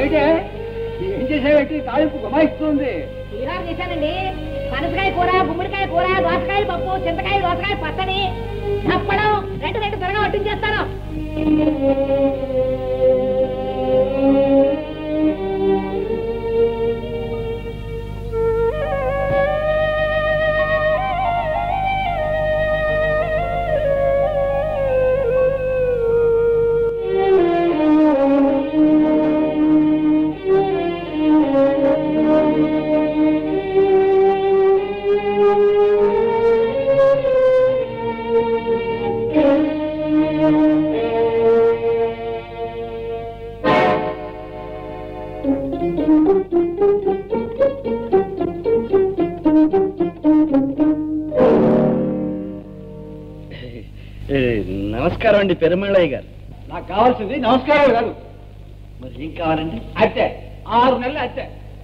అయితే ఏం చేసేవేంటి తాలింపు గమాయిస్తుంది తీరా చేశానండి పనసకాయ కూర గుమ్మడికాయ కూర దోసకాయ పప్పు చింతకాయ దోసకాయ పచ్చడి చప్పడం రెండు రెండు త్వరగా వడ్డించేస్తాను నమస్కారం అండి పెరుమళ్ళయ్య గారు నాకు కావాల్సింది నమస్కారాలు కాదు మరి ఏం కావాలండి అత్తే ఆరు నెలలు అత్తే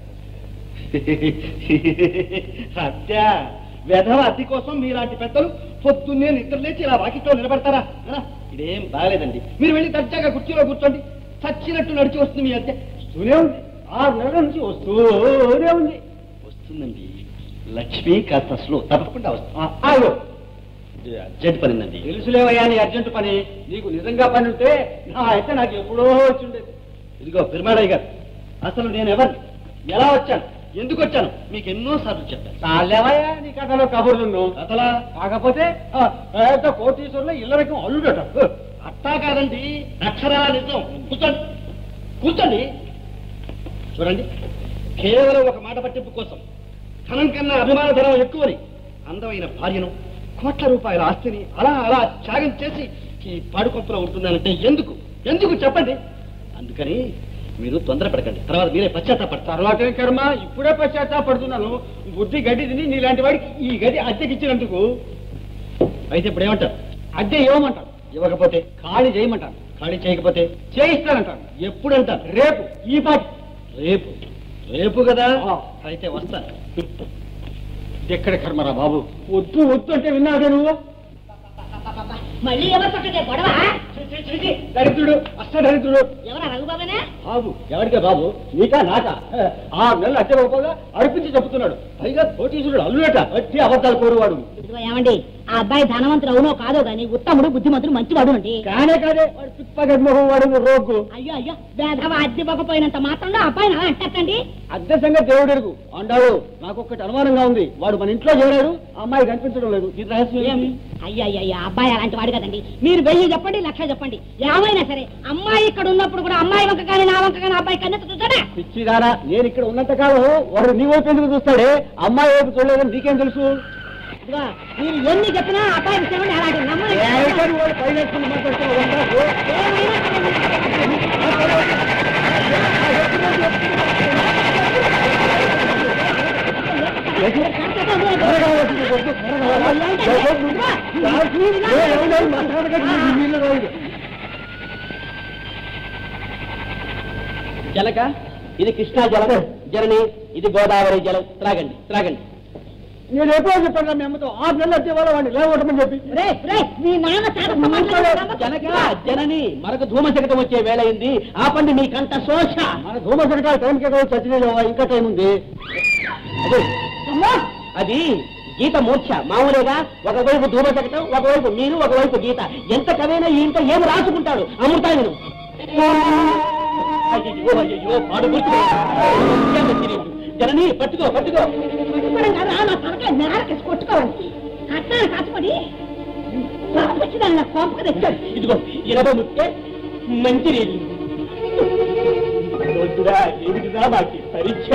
సత్య వెధవ అతి కోసం మీలాంటి పెద్దలు పొద్దున్నే నిద్ర లేచి ఇలా వాకిట్లో నిలబడతారా ఆ, ఇదేం బాగలేదండి మీరు వెళ్ళి దర్జాగా కుర్చీలో కూర్చోండి చచ్చినట్టు నడిచి వస్తుంది మీ అద్దె వస్తూనే ఉంది ఆరు నెలల నుంచి వస్తూనే ఉంది వస్తుందండి లక్ష్మి కాస్త స్లో తప్పకుండా వస్తుంది ఆ, ఆగు ఇది అర్జెంట్ పనిందండి తెలుసులేవయ్యా నీ అర్జెంట్ పని నీకు నిజంగా పని ఉంటే నా అయితే నాకు ఎప్పుడో వచ్చిండేది ఇదిగో పెరుమాళయ్య గారు అసలు నేను ఎవరిని ఎలా వచ్చాను ఎందుకు వచ్చాను మీకు ఎన్నో సార్లు చెప్పాను చాలేవయ్యా నీ కథలో కబుర్లు అసలా కాకపోతే ఆ, పెద్ద కోటీశ్వరులో ఇళ్ళ రకం అల్లుడట అట్టా కాదండి అక్షరాల నిజం కూర్చోండి కూర్చోండి చూడండి కేవలం ఒక మాట పట్టింపు కోసం ధనం కన్నా అభిమాన ధనం ఎక్కువని అందమైన భార్యను కోట్ల రూపాయల ఆస్తిని అలా అలా త్యాగం చేసి ఈ పాడుకొంపలో ఉంటున్నానంటే ఎందుకు ఎందుకు చెప్పండి అందుకని మీరు తొందరపడకండి తర్వాత మీరే పశ్చాత్తాపడతారు తర్వాత ఏం కర్మ ఇప్పుడే పశ్చాత్తాపడుతున్నాను బుద్ధి గడ్డి తిని నీలాంటి వాడికి ఈ గది అద్దెకిచ్చినందుకు అయితే ఇప్పుడు ఏమంటారు అద్దె ఇవ్వమంటాను ఇవ్వకపోతే ఖాళీ చేయమంటాను ఖాళీ చేయకపోతే చేయిస్తానంటాను ఎప్పుడు అంటారు రేపు ఈ పాటి రేపు రేపు కదా ఆ. అయితే వస్తాను ఎక్కడ కర్మరా బాబు వద్దు వద్దు అంటే విన్నాదే నువ్వు మళ్ళీ ఎవరితో గొడవ దరిద్రుడు అష్ట దరిద్రుడు ఎవరా రఘుబాబేనా బాబు ఎవరికే బాబు నీకా నాకా ఆరు నెలలు అద్దె ఇవ్వకపోగా అడిపించి చెబుతున్నాడు పైగా కోటీశ్వరుడు అల్లుడట వచ్చి అబద్ధాలు కోరువాడు ఇదిగో ఏమండి ఆ అబ్బాయి ధనవంతుడు అవునో కాదో గాని ఉత్తముడు బుద్ధిమంతుడు మంచివాడు అండి కానే కాదే వాడు పిప్పగడ్మోహం వాడు రోగ్గు అయ్యో అయ్యో వేధవ అద్దె ఇవ్వకపోయినంత మాత్రంలో ఆ అబ్బాయిని అలా అంటండి అద్దె సంగతి దేవుడు ఎరుగు అంటాడు నాకు ఒక్కటి అనుమానంగా ఉంది వాడు మన ఇంట్లో చేరాడు ఆ అమ్మాయి కనిపించడం లేదు ఇది రహస్యం ఏమి అయ్యయ్యా అబ్బాయి అలాంటి వాడు కదండి మీరు వెయ్యి చెప్పండి లక్ష చెప్పండి ఏమైనా సరే అమ్మాయి ఇక్కడ ఉన్నప్పుడు కూడా అమ్మాయి వంక కానీ నా వంక కానీ అబ్బాయి కన్నెత్తి చూసాడా పిచ్చిదారా నేను ఇక్కడ ఉన్నంత కాలం వాడు నీ వైపు ఎందుకు చూస్తాడే అమ్మాయి వైపు చూడలేదని నీకేం తెలుసు ఇదిగో మీరు ఎన్ని చెప్పినా ఆ అబ్బాయి విషయం అలాంటి నమ్మని ఏమిటని వాడు పైన వేసుకుని మాట్లాడుతున్నావు వంకాకు? ఏమైనా త్వరగా వచ్చి వద్దు, త్వరగా రా. ఏ, ఎవరు మాట్లాడకండి, నీ నీళ్ళు రాయదు. జలక ఇది కృష్ణా జలం జనని ఇది గోదావరి జలం త్రాగండి త్రాగండి నేను ఎప్పుడో చెప్పాను మీ అమ్మతో ఆరు నెలలు వచ్చే వాళ్ళ వాడిని లేవటమని చెప్పి రే రే మీ నాన్న చాలా మాట్లాడాడు జనక జనని మరొక ధూమశకటం వచ్చే వేళ అయింది ఆపండి మీ కంట శోష మన ధూమ సరకాలు టైంకి ఎక్కడ చచ్చినా ఇంకా టైం ఉంది అదే, అది గీత మూర్ఛ మామూలుగా ఒకవైపు ధూమశకటం ఒకవైపు మీరు ఒకవైపు గీత ఎంత కవైనా ఈ ఇంట ఏమి రాసుకుంటాడు అమృతాయను అయ్యయ్యో, అయ్యయ్యో, పాడు గుర్తు. ఏం తెలియదు. జనని పట్టుకో పట్టుకో పట్టుకోవడం కాదు నా తలకాయ నేరకేసి కొట్టుకోవాలి కట్టాను కాచుపడి వచ్చిందని నా కోపకు తెచ్చాడు ఇదిగో ఇరవై ముట్టే మంచి నీళ్ళు వద్దురా ఏమిటిదా మాకి పరీక్ష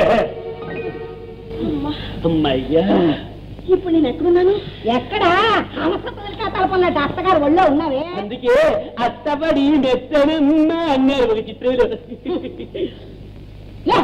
అమ్మయ్యా ఇప్పుడు నేను ఎక్కడున్నాను ఎక్కడా అవసరం తలపన్నట్టు అత్తగారు ఒళ్ళో ఉన్నావే అందుకే అత్తబడి మెత్తనమ్మ అన్నారు ఒక చిత్రంలో లే.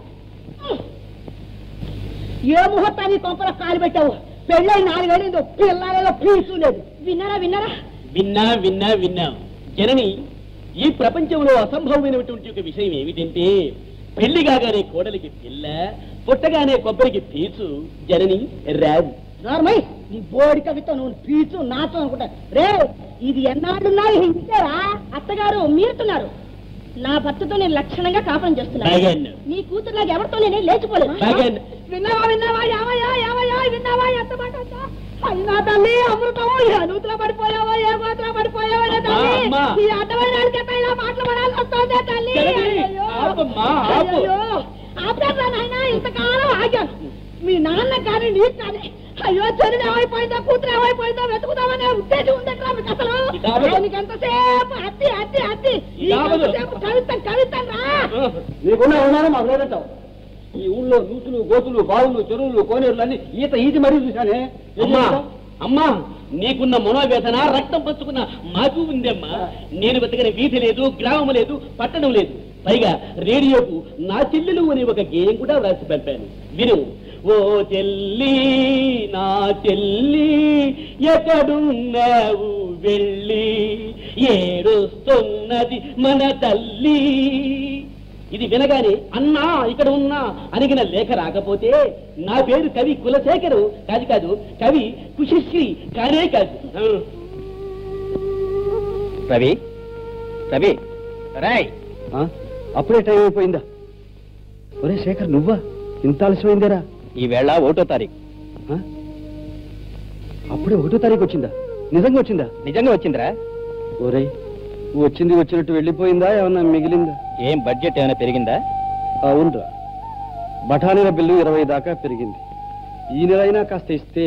ఏ ముహూర్తాన్ని కొంపలో కాలు పెట్టావు పెళ్ళై నాలుగేళ్ళు పిల్లలేదో పీచు లేదు విన్నారా విన్నారా విన్నా విన్నా విన్నా జనని ఈ ప్రపంచంలో అసంభవమైనటువంటి ఒక విషయం ఏమిటంటే పెళ్లి కాగానే కోడలికి పిల్ల పుట్టగానే కొబ్బరికి పీచు జనని రాదు నార్మల్ నీ బోడి కవితో నువ్వు పీచు నాచు అనుకుంటా రే ఇది ఎన్నాళ్ళున్నా ఇంతేరా అత్తగారు మీరుతున్నారు నా భర్తతో నేను లక్షణంగా కాపురం చేస్తున్నాను బాగాను. నీ కూతురు నాకు ఎవరితో నేను లేచిపోలేదు బాగాను. విన్నావా విన్నావా యావయ్యా యావయ్యా విన్నావా ఎంత మాట వచ్చా? అయినా తల్లి అమృతం ఏ నూతులో పడిపోయావో ఏ గోతులో పడిపోయావో నా తల్లి అమ్మా, అమ్మా. ఈ అడ్డమైన వాళ్ళకి ఇలా మాటలు పడాల్సి వస్తుందే తల్లి జగతి, అయ్యయ్యో. ఆపమ్మా, ఆపు. అయ్యయ్యో. ఆపేద్రా నాయనా ఇంతకాలం ఆగాను మీ నాన్న కానీ నీకు కానీ అయ్యో చెరువు ఏమైపోయిందో కూతురు ఏమైపోయిందో వెతుకుదామనే ఉద్దేశం ఉందట్రా మీకు అసలు ఇది ఆపదు. ఆయనకి ఎంతసేపు అత్తి అత్తి అత్తి ఇది ఆపదు. ఎంతసేపు కవిత కవిత రా నీకున్న ఉన్నారో మాకు లేదంటావు ఈ ఊళ్ళో నూతులు గోతులు బావులు చెరువులు కోనేరులు అన్ని ఈత ఈతి మరీ చూశానే ఏం అమ్మా చేస్తావ్? అమ్మా నీకున్న మనోవేదన రక్తం పంచుకున్న మాకు ఉందమ్మా నేను బతికిన వీధి లేదు గ్రామం లేదు పట్టణం లేదు పైగా రేడియోకు నా చెల్లెలు అనే ఒక గేయం కూడా రాసి పంపాను విను ఓ చెల్లి నా చెల్లి ఎక్కడున్నావు వెళ్ళి ఏడుస్తున్నది మన తల్లి ఇది వినగానే అన్నా ఇక్కడ ఉన్నా అనిగిన లేఖ రాకపోతే నా పేరు కవి కులశేఖరు కాదు కాదు కవి కుశశ్రీ కానే కాదు రవి రవి రాయ్ ఆ? అప్పుడే టైం అయిపోయిందా ఒరే శేఖర్ నువ్వా ఇంత ఆలస్యమైందేరా ఈవేళ ఒకటో తారీఖు ఆ? అప్పుడే ఒకటో తారీఖు వచ్చిందా నిజంగా వచ్చిందా నిజంగా వచ్చిందిరా ఒరే వచ్చింది వచ్చినట్టు వెళ్ళిపోయిందా ఏమన్నా మిగిలిందా ఏం బడ్జెట్ ఏమైనా పెరిగిందా అవునరా బఠానీల బిల్లు ఇరవై దాకా పెరిగింది ఈ నెల అయినా కాస్త ఇస్తే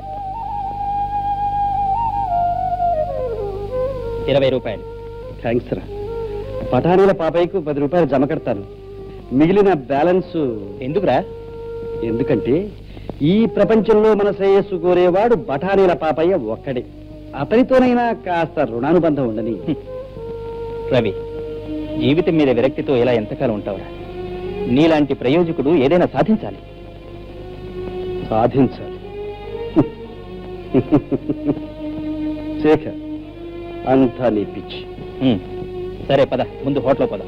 ఇరవై రూపాయలు థ్యాంక్స్ రా బఠానీల పాపయ్యకు పది రూపాయలు జమ కడతాను మిగిలిన బ్యాలెన్స్ ఎందుకురా ఎందుకంటే ఈ ప్రపంచంలో మన శ్రేయస్సు కోరేవాడు బఠానీల పాపయ్య ఒక్కడే అతనితోనైనా కాస్త రుణానుబంధం ఉండని రవి జీవితం మీద విరక్తితో ఇలా ఎంతకాలం ఉంటావురా నీలాంటి ప్రయోజకుడు ఏదైనా సాధించాలి సాధించాలి శేఖర్ అంతా నీ పిచ్చి ఉమ్, సరే పద ముందు హోటల్ పద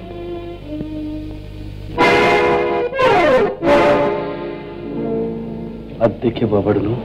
అద్దెకి బబడును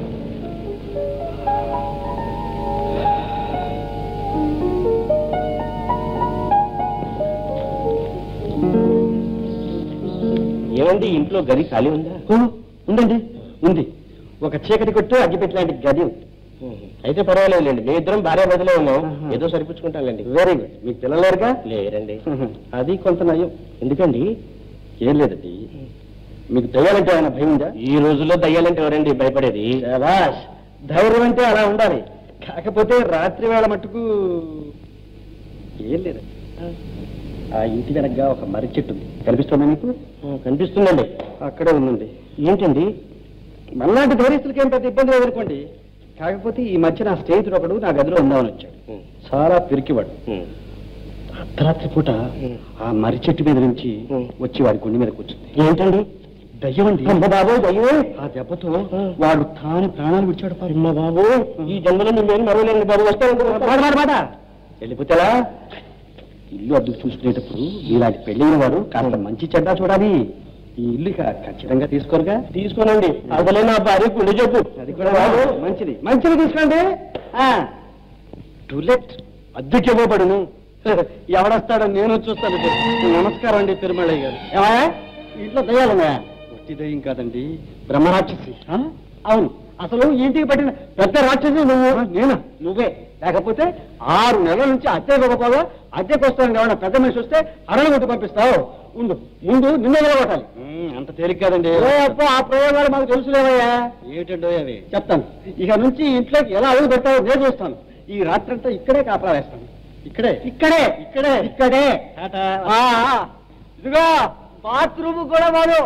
ఏమండి ఇంట్లో గది ఖాళీ ఉందా ఉందండి ఉంది ఒక చీకటి కొట్టు అగ్గిపెట్టి లాంటి గది ఉంది. అయితే పర్వాలేదులేండి మీ ఇద్దరం భార్య బదిలే ఉన్నాం ఆహా. ఏదో సరిపుచ్చుకుంటానులేండి వెరీ గుడ్ మీకు పిల్లలేరుగా లేరండి అది కొంత నయం ఎందుకండి ఏం లేదండి మీకు దయ్యాలంటే ఏమైనా భయం ఉందా ఈ రోజుల్లో దయ్యాలంటే ఎవరండి భయపడేది శభాష్ ధైర్యం అంటే అలా ఉండాలి కాకపోతే రాత్రి వేళ మట్టుకు ఏం లేదండి ఆ ఇంటి వెనకగా ఒక మర్రి చెట్టు ఉంది కనిపిస్తుందా మీకు ఆ, కనిపిస్తుందండి అక్కడే ఉందండి ఏంటండి మనలాంటి ధైర్యస్తులకి ఏం పెద్ద ఇబ్బంది లేదనుకోండి కాకపోతే ఈ మధ్య నా స్నేహితుడు ఒకడు నా గదిలో ఉందామని వచ్చాడు ఉమ్, చాలా పిరికివాడు ఉమ్, అర్ధరాత్రి పూట ఉమ్. ఆ మర్రి చెట్టు మీద నుంచి ఉమ్. వచ్చి వాడి గుండె మీద కూర్చుంది ఏంటండి దయ్యం అండి అమ్మ బాబోయ్ దయ్యమే ఆ దెబ్బతో వాడు తాను ప్రాణాలు విడిచాడు పాపం. అమ్మ బాబు ఈ జన్మలో మేము మరవలేండి బాబు వస్తానండి మాట, మాట, మాట. వెళ్ళిపోతారా ఇల్లు అద్దెకు చూసుకునేటప్పుడు ఇలాంటి పెళ్ళైన వాడు కాస్త మంచి చెడ్డ చూడాలి ఈ ఇల్లు ఇక ఖచ్చితంగా తీసుకోరుగా తీసుకోనండి అసలే నా భార్య గుండె చెప్పు అది కూడా బాబు మంచిది మంచిది తీసుకోండి టూలెట్ అద్దెకి ఇవ్వబడును ఎవడొస్తాడో నేను చూస్తాను నమస్కారం అండి తిరుమలయ్య గారు ఏమయ్య? ఇంట్లో దయ్యాలున్నాయా ఒట్టి దయ్యం కాదండి బ్రహ్మరాక్షసి అవును అసలు ఇంటికి పట్టిన పెద్ద రాక్షసి నువ్వు నేను నువ్వే లేకపోతే ఆరు నెలల నుంచి అద్దె ఇవ్వకపోగా అద్దెకి వస్తాను ఎవరైనా పెద్ద మనిషి వస్తే అరలు కొట్టి పంపిస్తావు ఉండు ముందు నిన్నే నిలబడాలి అంత తేలిక కాదండి ఆ ప్రయోగాలు మాకు తెలుసులేవయ్యా ఏమిటండో అవి చెప్తాను ఇక నుంచి ఇంట్లోకి ఎలా అడుగు పెడతావో నేను చూస్తాను ఈ రాత్రంతా ఇక్కడే కాపలా వేస్తాను ఇక్కడే ఇక్కడే ఇక్కడే ఇక్కడే ఆ, ఆ. ఇదిగో బాత్రూమ్ కూడా వాడు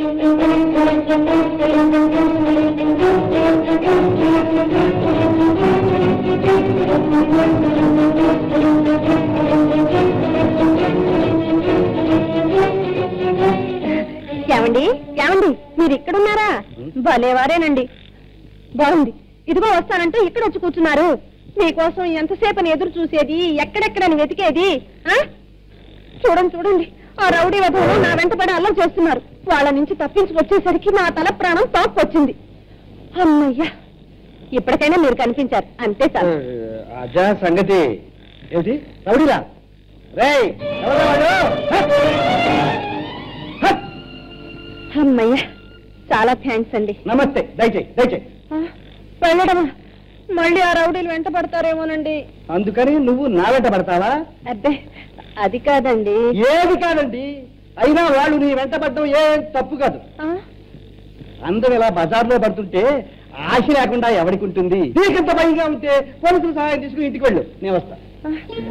ఏమండి ఏమండి మీరు ఇక్కడున్నారా భలేవారేనండి బాగుంది ఇదిగో వస్తానంటే ఇక్కడ వచ్చి కూర్చున్నారు మీకోసం ఎంతసేపని ఎదురు చూసేది ఎక్కడెక్కడని వెతికేది ఆ? చూడండి చూడండి ఆ రౌడీ వధువులు నా వెంటబడి అల్లం చేస్తున్నారు వాళ్ళ నుంచి తప్పించుకొచ్చేసరికి నా తల ప్రాణం తాపు వచ్చింది అమ్మయ్యా ఇప్పటికైనా మీరు కనిపించారు అంతే చాలు అజా సంగతి ఏమిటి రౌడీలా రేయ్ ఎవరు వాడు? హట్! హట్! అమ్మయ్య చాలా థ్యాంక్స్ అండి నమస్తే దయచేయి దయచేయి ఆ, వెళ్ళడమా మళ్ళీ ఆ రౌడీలు వెంట పడతారేమోనండి అందుకని నువ్వు నా వెంట పడతావా అబ్బే అది కాదండి ఏది కాదండి అయినా వాళ్ళు నీ వెంట పడడం ఏ తప్పు కాదు ఆ, అందరూ ఇలా బజార్లో పడుతుంటే ఆశ లేకుండా ఎవరికి ఉంటుంది నీకంత భయంగా ఉంటే పోలీసులు సహాయం తీసుకుని ఇంటికి వెళ్ళు నేను వస్తా ఆ.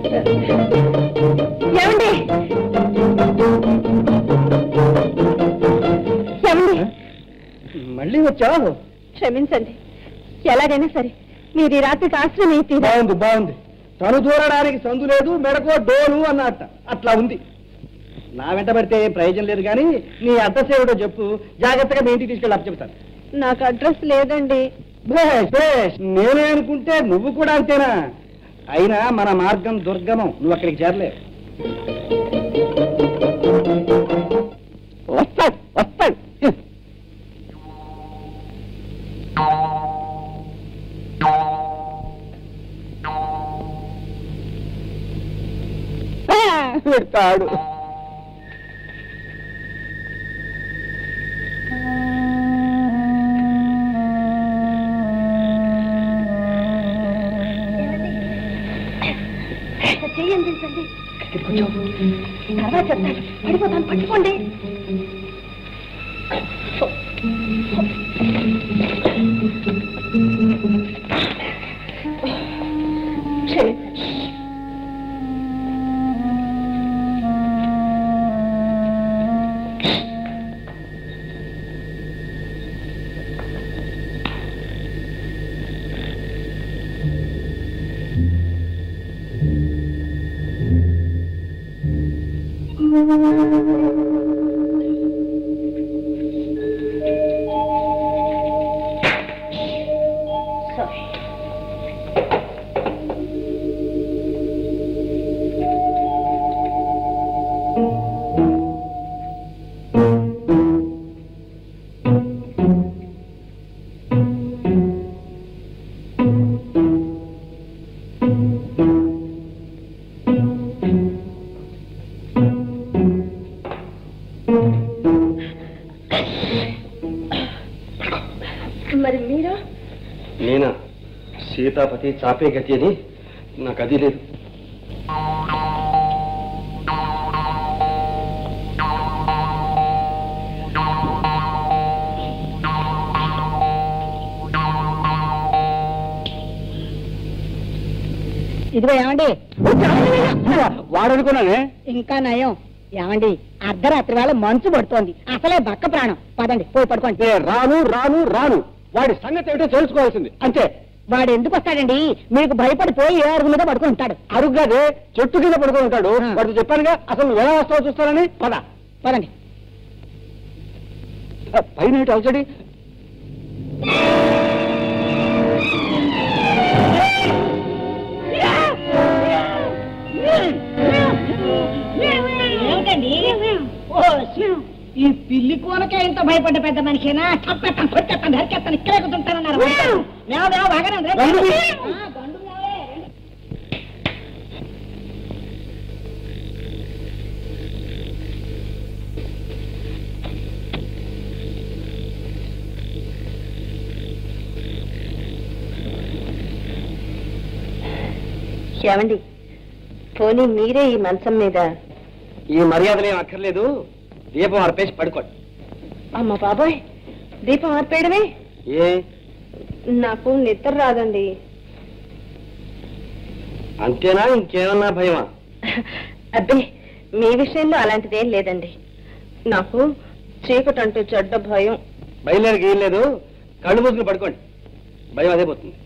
ఏమండి ఏమండి మళ్ళీ వచ్చావు క్షమించండి ఎలాగైనా సరే మీరు ఈ రాత్రికి ఆశ్రమం అయి తీరా బాగుంది బాగుంది తను దూరడానికి సందు లేదు మెడకో డోలు అన్నట్ట అట్లా ఉంది నా వెంట పడితే ఏం ప్రయోజనం లేదు కానీ నీ అడ్రస్ ఏమిటో చెప్పు జాగ్రత్తగా మీ ఇంటికి తీసుకెళ్ళి అప్పు చెప్తాను నాకు అడ్రస్ లేదండి భేష్ భేష్ నేనే అనుకుంటే నువ్వు కూడా అంతేనా అయినా మన మార్గం దుర్గమం నువ్వు అక్కడికి చేరలేవు వస్తాడు వస్తాడు పెడతాడు చెయ్యండి తర్వాత చెప్తాను పడిపోతాను పట్టుకోండి క్షమించండి. మరి మీరు నేనా సీతాపతి చాపే గతి అని నాకు అది లేదు ఇదిగో ఏమండి వాడనుకున్నానే ఇంకా నయం ఏమండి అర్ధరాత్రి వేళ మంచు పడుతోంది అసలే బక్క ప్రాణం పదండి పోయి పడుకోండి ఏ, రాను రాను రాను వాడి సంగతి ఏమిటో తెలుసుకోవాల్సింది అంతే వాడు ఎందుకు వస్తాడండి మీకు భయపడిపోయి ఏ అరుగు మీద పడుకుని ఉంటాడు అరుగ్గాదే చెట్టు కింద పడుకొని ఉంటాడు ఆ. వాడితో చెప్పానుగా అసలు నువ్వు ఎలా వస్తావో చూస్తానని పద పదండి ఆ, పైన ఏంటి అలచడి ఏమిటండి ఓ, ఈ పిల్లి కోనకే ఇంత భయపడ్డ పెద్ద మనిషినా చంపేస్తాను కొట్టేస్తాను హరికేస్తాను ఇక్కడే కూర్చుంటానన్నారు మేము మేము బాగానే ఉంది. రండి. ఆ, బండు మేవే. ఏమండి పోనీ మీరే ఈ మంచం మీద ఈ మర్యాదలు ఏం అక్కర్లేదు దీపం అర్పేసి పడుకోండి అమ్మ బాబాయ్ దీపం ఆర్పేయడమే ఏ నాకు నిద్ర రాదండి అంతేనా ఇంకేమన్నా భయమా అబ్బే మీ విషయంలో అలాంటిదేం లేదండి నాకు చీకటి అంటూ చెడ్డ భయం బయలుదేరి గీయలేదు కళ్ళు మూసుకుని పడుకోండి భయం అదే పోతుంది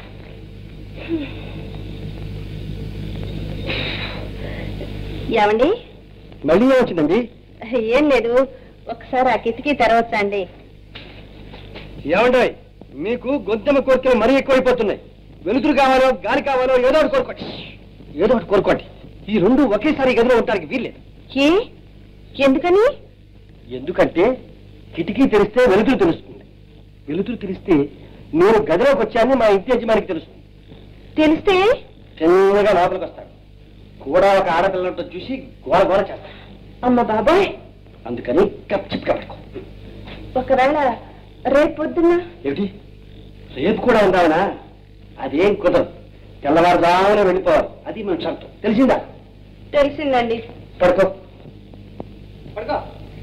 ఏమండి మళ్ళీ ఏమొచ్చిందండి ఏం లేదు ఒకసారి ఆ కిటికీ తెరవచ్చా అండి ఏమంటాయి మీకు గొంతెమ్మ కోరికలు మరీ ఎక్కువైపోతున్నాయి వెలుతురు కావాలో గాలి కావాలో ఏదో ఒకటి కోరుకోండి ఏదో ఒకటి కోరుకోండి ఈ రెండు ఒకేసారి ఈ గదిలో ఉండడానికి వీల్లేదు ఏ ఎందుకని ఎందుకంటే కిటికీ తెరిస్తే వెలుతురు తెలుస్తుంది వెలుతురు తెరిస్తే నేను గదిలోకి వచ్చానని మా ఇంటి యజమానికి తెలుస్తుంది తెలిస్తే చిన్నగా లోపలికి వస్తాడు కూడా ఒక ఆడపిల్లతో చూసి గోడ గోడ చేస్తా అమ్మ బాబాయ్ అందుకని కప్ చిప్ కట్టుకో ఒకవేళ రేపు పొద్దున్న ఏమిటి రేపు కూడా ఉందావనా అదేం కుదరదు తెల్లవారుజామున వెళ్ళిపోవాలి అది మన షరతు తెలిసిందా తెలిసిందండి పడుకో పడుకో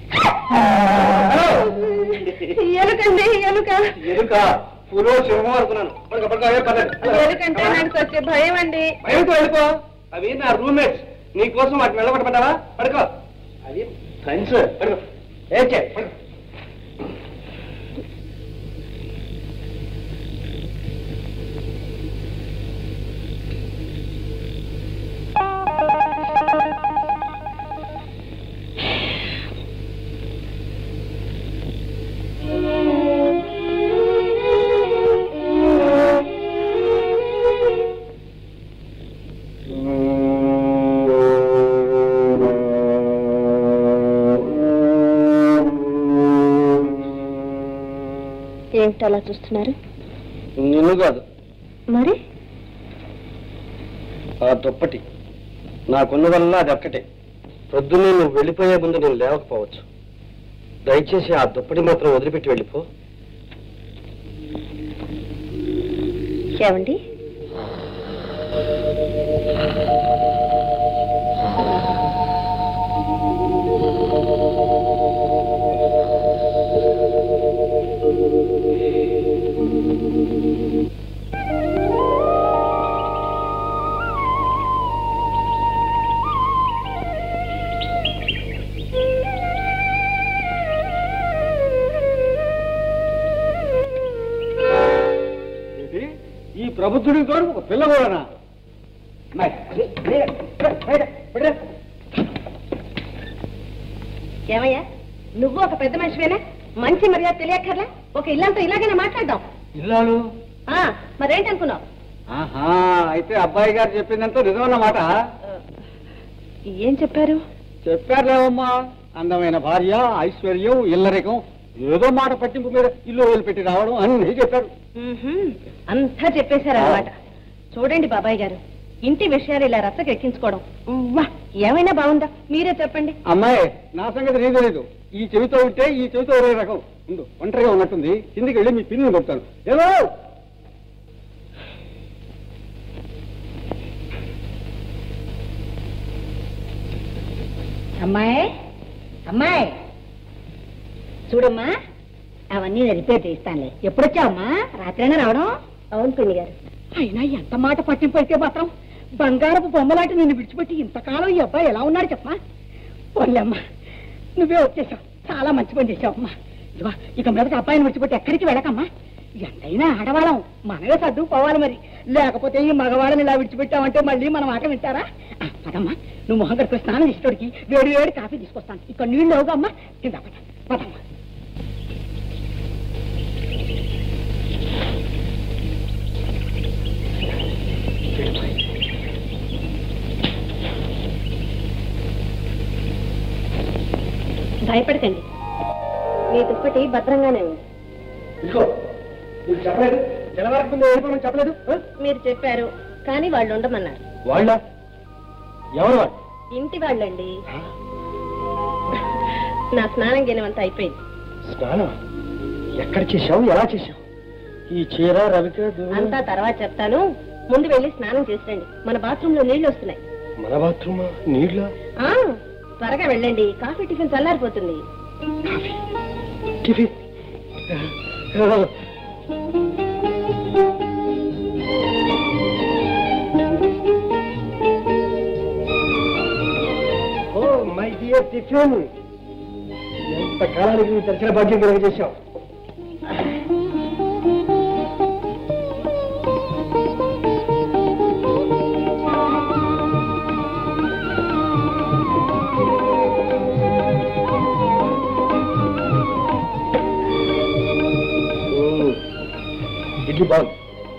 ఎలుకండి ఎలుక ఎరుక పులో శివమో అనుకున్నాను పడుకో పడుకో అయ్యో పదండి. ఎలుకంటే నాకు వచ్చే భయం అండి భయంతో వెళ్ళిపో అవి నా రూమ్మేట్స్ నీ కోసం వాటిని వెళ్ళగొట్టబడ్డావా పడుకో అవి ఫ్రెండ్స్ పడుకో ఏం చేయ పడుకో ఏమిటి అలా చూస్తున్నారు నిన్ను కాదు మరి ఆ దుప్పటి నాకున్న వల్ల అది ఒక్కటే పొద్దున్నే నువ్వు వెళ్ళిపోయే ముందు నేను లేవకపోవచ్చు దయచేసి ఆ దుప్పటి మాత్రం వదిలిపెట్టి వెళ్ళిపో ఏమండి ఈ ప్రబుద్ధుడికి తోడు ఒక పిల్ల కూడానా ఏమయ్యా నువ్వు ఒక పెద్ద మనిషివేనా మంచి మర్యాద తెలియక్కర్లా ఒక ఇల్లంతా ఇలాగైనా మాట్లాడదాం ఇల్లాలు ఆ, మరేంటనుకున్నావు ఆహా అయితే అబ్బాయి గారు చెప్పిందంతా నిజమన్నమాట ఏం చెప్పారు చెప్పారులేవమ్మా అందమైన భార్య ఐశ్వర్యం ఇల్లరికం ఏదో మాట పట్టింపు మీద ఇల్లు వదిలిపెట్టి రావడం అన్నీ చెప్పారు మ్మ్హ్మ్. అంతా చెప్పేశారన్నమాట చూడండి బాబాయ్ గారు ఇంటి విషయాలు ఇలా రచ్చకు ఎక్కించుకోవడం ఉవ్వా, ఏమైనా బాగుందా మీరే చెప్పండి అమ్మాయి నా సంగతి నీ తెలీదు ఈ చెవితో ఉంటే ఈ చెవితో ఒరే రకం ఉండు ఒంటరిగా ఉన్నట్టుంది కిందికి వెళ్ళి మీ పిన్నిని పంపుతాను ఏదో అమ్మాయి అమ్మాయి చూడమ్మా అవన్నీ నేను రిపేర్ చేయిస్తానులే ఎప్పుడొచ్చావమ్మా రాత్రైనా రావడం అవును పిన్ని గారు అయినా ఎంత మాట పట్టింపు అయితే మాత్రం బంగారపు బొమ్మలాంటి నిన్ను విడిచిపెట్టి ఇంతకాలం ఈ అబ్బాయి ఎలా ఉన్నాడు చెప్పమా పోన్లేమ్మా నువ్వే వచ్చేసావు చాలా మంచి పని చేసావమ్మా ఇదిగో ఇక మీదట అబ్బాయిని విడిచిపెట్టి ఎక్కడికి వెళ్ళకమ్మా ఎంతైనా ఆడవాళ్ళం మనమే సర్దుకుపోవాలి మరి లేకపోతే ఈ మగవాళ్ళని ఇలా విడిచిపెట్టామంటే మళ్ళీ మన మాట వింటారా ఆ, పదమ్మా నువ్వు మొహం కడుపు స్నానం చేసేటోడికి వేడి వేడి కాఫీ తీసుకొస్తాను ఇక్కడ నీళ్ళు లేవుగా అమ్మా కింద పద పదమ్మా భయపడకండి మీ దుప్పటి భద్రంగానే ఉంది ఇదిగో నీకు చెప్పలేదు తెల్లవారికి ముందు వెళ్ళిపోమని చెప్పలేదు ఆ? మీరు చెప్పారు కానీ వాళ్ళు ఉండమన్నారు వాళ్ళ ఎవరు వాళ్ళు ఇంటి వాళ్ళండి నా స్నానం గినవంతా అయిపోయింది స్నానం ఎక్కడ చేశావు ఎలా చేశావు ఈ చీర రవిక అంతా తర్వాత చెప్తాను ముందు వెళ్ళి స్నానం చేసిరండి మన బాత్రూమ్ లో నీళ్లు వస్తున్నాయి మన బాత్రూమా నీళ్ళ ఆ త్వరగా వెళ్ళండి కాఫీ టిఫిన్ చల్లారిపోతుంది tiffin oh my dear tiffin ఎంత కాలానికి నువ్వు దర్శన భాగ్యం కలుగ చేశావు ఇడ్లీ బాగుంది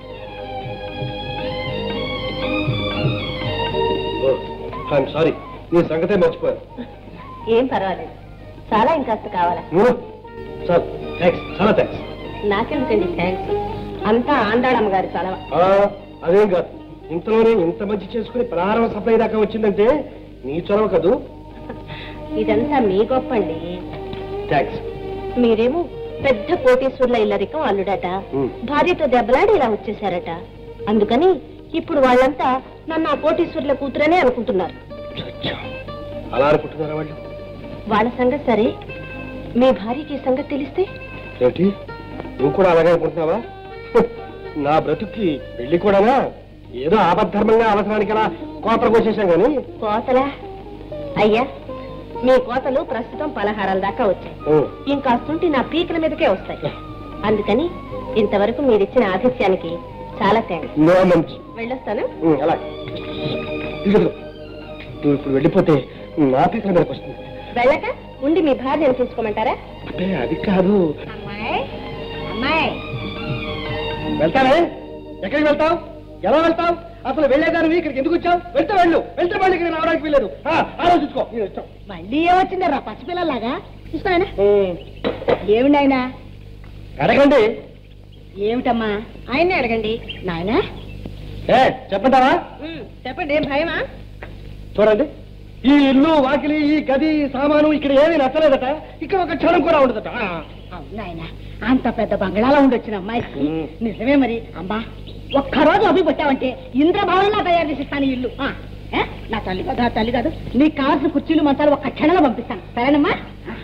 ఐఎమ్ సారీ నీ సంగతే మర్చిపోయాను ఏం పర్వాలేదు చాలా ఇంకాస్త కావాలా సార్ థ్యాంక్స్ చాలా థ్యాంక్స్ నాకెందుకండి థ్యాంక్స్ అంతా ఆండాళమ్మ గారి చలవ అదేం కాదు ఇంతలోనే ఇంత మంచి చేసుకుని పదహారవ సప్లై దాకా వచ్చిందంటే నీ చొరవ కదూ ఇదంతా మీ గొప్పండి థ్యాంక్స్ మీరేమో పెద్ద కోటేశ్వర్ల ఇల్లరికం అల్లుడట ఉమ్. భార్యతో దెబ్బలాడి ఇలా వచ్చేసారట అందుకని ఇప్పుడు వాళ్ళంతా నన్ను ఆ కోటేశ్వర్ల కూతురనే అనుకుంటున్నారు చచ్చా. అలా అనుకుంటున్నారా వాళ్ళు వాళ్ళ సంగతి సరే మీ భార్యకి ఈ సంగతి తెలిస్తే ఏమిటి నువ్వు కూడా అలాగే అనుకుంటున్నావా హ్, నా బ్రతుక్కి పెళ్లి కూడానా ఏదో ఆపద్ధర్మంగా అవసరానికి అలా కోతలు కోసేసాం కానీ కోతలా అయ్యా మీ కోతలు ప్రస్తుతం పలహారాల దాకా వచ్చాయి ఇంకాస్తుంటే నా పీకల మీదకే వస్తాయి అందుకని ఇంతవరకు మీరిచ్చిన ఆతిథ్యానికి చాలా థ్యాంక్స్ నో మంచి వెళ్ళొస్తాను ఉమ్, అలాగే ఇదిగో, నువ్వు ఇప్పుడు వెళ్ళిపోతే నా పీకల మీదకి వస్తుంది వెళ్ళక ఉండి మీ భార్యను చూసుకోమంటారా అంటే అది కాదు అమ్మాయి అమ్మాయి వెళ్తానే ఎక్కడికి వెళ్తావు ఎలా వెళ్తావు అసలు వెళ్ళేదానివి ఇక్కడికి ఎందుకు వచ్చావు వెళ్తే వెళ్ళు వెళ్తే మళ్ళీ ఇక్కడ రావడానికి వెళ్ళలేదు ఆ, ఆలోచించుకో నీ ఇష్టం. మళ్ళీ ఏమొచ్చిందరా పసిపిల్లలాగా చూసుకోనా ఏమిటి ఆయన అడగండి ఏమిటమ్మా ఆయన్నే అడగండి నాయనా ఏ చెప్పంటావా చెప్పండి ఏం భయమా చూడండి ఈ ఇల్లు వాకిలి ఈ గది ఈ సామాను ఇక్కడ ఏమీ నచ్చలేదట ఇక్కడ ఒక క్షణం కూడా ఉండదట ఆ. అవును నాయన అంత పెద్ద బంగ్లాలో ఉండొచ్చిన అమ్మాయికి ఉమ్. నిజమే మరి అమ్మా ఒక్కరోజు అవి పెట్టావంటే ఇంద్రభవనంలా తయారు చేసిస్తాను ఈ ఇల్లు ఆ, ఏ? నా తల్లి కదా తల్లి కాదు నీకు కావాల్సిన కుర్చీలు మంచాలు ఒక్క క్షణంలో పంపిస్తాను సరేనమ్మా ఆ.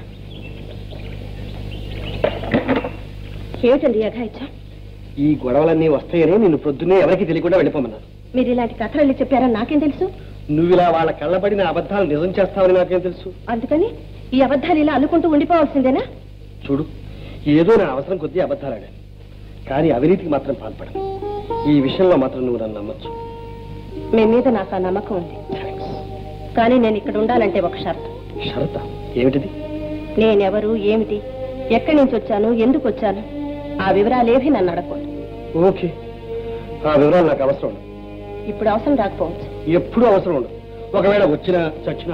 ఏమిటండి యథాయిచ్చా ఈ గొడవలన్నీ వస్తాయని నిన్ను ప్రొద్దున్నే ఎవరికి తెలియకుండా వెళ్ళిపోమన్నాను మీరు ఇలాంటి కథలు వెళ్ళి చెప్పారని నాకేం తెలుసు నువ్వు ఇలా వాళ్ళ కళ్ళబడిన అబద్ధాలు నిజం చేస్తావని నాకేం తెలుసు అందుకని ఈ అబద్ధాలు ఇలా అల్లుకుంటూ ఉండిపోవాల్సిందేనా చూడు ఏదో నా అవసరం కొద్దీ అబద్ధాలాడాను కానీ అవినీతికి మాత్రం పాల్పడను ఈ విషయంలో మాత్రం నువ్వు నన్ను నమ్మచ్చు మీ మీద నాకు ఆ నమ్మకం ఉంది కానీ నేను ఇక్కడ ఉండాలంటే ఒక షరతు షరత ఏమిటిది నేనెవరు ఏమిటి ఎక్కడి నుంచి వచ్చాను ఎందుకు వచ్చాను ఆ వివరాలేవి నన్ను అడగకూడదు ఓకే ఆ వివరాలు నాకు అవసరం ఉండదు ఇప్పుడు అవసరం రాకపోవచ్చు ఎప్పుడూ అవసరం ఉండదు ఒకవేళ వచ్చినా చచ్చినా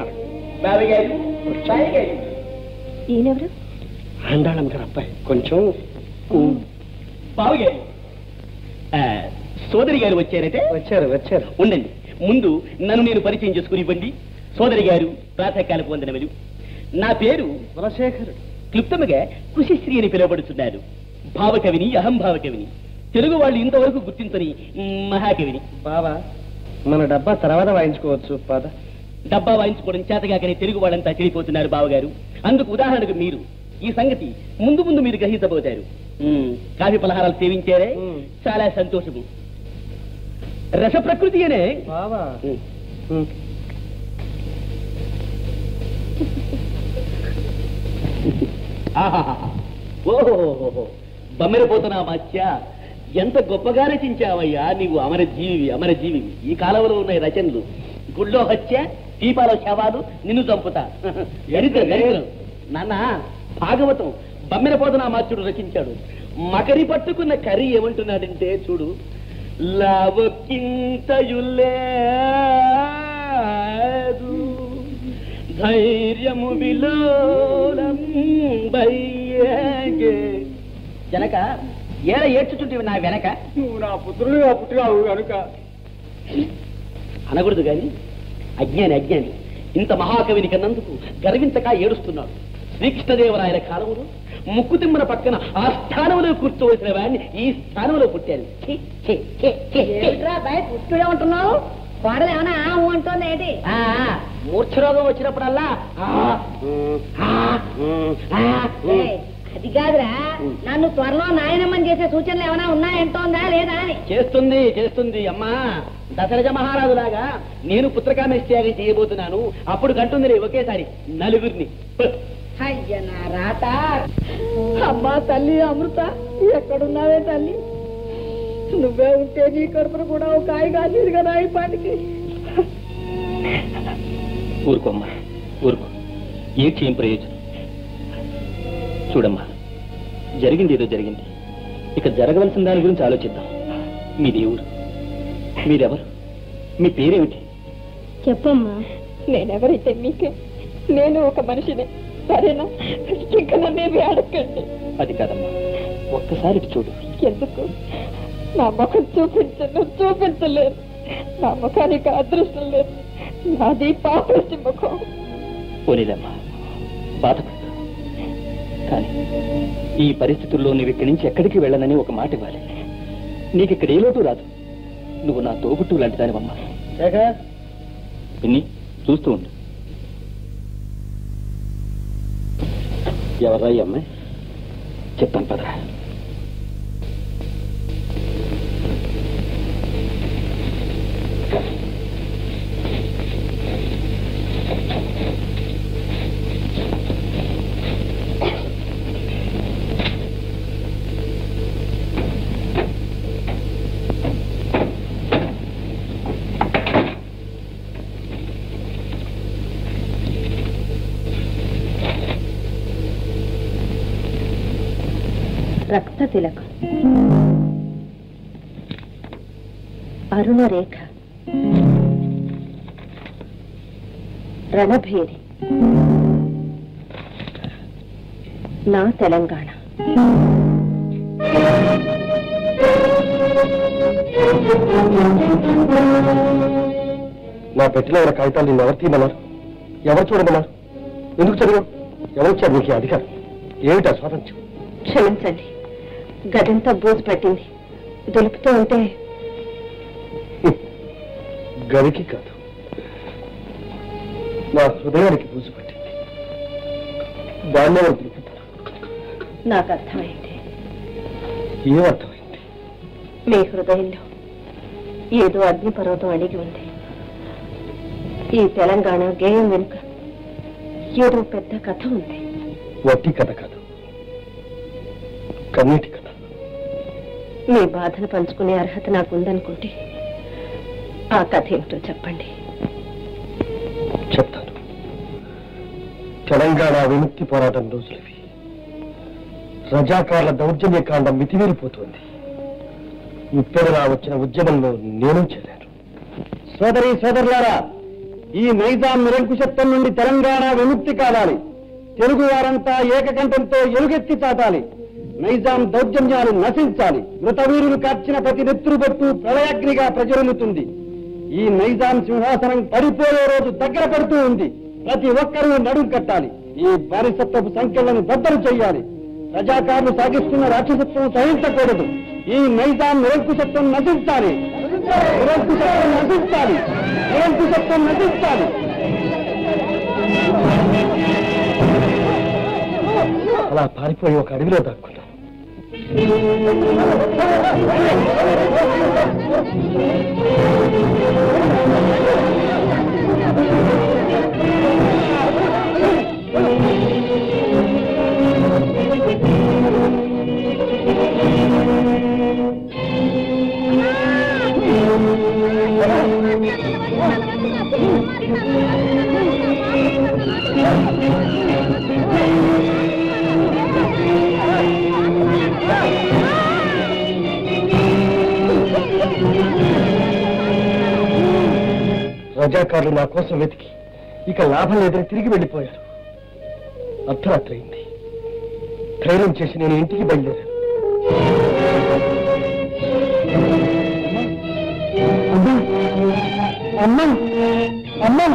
ఈయనెవరు అండాళం గారు అబ్బాయి కొంచెం బావగారు ఆ, సోదరి గారు వచ్చారైతే వచ్చారు వచ్చారు ఉండండి ముందు నన్ను నేను పరిచయం చేసుకుని ఇవ్వండి సోదరి గారు ప్రాతకాలకు వందనములు నా పేరు కులశేఖర్ క్లుప్తముగా కుశిశ్రీ అని పిలువబడుతున్నారు భావకవిని అహంభావకవిని తెలుగు వాళ్ళు ఇంతవరకు గుర్తించని మ్, మహాకవిని బావా మన డబ్బా తర్వాత వాయించుకోవచ్చు పద డబ్బా వాయించుకోవడం చేతగాకనే తెలుగు వాళ్ళంతా చెడిపోతున్నారు బావగారు అందుకు ఉదాహరణకు మీరు ఈ సంగతి ముందు ముందు మీరు గ్రహించబోతారు మ్, కాఫీ పలహారాలు సేవించారే మ్. చాలా సంతోషము రస ప్రకృతి అనే బావా మ్. ఆహాహాహా. ఓహోహోహో బమ్మెరపోతున్నా మత్స్య ఎంత గొప్పగా రచించావయ్యా నీవు అమర జీవి అమర జీవి ఈ కాలంలో ఉన్నాయి రచనలు గుళ్ళో హత్య దీపాలో శవాలు నిన్ను చంపుతా దరిద్రం, దరిద్రం. నాన్న భాగవతం బమ్మెరపోతున్నా మాత్యుడు రచించాడు మకరి పట్టుకున్న కర్రీ ఏమంటున్నాడంటే చూడు లావకింతయులేదు ధైర్యము విలోలం బయ్యేగే జనక ఏడ ఏడ్చుచుంటివి నా వెనక నువ్వు నా పుత్రుడు పుట్టినావు కనుక అనకూడదు గాని అజ్ఞాని అజ్ఞాని ఇంత మహాకవిని కన్నందుకు గర్వించక ఏడుస్తున్నాడు శ్రీకృష్ణదేవరాయల కాలములు ముక్కుతిమ్మన పక్కన ఆ స్థానంలో కూర్చోవలసిన వాడిని ఈ స్థానంలో పుట్టాను ఛీ, ఛీ, ఛీ, ఛీ, ఛీ. ఏమిట్రా బాయ్ పుట్టుడే ఉంటున్నావు కోడలు ఏమైనా ఆ ఊ అంటోంది ఏంటి ఆ, ఆ, మూర్ఛరోగం వచ్చినప్పుడల్లా ఆ, ఉమ్, ఆ, ఉమ్, ఆ, ఉమ్. ఏయ్, అది కాదురా నన్ను త్వరలో నాయనమ్మని చేసే సూచనలు ఏమైనా ఉన్నాయంటోందా లేదా అని చేస్తుంది చేస్తుంది అమ్మా దశరథ మహారాజులాగా నేను పుత్రకామేష్ట్యాగం చేయబోతున్నాను అప్పుడు కంటుంది రే ఒకేసారి నలుగురిని అయ్య నా రాత అమ్మా తల్లి అమృత ఎక్కడున్నావే తల్లి నువ్వే ఉంటే నీ కడుపున కూడా ఒక కాయ కాసేది కదా ఈ పాటికి ఊరుకోమ్మా ఊరుకో ఏడ్చి ఏం ప్రయోజనం చూడమ్మా జరిగింది ఏదో జరిగింది ఇక జరగవలసిన దాని గురించి ఆలోచిద్దాం మీ దేవుడు మీరెవరు మీ పేరేమిటి చెప్పమ్మా నేనెవరైతే మీకే నేను ఒక మనిషినే సరేనా ఇంకా నన్నేమి అడగండి అది కాదమ్మా ఒక్కసారి ఇటు చూడు ఎందుకు నా ముఖం చూపించను చూపించలేదు నా ముఖానికి అదృష్టం లేదు నాది పాపి ముఖం పోనీలమ్మా బాధపడదు కానీ ఈ పరిస్థితుల్లో నువ్వు ఇక్కడి నుంచి ఎక్కడికి వెళ్ళనని ఒక మాట ఇవ్వాలి నీకు ఇక్కడ ఏ లోటు రాదు నువ్వు నా తోబుట్టు లాంటి దానివమ్మా శేఖర్ పిన్ని చూస్తూ ఉండు ఎవరా ఈ అమ్మాయి చెప్తాను పదరా రక్త తిలకం అరుణ రేఖ రణభేరి నా తెలంగాణ నా పెట్టిన ఉన్న కాగితాలు నిన్ను ఎవరు తీయమన్నారు ఎవరు చూడమన్నారు ఎందుకు చదివావు ఎవరు ఇచ్చారు నీకు ఈ అధికారం ఏమిటా స్వాతంత్ర్యం క్షమించండి గదంతా బోసు పట్టింది దులుపుతూ ఉంటే గదికి కాదు నా హృదయానికి పూజ పట్టింది దాన్ని ఎవరు తెలుపుతారు నాకు అర్థమైంది ఏమర్థమైంది మీ హృదయంలో ఏదో అగ్నిపర్వతం అడిగి ఉంది ఈ తెలంగాణ గేయం వెనుక ఏదో పెద్ద కథ ఉంది వట్టి కథ కాదు కన్నీటి కథ మీ బాధను పంచుకునే అర్హత నాకు ఉందనుకుంటే ఆ కథ ఏమిటో చెప్పండి చెప్తాను తెలంగాణ విముక్తి పోరాటం రోజులవి రజాకార్ల దౌర్జన్య కాండం మితిమీరిపోతోంది ఇప్పుడులా వచ్చిన ఉద్యమంలో నేను చేరాను సోదరి సోదరులారా ఈ నైజాం నిరంకుశత్వం నుండి తెలంగాణ విముక్తి కావాలి తెలుగు వారంతా ఏకకంఠంతో ఎలుగెత్తి చాటాలి నైజాం దౌర్జన్యాలు నశించాలి మృతవీరులు కార్చిన ప్రతి నెత్తురుబొట్టు ప్రళయాగ్నిగా ప్రజ్వలుతుంది ఈ నైజాం సింహాసనం పడిపోయే రోజు దగ్గర పడుతూ ఉంది ప్రతి ఒక్కరూ నడుం కట్టాలి ఈ బానిసత్వపు సంఖ్యలను బద్దలు చేయాలి ప్రజాకారులు సాగిస్తున్న రాక్షసత్వం సహించకూడదు ఈ నైజాం నిరంకుశత్వం నశించాలి నిరంకుశత్వం నశించాలి నిరంకుశత్వం నశించాలి అలా పారిపోయి ఒక అడవిలో దాక్కున్నాను రజాకారులు నా కోసం వెతికి ఇక లాభం లేదని తిరిగి వెళ్ళిపోయారు అర్ధరాత్రి అయింది ధైర్యం చేసి నేను ఇంటికి బయలుదేరాను అమ్మా అమ్మా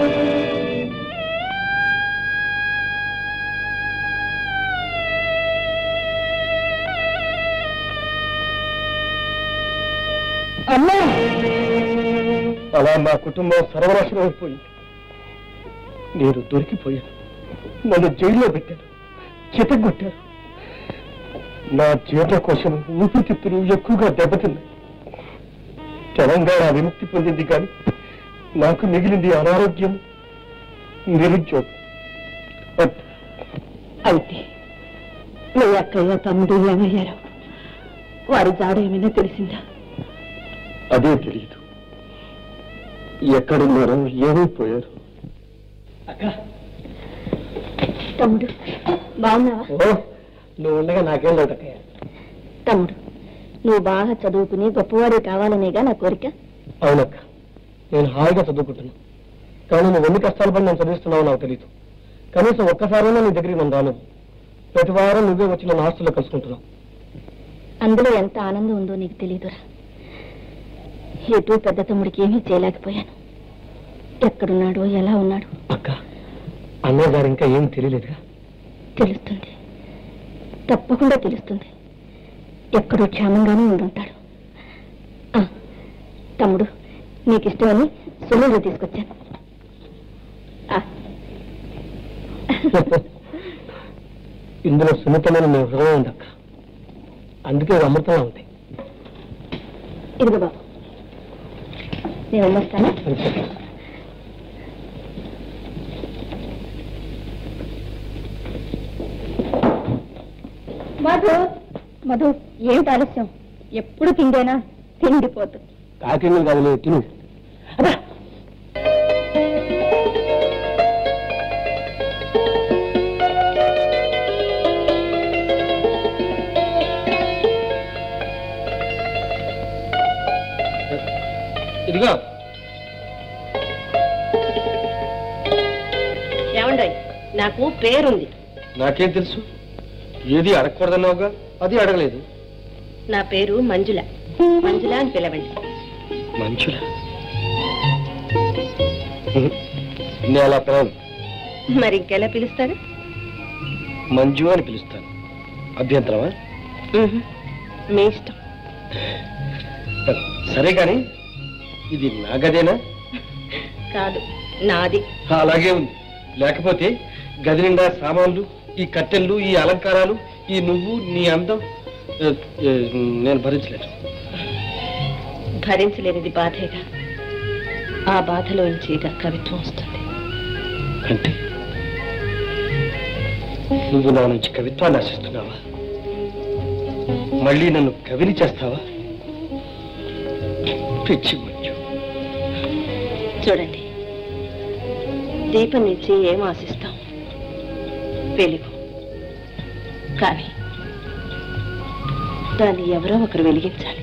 అమ్మా అలా మా కుటుంబం సర్వనాశనం అయిపోయింది నేను దొరికిపోయాను నన్ను జైల్లో పెట్టారు చితగొట్టారు నా జీవకోశం ఊపిరితిత్తులు ఎక్కువగా దెబ్బతిన్నాయి తెలంగాణ విముక్తి పొందింది కానీ నాకు మిగిలింది అనారోగ్యం నిరుద్యోగం అంతే. అయితే మీ అక్కయ్య తమ్ముడు ఏమయ్యారు వారి జాడ ఏమైనా తెలిసిందా అదే తెలియదు ఎక్కడున్నారో ఏమైపోయారు తమ్ముడు బాగున్నావా ఓ నువ్వు ఉండగా నాకేం లేదక్కయ్య తమ్ముడు నువ్వు బాగా చదువుకుని గొప్పవాడు కావాలనేగా నా కోరిక అవునక్క నేను హాయిగా చదువుకుంటున్నా కానీ నువ్వు ఎన్ని కష్టాలు పడి నేను చదివిస్తున్నావో నాకు తెలియదు కనీసం ఒక్కసారైనా నీ దగ్గరికి నన్ను రాను ప్రతి వారం నువ్వే వచ్చి నన్ను హాస్టల్లో కలుసుకుంటున్నావు అందులో ఎంత ఆనందం ఉందో నీకు తెలియదురా ఎటు పెద్ద తమ్ముడికి ఏమీ చేయలేకపోయాను ఎక్కడున్నాడో ఎలా ఉన్నాడు అక్క అన్నయ్య గారు ఇంకా ఏం తెలియలేదుగా తెలుస్తుంది తప్పకుండా తెలుస్తుంది ఎక్కడో క్షేమంగానే ఉండుంటాడు ఆ, తమ్ముడు నీకు ఇష్టమని సులువుగా తీసుకొచ్చాను ఆ, ఇందులో సున్నితమైన మీ హృదయం ఉంది అక్క అందుకే ఇది అమృతంగా ఉంది ఇదిగో బాబు నేను వెళ్ళొస్తాను అంతే. మధు మధు ఏమిటి ఆలస్యం ఎప్పుడు తిండేనా తిండిపోతు కాకింగ్ కాదు తిను అబ్బా! ఇదిగో ఏమండోయ్ నాకు పేరుంది నాకేం తెలుసు ఏది అడగకూడదన్నావుగా అది అడగలేదు నా పేరు మంజుల మంజుల అని పిలవండి మంచులా నేను అలా పిలవను మరి ఇంకెలా పిలుస్తారు మంజు అని పిలుస్తాను అభ్యంతరమా మీ ఇష్టం సరే కానీ ఇది నా గదేనా కాదు నాది అలాగే ఉంది లేకపోతే గది నిండా సామాన్లు ఈ కట్టెలు ఈ అలంకారాలు ఈ నువ్వు నీ అందం ఏ, ఏ, నేను భరించలేను భరించలేనిది బాధేగా ఆ బాధలోంచి ఇక కవిత్వం వస్తుంది అంటే నువ్వు నా నుంచి కవిత్వాన్ని ఆశిస్తున్నావా మళ్ళీ నన్ను కవిని చేస్తావా పిచ్చి మంచు చూడండి దీపం నుంచి ఏం ఆశిస్తాం వెలుగు కానీ దాన్ని ఎవరో ఒకరు వెలిగించాలి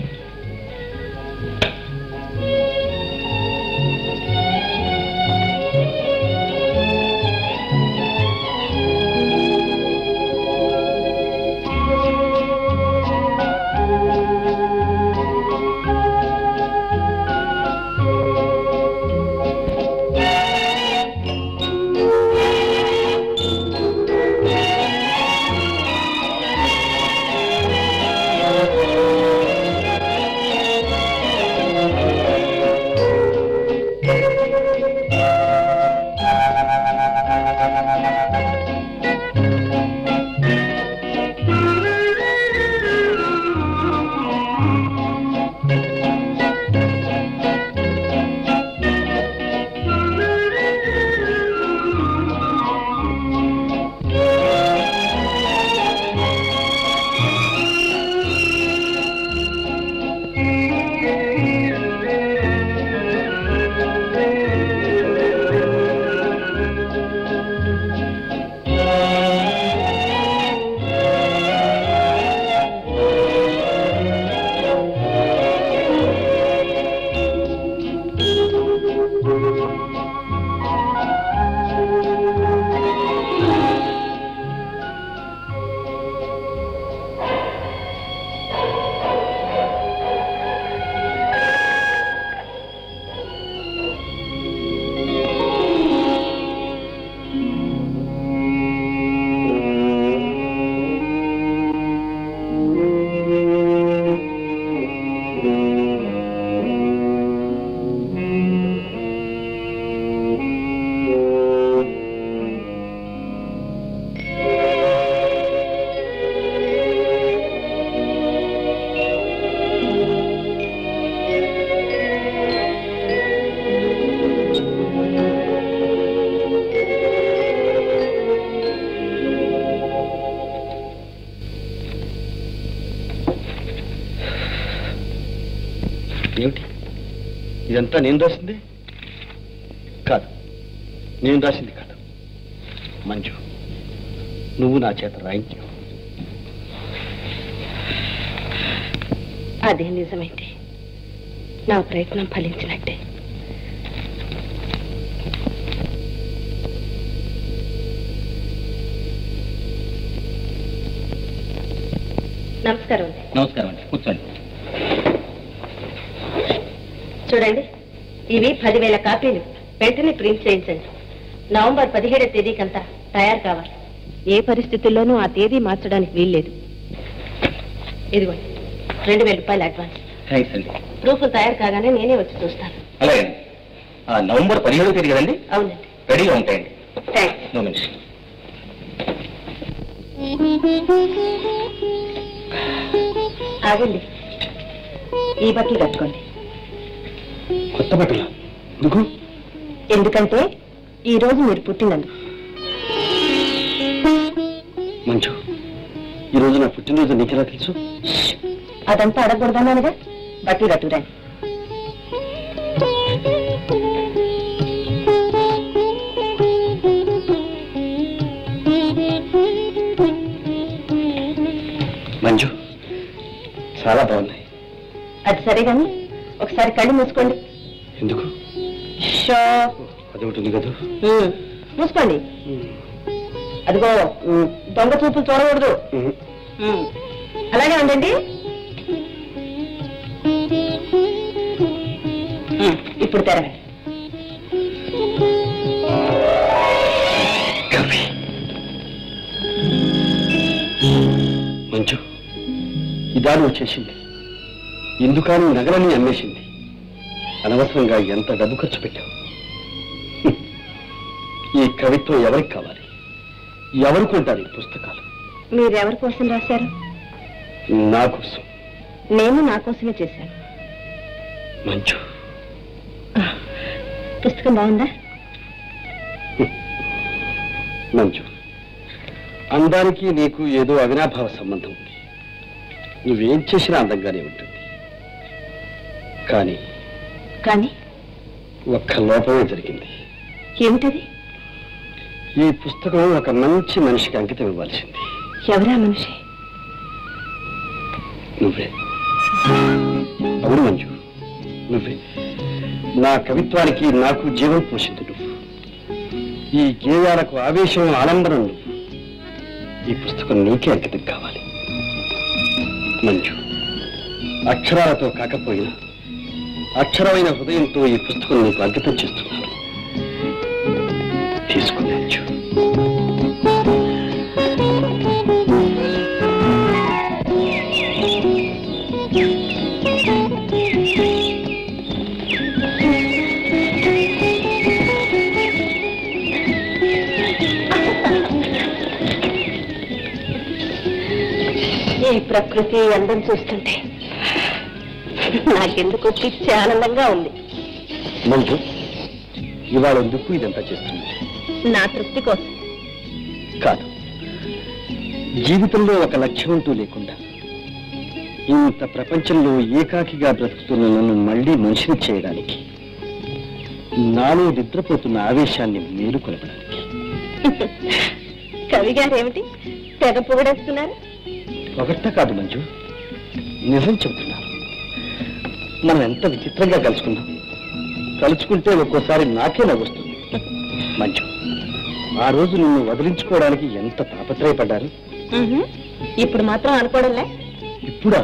ఏమిటి ఇదంతా నేను రాసింది కాదు నేను రాసింది కాదు మంజు నువ్వు నా చేత రాయించు అదే నిజమైతే నా ప్రయత్నం ఫలించినట్టే నమస్కారం అండి నమస్కారం అండి కూర్చోండి చూడండి ఇవి పదివేల కాపీలు వెంటనే ప్రింట్ చేయించండి నవంబర్ పదిహేడవ తేదీకంతా తయారు కావాలి ఏ పరిస్థితుల్లోనూ ఆ తేదీ మార్చడానికి వీల్లేదు ఇదిగోండి రెండు వేల రూపాయలు అడ్వాన్స్ థ్యాంక్స్ అండి ప్రూఫ్లు తయారు కాగానే నేనే వచ్చి చూస్తాను అలాగే నవంబర్ పదిహేడవ తేదీ కదండి అవునండి రెడీగా ఉంటాయండి థ్యాంక్స్ నో మినిట్స్ ఆగండి ఈ బట్టలు కట్టుకోండి కొత్త బట్టలు ఎందుకు ఎందుకంటే ఈ రోజు మీరు పుట్టినందుకు మంచు ఈ రోజు నా పుట్టినరోజు నీకెలా తెలుసు అదంతా అడగకూడదన్నానుగా బట్టలు కట్టురండి మంజు చాలా బాగున్నాయి అది సరే కానీ ఒకసారి కళ్ళు మూసుకోండి ఎందుకు షో అది ఉంటుంది కదా ఉమ్, మూసుకోండి అదిగో ఉమ్, దొంగ చూపులు చూడకూడదు ఉమ్, అలాగే ఉండండి ఉమ్, ఇప్పుడు తెరవండి కవి మంచు ఇదా నువ్వు చేసింది ఎందుకని నగరాన్ని అమ్మేసింది అనవసరంగా ఎంత డబ్బు ఖర్చు పెట్టావు హ్మ్. ఈ కవిత్వం ఎవరికి కావాలి ఎవరు కొంటారు ఈ పుస్తకాలు మీరు ఎవరి కోసం రాశారు నా కోసం నేను నా కోసమే చేశాను మంచు పుస్తకం బాగుందా మంచు అందానికి నీకు ఏదో అవినాభావ సంబంధం ఉంది నువ్వేం చేసినా అందంగానే ఉంటుంది కానీ కానీ ఒక్క లోపమే జరిగింది ఏమిటది ఈ పుస్తకం ఒక మంచి మనిషికి అంకితం ఇవ్వాల్సింది ఎవరా మనిషి నువ్వే అవును మంజు నువ్వే నా కవిత్వానికి నాకు జీవం పోషింది నువ్వు ఈ గేయాలకు ఆవేశం ఆలంబనం నువ్వు ఈ పుస్తకం నీకే అంకితం కావాలి మంజు అక్షరాలతో కాకపోయినా అక్షరమైన హృదయంతో ఈ పుస్తకం నీకు అంకితం చేస్తున్నాను తీసుకు మంజు ఈ ప్రకృతి అందం చూస్తుంటే నాకెందుకు పిచ్చి ఆనందంగా ఉంది మంజు ఇవాళ ఎందుకు ఇదంతా చేస్తుంది నా తృప్తి కోసం కాదు జీవితంలో ఒక లక్ష్యం అంటూ లేకుండా ఇంత ప్రపంచంలో ఏకాకిగా బ్రతుకుతున్న నన్ను మళ్ళీ మనిషిని చేయడానికి నాలో నిద్రపోతున్న ఆవేశాన్ని మేలుకొలపడానికి కవి గారు ఏమిటి తెగ పొగడేస్తున్నారు ఒకట కాదు మంజు నిజం చెబుతున్నాను మనం ఎంత విచిత్రంగా కలుసుకున్నాం కలుసుకుంటే ఒక్కోసారి నాకే నవ్వొస్తుంది మంజు ఆ రోజు నిన్ను వదిలించుకోవడానికి ఎంత తాపత్రయపడ్డారు ఇప్పుడు మాత్రం అనుకోవడంలే ఇప్పుడా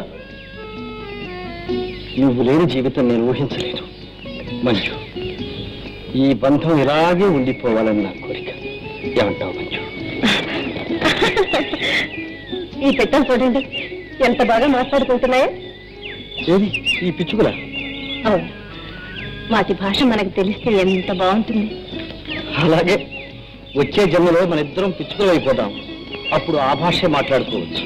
నువ్వు లేని జీవితం నేను ఊహించలేను మంజు ఈ బంధం ఇలాగే ఉండిపోవాలని నా కోరిక ఏమంటావు మంజు ఈ పెట్టం చూడండి ఎంత బాగా మాట్లాడుకుంటున్నాయో ఏది ఈ పిచ్చుకులా అవును వాటి భాష మనకు తెలిస్తే ఎంత బాగుంటుంది అలాగే వచ్చే జన్మలో మన ఇద్దరం పిచ్చుకలు అయిపోదాం అప్పుడు ఆ భాషే మాట్లాడుకోవచ్చు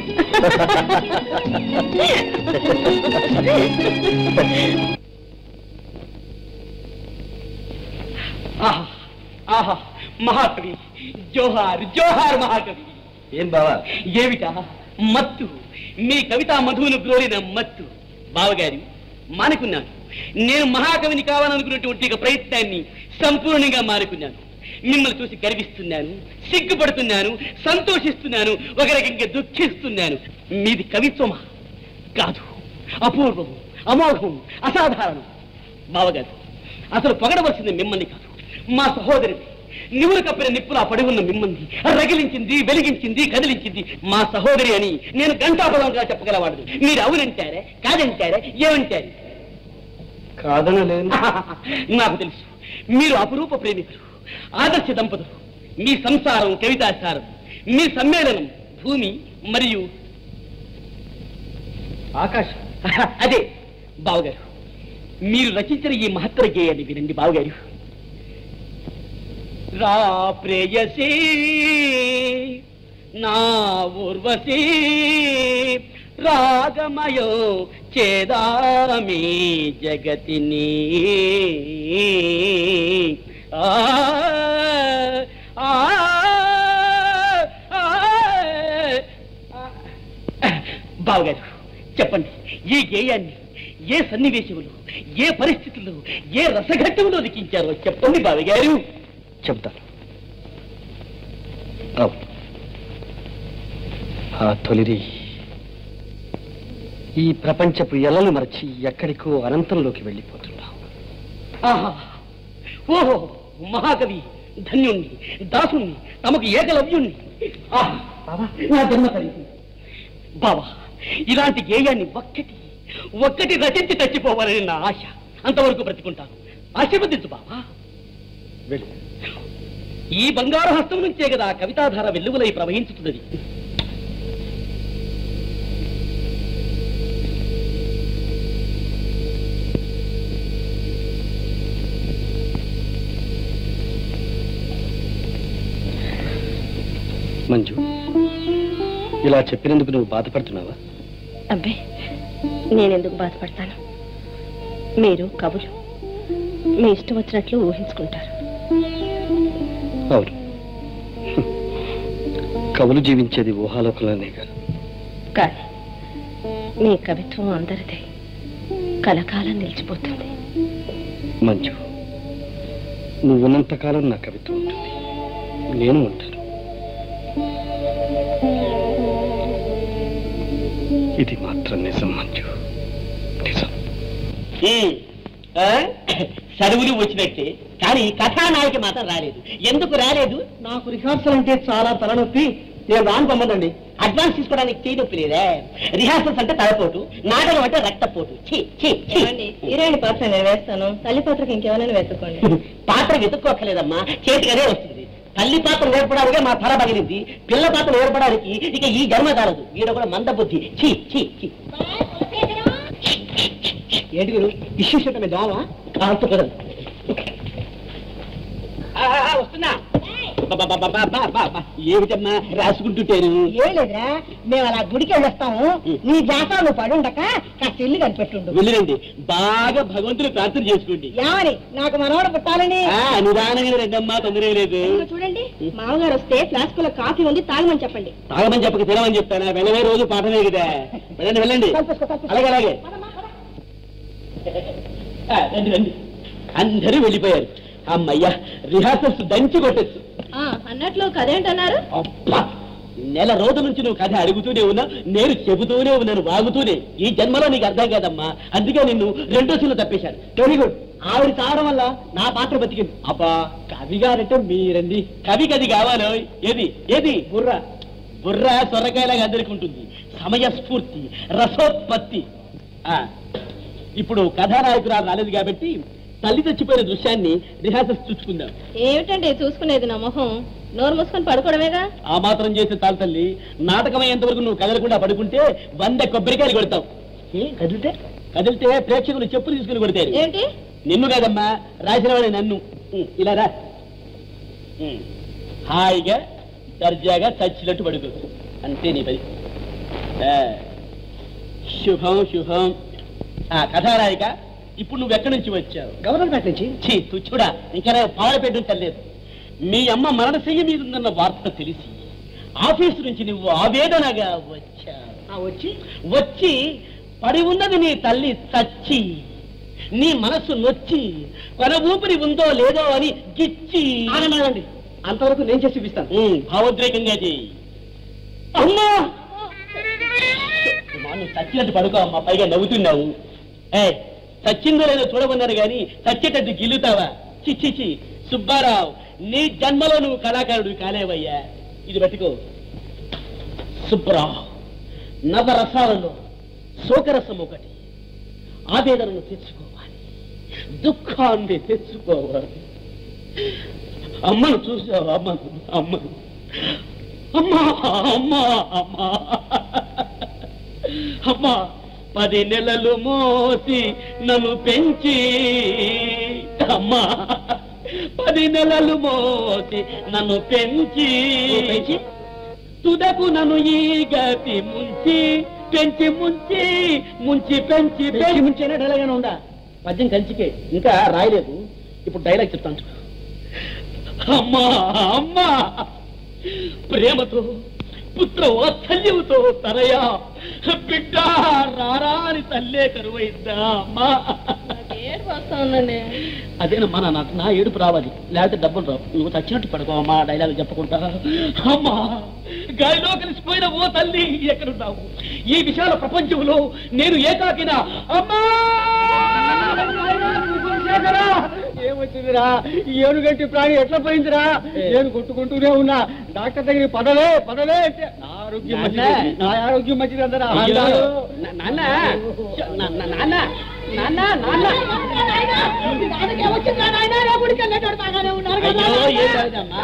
ఆహా ఆహా మహాకవి జోహార్ జోహార్ మహాకవి ఏం బావా ఏమిటా మత్తు మీ కవితా మధువును గ్రోలిన మత్తు బావగారు మానుకున్నాను నేను మహాకవిని కావాలనుకున్నటువంటి ఒక ప్రయత్నాన్ని సంపూర్ణంగా మానుకున్నాను మిమ్మల్ని చూసి గర్విస్తున్నాను సిగ్గుపడుతున్నాను సంతోషిస్తున్నాను ఒక రకంగా దుఃఖిస్తున్నాను మీది కవిత్వమా కాదు అపూర్వం అమోఘం అసాధారణం బావగారు అసలు పొగడవలసింది మిమ్మల్ని కాదు మా సహోదరిని నివురు కప్పిన నిప్పులా పడి ఉన్న మిమ్మల్ని రగిలించింది వెలిగించింది కదిలించింది మా సహోదరి అని నేను గంటాపదంగా చెప్పగలవాడు మీరు అవునంటారే కాదంటారే ఏమంటారు కాదనలేను నాకు తెలుసు మీరు అపురూప ప్రేమికులు ఆదర్శ దంపతులు మీ సంసారం కవితాసారం మీ సమ్మేళనం భూమి మరియు ఆకాశం అదే బావగారు మీరు రచించిన ఈ మహత్తర గేయాన్ని వినండి బావగారు రా ప్రేయసీ నా ఊర్వశీ రాగమయో చేదామి జగతిని ఆ ఆ, ఆ, బావగారు చెప్పండి ఈ గేయాన్ని ఏ సన్నివేశములు ఏ పరిస్థితుల్లో ఏ రసఘట్టంలో లిఖించారో చెప్పండి బావగారు చెప్తాను అవును ఆ తొలిది ఈ ప్రపంచపు ఎలలు మరచి ఎక్కడికో అనంతంలోకి వెళ్ళిపోతున్నా ఆహా ఓహో మహాకవి ధన్యుణ్ణి దాసుణ్ణి తమకు ఏకలవ్యుణ్ణి ఆహా, బావా, నా జన్మ కలిగింది బావా ఇలాంటి గేయాన్ని ఒక్కటి ఒక్కటి రచించి చచ్చిపోవాలని నా ఆశ అంతవరకు బ్రతికుంటాను ఆశీర్వదించు బావా వెళ్ళు ఈ బంగారు హస్తం నుంచే కదా కవితాధార వెల్లువలై ప్రవహించుతున్నది మంజు ఇలా చెప్పినందుకు నువ్వు బాధపడుతున్నావా అబ్బే నేనెందుకు బాధపడతాను మీరు కవులు మీ ఇష్టం వచ్చినట్లు ఊహించుకుంటారు అవును హ్మ్. కవులు జీవించేది ఊహాలోకంలోనే కాదు కానీ మీ కవిత్వం అందరిదే కలకాలం నిలిచిపోతుంది మంజు నువ్వు ఉన్నంతకాలం నా కవిత్వం ఉంటుంది నేను ఉంటాను ఇది మాత్రం నిజం మంజు నిజం చదువులు వచ్చినట్టే కానీ కథానాయకి మాత్రం రాలేదు ఎందుకు రాలేదు నాకు రిహార్సల్ అంటే చాలా తలనొప్పి నేను రాను పొమ్మదండి అడ్వాన్స్ తీసుకోవడానికి చేయి నొప్పి లేదే రిహార్సల్స్ అంటే తలపోటు నాటకం అంటే రక్తపోటు ఛీ, ఛీ, ఛీ. హీరోయిన్ పాత్ర నేను వేస్తాను తల్లి పాత్రకి ఇంకెవరైనా వెతుక్కోండి పాత్ర వెతుక్కోక్కర్లేదమ్మా చేతికనే వస్తుంది తల్లి పాత్ర నేర్పడానికే మా తల పగిలింది పిల్ల పాత్ర నేర్పడానికి ఇక ఈ జన్మ కాలదు ఈడ కూడా మందబుద్ధి ఛీ ఛీ ఛీ ఏంటి మీరు విశేషమే దోమ కాంత కుదరదు ఆ, ఆ, వస్తున్నా బాబా ఏమిటమ్మా రాసుకుంటుంటేను ఏం లేదురా మేము అలా గుడికి వెళ్ళొస్తాము నీ జాతర నువ్వు పడుండక కాస్త ఇల్లు కనిపెట్టుండు వెళ్ళిరండి బాగా భగవంతుని ప్రార్థన చేసుకోండి ఏమని నాకు మనవడు పుట్టాలని ఆ, నిదానంగా రెండమ్మా తొందర లేదు ఇదిగో చూడండి మామగారు వస్తే ఫ్లాస్క్ లో కాఫీ ఉంది తాగమని చెప్పండి తాగమని చెప్పక తినమని చెప్తానా వెళ్ళవే రోజు పాఠమే కదా వెళ్ళండి వెళ్ళండి కల్పిస్కో, కల్పిస్కో. అలాగే అలాగే ఆ, రండి రండి అందరూ వెళ్ళిపోయారు అమ్మయ్యా రిహార్సల్స్ దంచి కొట్టచ్చు అన్నట్లు కదేంటన్నారు అబ్బా నెల రోజుల నుంచి నువ్వు కథ అడుగుతూనే ఉన్నావు నేను చెబుతూనే ఉన్నాను వాగుతూనే ఈ జన్మలో నీకు అర్థం కాదమ్మా అందుకే నిన్ను రెండో సీన్లు తప్పేశాను వెరీ గుడ్ ఆవిడ చావడం వల్ల నా పాత్ర బతికింది అబ్బా కవి గారంటే మీరండి కవి కది కావాలో ఏది ఏది బుర్ర బుర్ర సొరకాయలాగా అందరికి ఉంటుంది సమయస్ఫూర్తి రసోత్పత్తి ఆ, ఇప్పుడు కథానాయకురాలు రాలేదు కాబట్టి తల్లి చచ్చిపోయిన దృశ్యాన్ని రిహార్సల్స్ చూసుకుందాం ఏమిటండి చూసుకునేది నా మొహం నోరు మూసుకొని పడుకోవడమేగా ఆ మాత్రం చేసే తాలు తల్లి నాటకం అయ్యేంత వరకు నువ్వు కదలకుండా పడుకుంటే వంద కొబ్బరికాయలు కొడతావు ఏ కదిలితే కదిలితే ప్రేక్షకులు చెప్పులు తీసుకుని కొడతారు ఏంటి నిన్ను కాదమ్మా రాసిన వాడే నన్ను ఉం, ఇలా రా ఉం. హాయిగా దర్జాగా చచ్చినట్టు పడుకో అంతే నీ పని ఆ, శుభం శుభం ఆ కథారాయిక ఇప్పుడు నువ్వు ఎక్కడి నుంచి వచ్చావు గవర్నర్ పేట నుంచి ఛీ తుచ్చుడా ఇంకా పాలపెట్టు చల్లేదు మీ అమ్మ మరణశయ్య మీద ఉందన్న వార్త తెలిసి ఆఫీసు నుంచి నువ్వు ఆవేదనగా వచ్చావు ఆ వచ్చి వచ్చి పడి ఉన్నది నీ తల్లి చచ్చి నీ మనస్సు నొచ్చి కొన ఊపిరి ఉందో లేదో అని గిచ్చి ఆగండి అంతవరకు నేను చేసి చూపిస్తాను ఉమ్, భావోద్రేకంగా చేయి అమ్మా అమ్మా, నువ్వు చచ్చినట్టు పడుకో అమ్మా పైగా నవ్వుతున్నావు ఏ చచ్చిందో లేదో చూడమన్నారు కానీ చచ్చేటట్టు గిల్లుతావా చిచ్చి చి సుబ్బారావు నీ జన్మలో నువ్వు కళాకారుడు కాలేవయ్యా ఇది పట్టుకో సుబ్రావ్ నవరసాలలో శోకరసం ఒకటి ఆవేదనను తెచ్చుకోవాలి దుఃఖాన్ని తెచ్చుకోవాలి అమ్మను చూసావు అమ్మను అమ్మను అమ్మా అమ్మా అమ్మా అమ్మా పది నెలలు మోసి నన్ను పెంచి అమ్మా పది నెలలు మోసి నన్ను పెంచి పెంచి తుదకు నన్ను ఈ గతి ముంచి పెంచి ముంచి ముంచి పెంచి పెంచి ముంచేనే డైలాగ్ ఉందా పద్యం కంచికే ఇంకా రాయలేదు ఇప్పుడు డైలాగ్ చెప్తాను చూడు. అమ్మా అమ్మా ప్రేమతో పుత్ర వాత్సల్యముతో తనయా బిడ్డ రారా అని తల్లే కరువైద్దా అమ్మా అదేనమ్మా నా నాకు నా ఏడుపు రావాలి లేకపోతే డబ్బులు రావు నువ్వు చచ్చినట్టు పడుకో అమ్మా డైలాగ్ చెప్పకుండా అమ్మా గాలిలో కలిసిపోయిన ఓ తల్లి ఎక్కడున్నావు ఈ విశాల ప్రపంచంలో నేను ఏకాకినా అమ్మా ఏమొచ్చిందిరా ఈ ఏనుగంటి ప్రాణి ఎట్లా పోయిందిరా నేను కొట్టుకుంటూనే ఉన్నా డాక్టర్ దగ్గర పదవే పదవే అంటే నా ఆరోగ్యం మంచిది నా ఆరోగ్యం మంచిది అందరా అయ్యో, నా- నాన్న నా- నా- నాన్న నాన్న నాన్న అయ్యో ఏం కాదమ్మా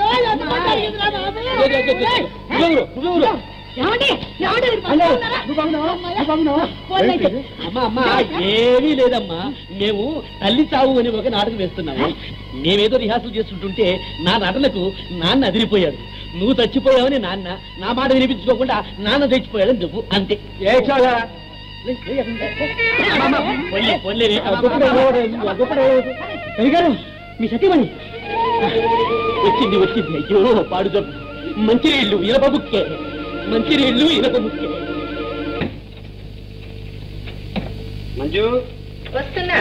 అమ్మా అమ్మా ఏమీ లేదమ్మా మేము తల్లి చావు అని ఒక నాటకం వేస్తున్నాము మేమేదో రిహార్సల్ చేస్తుంటుంటే నా నటనకు నాన్న అదిరిపోయాడు నువ్వు చచ్చిపోయావని నాన్న నా మాట వినిపించుకోకుండా నాన్న చచ్చిపోయాడని చెప్పు అంతే ఏ చాలా పొల్లే పొల్లే గారు మీ సతీమణి వచ్చింది వచ్చింది అయ్యో పాడు జబ్బు మంచినీళ్ళు ఇనప ముక్కే మంచినీళ్ళు ఇనప ముక్కే మంజు వస్తున్నా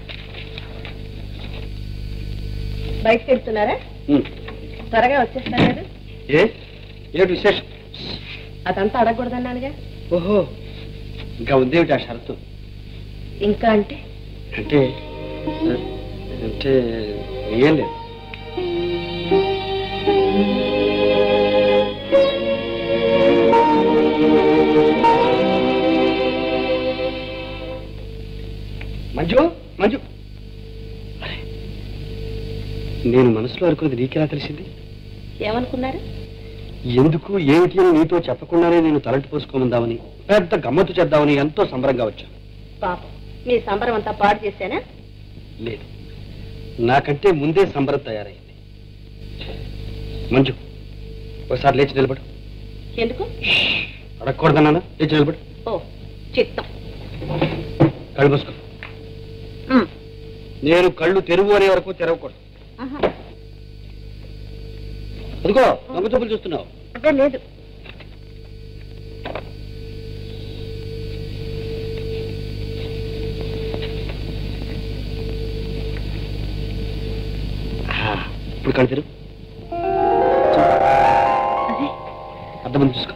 బయటకు వెళ్తున్నారా త్వరగా వచ్చేస్తాను కదా ఏ ఏమిటి విశేషం అదంతా అడగకూడదన్నానుగా ఓహో ఇంకా ఉందేమిటి ఆ షరతు ఇంకా అంటే అంటే అంటే ఏం లేదు మంజు మంజు అరే, నేను మనసులో అనుకున్నది నీకెలా తెలిసింది ఏమనుకున్నారు ఎందుకు ఏమిటి అని నీతో చెప్పకుండానే నేను తలంటి పోసుకోమందామని పెద్ద గమ్మత్తు చేద్దామని ఎంతో సంబరంగా వచ్చాను పాపం మీ సంబరం అంతా పాడు చేశానా లేదు నాకంటే ముందే సంబరం తయారైంది మంజు ఒకసారి లేచి నిలబడు ఎందుకు అడగకూడదన్నానా లేచి నిలబడు ఓ చిత్తం కళ్ళు మూసుకో ఉమ్. నేను కళ్ళు తెరువు అనే వరకు తెరవకూడదు ఆహా. అదిగో దొంగ చూపులు చూస్తున్నావు అదే లేదు ఆ, ఇప్పుడు కళ్ళు తెరువు అదే అర్థం చూసుకో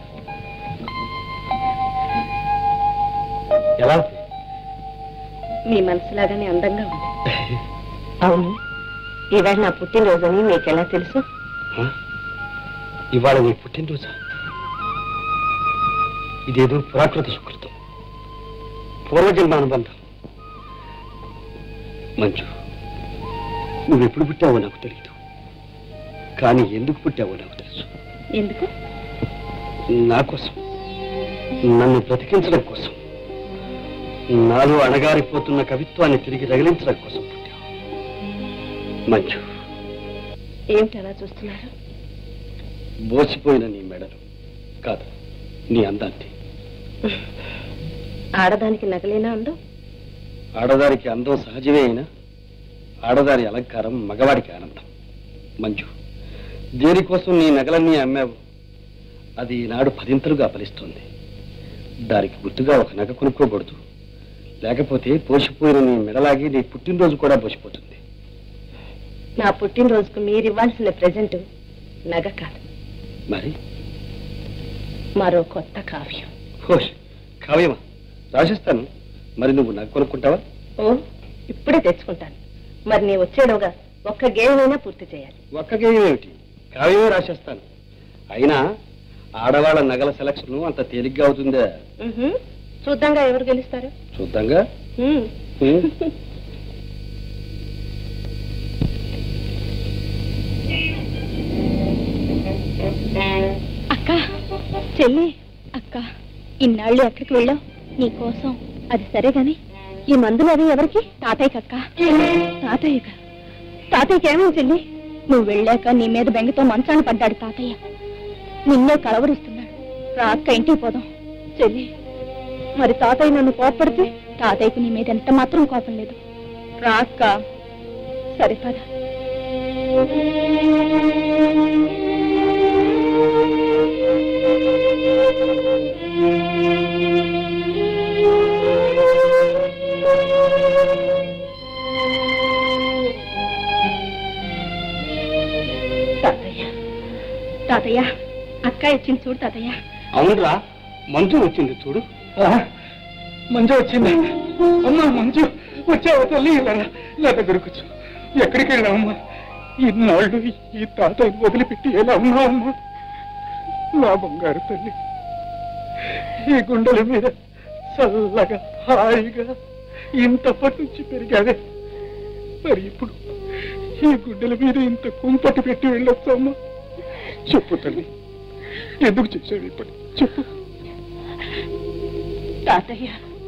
ఎలా ఉంది? మీ మనసులాగానే అందంగా ఉంది అవును ఈవేళ నా పుట్టినరోజని మీకెలా తెలుసు ఆ? ఇవాళ నీ పుట్టినరోజా ఇదేదో పురాకృత సుకృతం పూర్వజన్మ అనుబంధం మంజు నువ్వెప్పుడు పుట్టావో నాకు తెలియదు కానీ ఎందుకు పుట్టావో నాకు తెలుసు ఎందుకు నా కోసం నన్ను బ్రతికించడం కోసం నాలో అణగారిపోతున్న కవిత్వాన్ని తిరిగి రగిలించడం కోసం పుట్టావు మంజు ఏమిటి అలా చూస్తున్నారు బోసిపోయిన నీ మెడలు కాదు నీ అందాన్ని ఆడదానికి నగలేనా అందు ఆడదానికి అందం సహజమే అయినా ఆడదాని అలంకారం మగవాడికి ఆనందం మంజు దేనికోసం నీ నగలన్నీ అమ్మావు అది ఈనాడు పదింతలుగా ఫలిస్తుంది దానికి గుర్తుగా ఒక నగ కొనుక్కోకూడదు లేకపోతే పోసిపోయిన నీ మెడలాగి నీ పుట్టినరోజు కూడా పోసిపోతుంది నా పుట్టినరోజుకు మీరు ఇవ్వాల్సిన ప్రెజెంట్ నగ కాదు మరి మరో కొత్త కావ్యం హోష్ కావ్యమా రాసిస్తాను మరి నువ్వు నగ కొనుక్కుంటావా ఓ ఇప్పుడే తెచ్చుకుంటాను మరి నీ వచ్చేలోగా ఒక్క గేమ్ అయినా పూర్తి చేయాలి ఒక్క గేయం ఏమిటి కావ్యమే రాసేస్తాను అయినా ఆడవాళ్ళ నగల సెలక్షన్ అంత తేలిగ్గా అవుతుందా ఉహుం. చూద్దాంగా ఎవరు గెలుస్తారు చూద్దాంగా ఉమ్. ఉమ్. చెల్లి అక్క ఇన్నాళ్ళు ఎక్కడికి వెళ్ళావు నీకోసం అది సరే గాని ఈ మందులు అవి ఎవరికి తాతయ్యకి అక్క తాతయ్యక తాతయ్యకి ఏమేమి చెల్లి నువ్వు వెళ్ళాక నీ మీద బెంగతో మంచాన పడ్డాడు తాతయ్య నిన్నే కలవరిస్తున్నాడు రా అక్క ఇంటికి పోదాం చెల్లి మరి తాతయ్య నన్ను కోపడితే తాతయ్యకు నీ మీద ఎంత మాత్రం కోపం లేదు రా అక్క సరే పద తాతయ్య తాతయ్య అక్క ఇచ్చింది చూడు తాతయ్య అవునరా మంజు వచ్చింది చూడు మంజు వచ్చింది అమ్మా మంజు వచ్చావు తల్లి ఇలా ఇలా దగ్గరకు వచ్చు ఎక్కడికి వెళ్ళావమ్మా ఇన్నాళ్ళు ఈ తాతయ్య వదిలిపెట్టి ఎలా ఉన్నావమ్మా నా బంగారు తల్లి ఈ గుండెల మీద చల్లగా హాయిగా ఇంతప్పటి నుంచి పెరిగావే మరి ఇప్పుడు ఈ గుండెల మీద ఇంత కుంపటి పెట్టి వెళ్ళొచ్చమ్మా చెప్పు తల్లి ఎందుకు చేసావు ఇప్పుడు చెప్పు తాతయ్య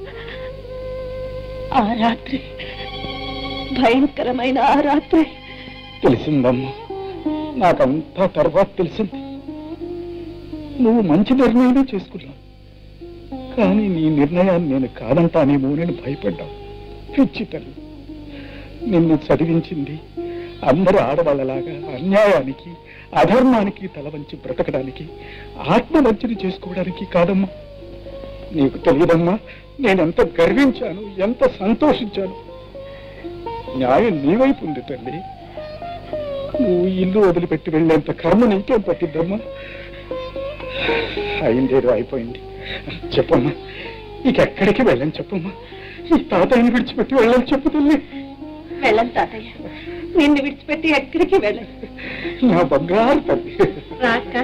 ఆ రాత్రి భయంకరమైన ఆ రాత్రి తెలిసిందమ్మా నాకంతా తర్వాత తెలిసింది నువ్వు మంచి నిర్ణయమే చేసుకున్నావు కానీ నీ నిర్ణయాన్ని నేను కాదంటానేమో నేను భయపడ్డావు పిచ్చి తల్లి నిన్ను చదివించింది అందరు ఆడవాళ్ళలాగా అన్యాయానికి అధర్మానికి తల వంచి బ్రతకడానికి ఆత్మవంచన చేసుకోవడానికి కాదమ్మా నీకు తెలియదమ్మా నేను ఎంత గర్వించాను ఎంత సంతోషించాను న్యాయం నీ వైపు ఉంది తల్లి నువ్వు ఇల్లు వదిలిపెట్టి వెళ్ళేంత కర్మ నీకేం పట్టిద్దమ్మా అయిందేదో అయిపోయింది చెప్పమ్మా ఇక ఎక్కడికి వెళ్ళని చెప్పమ్మా ఈ తాతయ్యని విడిచిపెట్టి వెళ్ళని చెప్పు తల్లి వెళ్ళను తాతయ్య నిన్ను విడిచిపెట్టి ఎక్కడికి వెళ్ళను నా బంగారు తల్లి రాక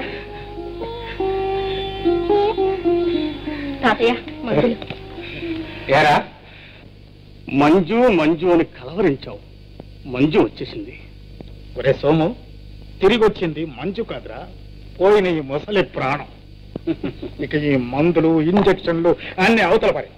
తాతయ్య మందులు ఏరా మంజు మంజు అని కలవరించావు మంజు వచ్చేసింది ఒరే సోము తిరిగి వచ్చింది మంచు కాదురా పోయిన ఈ మొసలి ప్రాణం ఇక ఈ మందులు ఇంజక్షన్లు అన్ని అవతల పరి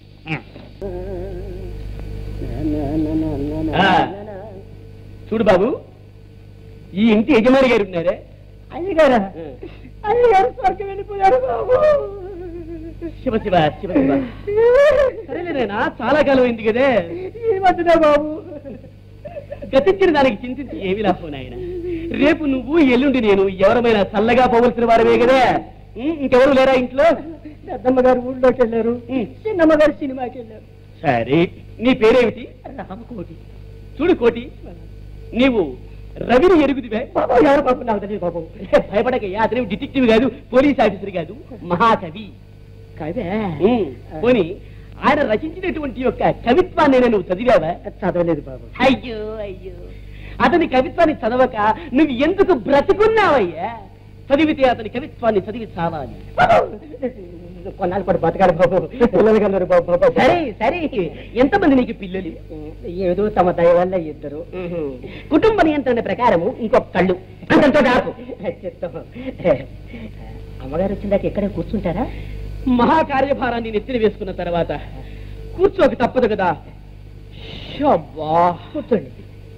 ఆ, చూడు బాబు ఈ ఇంటి యజమాని గారు ఉన్నారే అయ్యగారా అయ్యగారు స్వర్గం వెళ్ళిపోయారు బాబు శివ శివ శివ శివ సరేలేనా చాలా కాలం అయింది కదే ఈ మధ్యనే బాబు గతించిన దానికి చింతించి ఏమి లాభం నాయన రేపు నువ్వు ఎల్లుండి నేను ఎవరమైనా చల్లగా పోవలసిన వారమే కదా ఉం, ఇంకెవరు లేరా ఇంట్లో పెద్దమ్మ గారు ఊళ్ళోకి వెళ్ళారు ఉం. చిన్నమ్మ గారు సినిమాకి వెళ్ళారు సరే నీ పేరేమిటి రామకోటి చూడు కోటి నీవు రవిని ఎరుగుదివే బాబు ఎవరు బాబు నాకు తెలియదు బాబు భయపడకయ్యా అతను డిటెక్టివ్ కాదు పోలీస్ ఆఫీసర్ కాదు మహాకవి కదే ఉం, పోని ఆయన రచించినటువంటి యొక్క కవిత్వాన్ని నువ్వు చదివావా చదవలేదు బాబు అయ్యో అయ్యో అతని కవిత్వాన్ని చదవక నువ్వు ఎందుకు బ్రతుకున్నావయ్యా చదివితే అతని కవిత్వాన్ని చదివి చావాలి కొన్నాళ్ళు పాటు బతకాలి బాబు పిల్లలు కన్నారు బాబు బాబు సరే సరే ఎంతమంది నీకు పిల్లలు ఏదో తమ దయ వల్ల ఇద్దరు కుటుంబ నియంత్రణ ప్రకారము ఇంకొక కళ్ళు అంతంతో ఆపు చిత్తం అమ్మగారు వచ్చిందాక ఇక్కడే కూర్చుంటారా మహాకార్యభారాన్ని నెత్తిన వేసుకున్న తర్వాత కూర్చోక తప్పదు కదా షబ్బా కూర్చోండి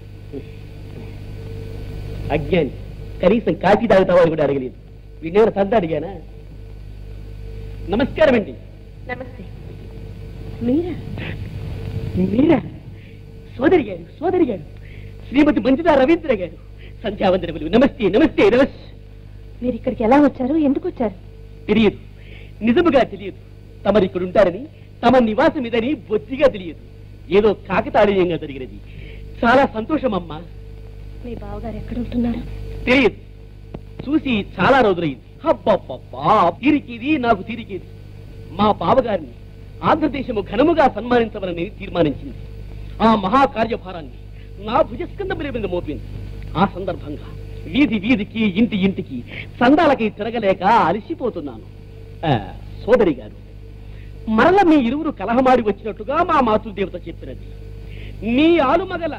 అజ్ఞాని కనీసం కాఫీ తాగుతావా అని కూడా అడగలేదు వీడేమైనా సర్ద అడిగానా నమస్కారం అండి నమస్తే మీరా మీరా సోదరి గారు సోదరి గారు శ్రీమతి మంజుదా రవీంద్ర గారు సంధ్యావందనములు నమస్తే నమస్తే నమస్తే మీరు ఇక్కడికి ఎలా వచ్చారు ఎందుకు వచ్చారు తెలియదు నిజముగా తెలియదు తమరు ఇక్కడ ఉంటారని తమ నివాసం ఇదని బొత్తిగా తెలియదు ఏదో కాకతాళీయంగా జరిగినది చాలా సంతోషం అమ్మా మీ బావగారు ఎక్కడ ఉంటున్నారు తెలియదు చూసి చాలా రోజులైంది అబ్బబ్బబ్బా తిరిగిది నాకు తిరిగేది మా బావగారిని ఆంధ్రదేశము ఘనముగా సన్మానించవలని తీర్మానించింది ఆ మహాకార్యభారాన్ని నా భుజస్కందముల మీద మోపింది ఆ సందర్భంగా వీధి వీధికి ఇంటి ఇంటికి సందాలకి తిరగలేక అలసిపోతున్నాను ఆ, సోదరి గారు మరల మీ ఇరువురు కలహమాడి వచ్చినట్టుగా మా మాతృదేవత చెప్పినది మీ ఆలుమగల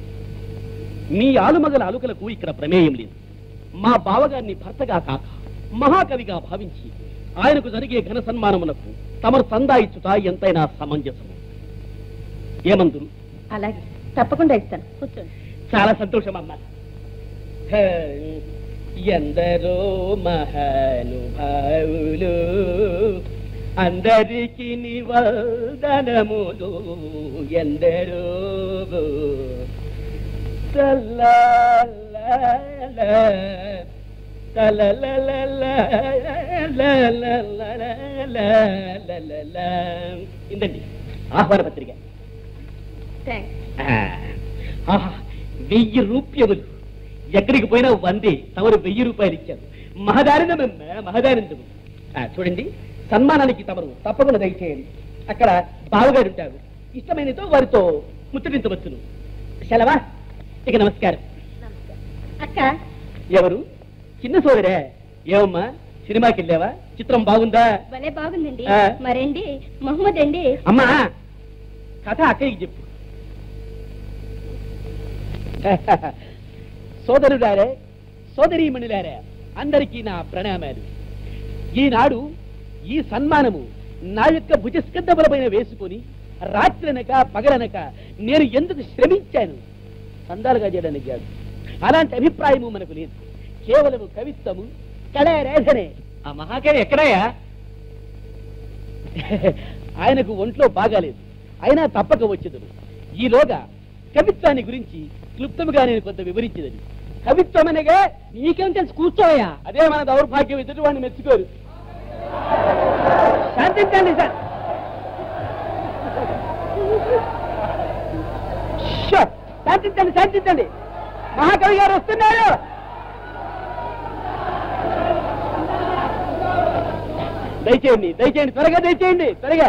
మీ ఆలుమగల అలుకలకు ఇక్కడ ప్రమేయం లేదు మా బావగారిని భర్తగా కాక మహాకవిగా భావించి ఆయనకు జరిగే ఘన సన్మానమునకు తమరు సందాయిచ్చుట ఎంతైనా సమంజసము ఏమందురు అలాగే తప్పకుండా ఇస్తాను కూర్చోండి చాలా సంతోషం అమ్మా హ, ఎందరో మహానుభావులు అందరికి నివందనములు ఎందరో తల్లల, తలలలలలలలలలలల. ఇందండి ఆహ్వాన పత్రిక థ్యాంక్స్ ఆ, ఆహా, వెయ్యి రూప్యములు ఎక్కడికి పోయినా వందే తమరు వెయ్యి రూపాయలు ఇచ్చారు మహదానందమమ్మ మహదానందము ఆ, చూడండి సన్మానానికి తమరు తప్పకుండా దయచేయండి అక్కడ బావగారు ఉంటారు ఇష్టమైనతో వారితో ముచ్చటించవచ్చును సెలవా ఇక నమస్కారం అక్క ఎవరు చిన్న సోదరే ఏమమ్మా సినిమాకి వెళ్ళావా చిత్రం బాగుందా భలే బాగుందండి ఆ. మరేండి మహమ్మద్ అండి అమ్మా కథ అక్కడికి చెప్పు సోదరుడారే సోదరీమణులారే అందరికీ నా ప్రణామాలు ఈనాడు ఈ సన్మానము నా యొక్క భుజస్కందములపైన వేసుకొని రాత్రనక పగలనక నేను ఎందుకు శ్రమించాను సందాలుగా చేయడానికి కాదు అలాంటి అభిప్రాయము మనకు లేదు కేవలము కవిత్వము కళారేధనే ఆ మహాకవి ఎక్కడయ్యా ఆయనకు ఒంట్లో బాగాలేదు అయినా తప్పక వచ్చేదను ఈలోగా కవిత్వాన్ని గురించి క్లుప్తముగా నేను కొంత వివరించేదని కవిత్వం అనగా నీకేం తెలుసు కూర్చోయా అదే మన దౌర్భాగ్యం ఎదుటి వాడిని మెచ్చుకోరు శాంతించండి సార్ షో, శాంతించండి శాంతించండి మహాకవి గారు వస్తున్నారు దయచేయండి దయచేయండి త్వరగా దయచేయండి త్వరగా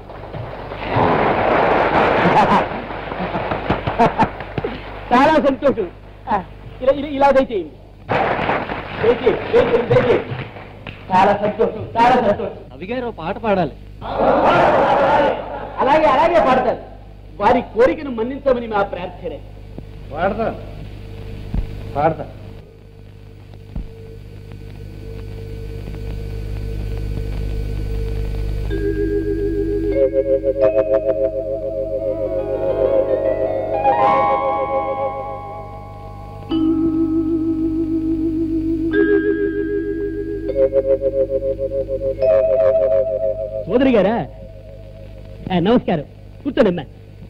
చాలా సంతోషం ఆ, ఇలా ఇలా- ఇలా దయచేయండి దయచేయండి దయచేయండి దయచేయండి చాలా సంతోషం చాలా సంతోషం అవిగారు పాట పాడాలి అలాగే అలాగే పాడతారు వారి కోరికను మన్నించమని మా ప్రార్థనే పాడతా పాడతా సోదరి గారా ఆ, నమస్కారం కూర్చోండి అమ్మా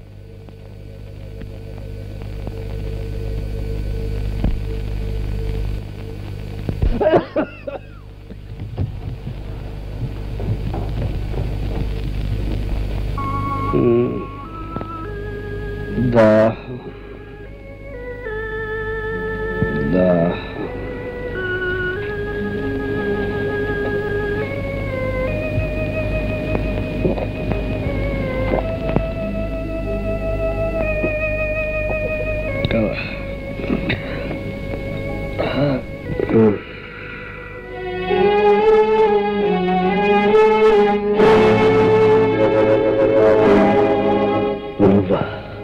దాహం దాహం నువ్వా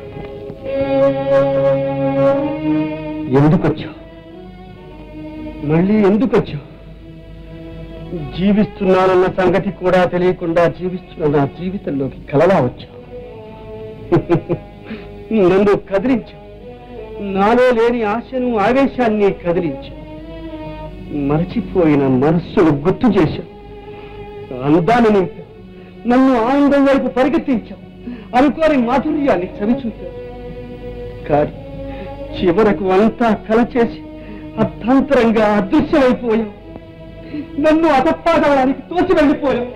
ఎందుకు వచ్చావు మళ్ళీ ఎందుకు వచ్చావు జీవిస్తున్నానన్న సంగతి కూడా తెలియకుండా జీవిస్తున్న నా జీవితంలోకి కలలా వచ్చావు నన్ను కదిలించావు నాలో లేని ఆశను ఆవేశాన్ని కదిలించావు మరచిపోయిన మనస్సును గుర్తు చేశావు అందాన్ని నింపావు నన్ను ఆనందం వైపు పరిగెత్తించావు అనుకోని మాధుర్యాన్ని చవిచూపావు కానీ చివరకు అంతా కల చేసి అర్థాంతరంగా అదృశ్యమైపోయావు నన్ను అతపాదడానికి తోచి వెళ్ళిపోయావు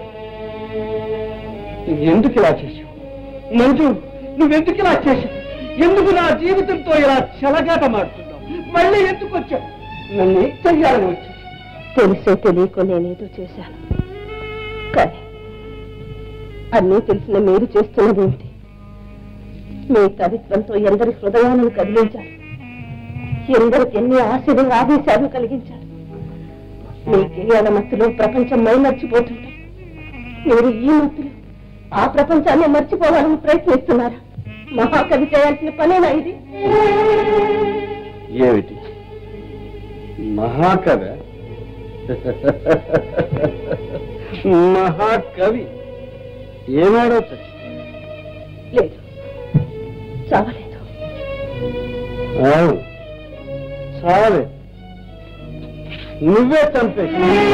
ఎందుకు ఇలా చేశావు మంజు నువ్వెందుకు ఇలా చేశావు ఎందుకు నా జీవితంతో ఇలా చెలగాట మాడుతున్నావు మళ్ళీ ఎందుకు వచ్చావు నన్ను ఏం చెయ్యాలని వచ్చావు తెలుసో తెలియకో నేనేదో చేశాను కానీ అన్నీ తెలిసిన మీరు చేస్తున్నది ఏంటి మీ కవిత్వంతో ఎందరి హృదయాలను కదిలించారు ఎందరికి ఎన్ని ఆశలు ఆదేశాలు కలిగించారు మీ గిరియాల మత్తులో ప్రపంచం మైమర్చిపోతుంటే మీరు ఈ మత్తులో ఆ ప్రపంచాన్ని మర్చిపోవాలని ప్రయత్నిస్తున్నారా మహాకవి చేయాల్సిన పనేనా ఇది ఏమిటి మహాకవి మహాకవి ఏనాడో చచ్చి లేదు చావలేదు అవును చాలే నువ్వే చంపే